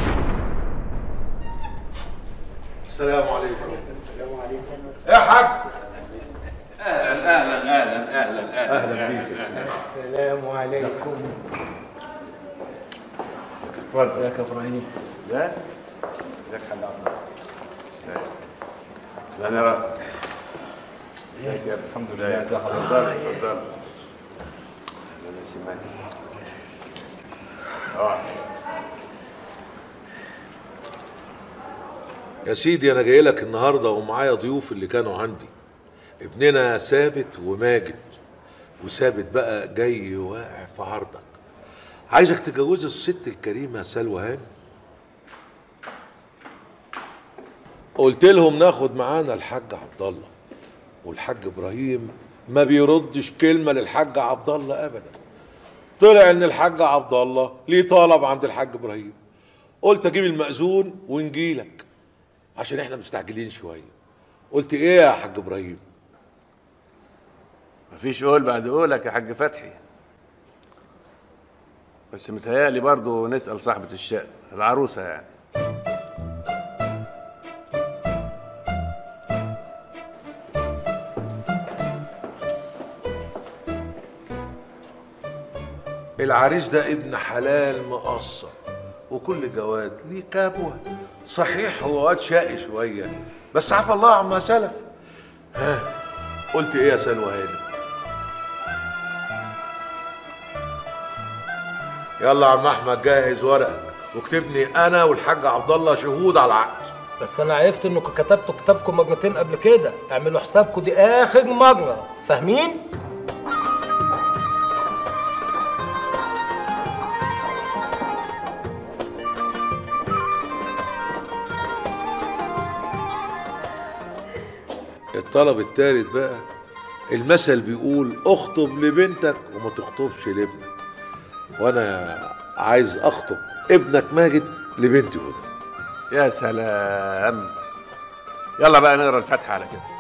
السلام عليكم
السلام عليكم
يا حاج
اهلا اهلا اهلا اهلا
أهلا بيك يا
السلام عليكم
اتفضل
ازيك يا ابراهيم
لا ازيك يا حاج ازيك لا انا بقى ازيك يا الحمد لله ازي حضرتك اتفضل اتفضل انا سمعت اه
يا سيدي انا جاي لك النهارده ومعايا ضيوف اللي كانوا عندي ابننا ثابت وماجد وثابت بقى جاي واقع في عرضك عايزك تجوز الست الكريمه سلوى هاني قلت لهم ناخد معانا الحاج عبد الله والحاج ابراهيم ما بيردش كلمه للحاج عبد الله ابدا طلع ان الحاج عبد الله ليه طلب عند الحاج ابراهيم قلت اجيب المأذون ونجيلك عشان احنا مستعجلين شويه قلت ايه يا حاج ابراهيم
مفيش قول بعد قولك يا حاج فتحي بس متهيألي برضه نسأل صاحبة الشقة العروسة يعني
العريس ده ابن حلال مقصر وكل جواد ليه كابوه صحيح هو واد شقي شويه بس عفى الله عما سلف ها قلت ايه يا سلوى هاني يلا يا عم احمد جهز ورقك واكتبني انا والحاج عبد الله شهود على العقد
بس انا عرفت انكم كتبتوا كتابكم مرتين قبل كده اعملوا حسابكم دي اخر مره فاهمين
الطلب التالت بقى المثل بيقول اخطب لبنتك وما تخطبش لابنك وانا عايز اخطب ابنك ماجد لبنتي هدى
يا سلام يلا بقى نقرا الفاتحة على كده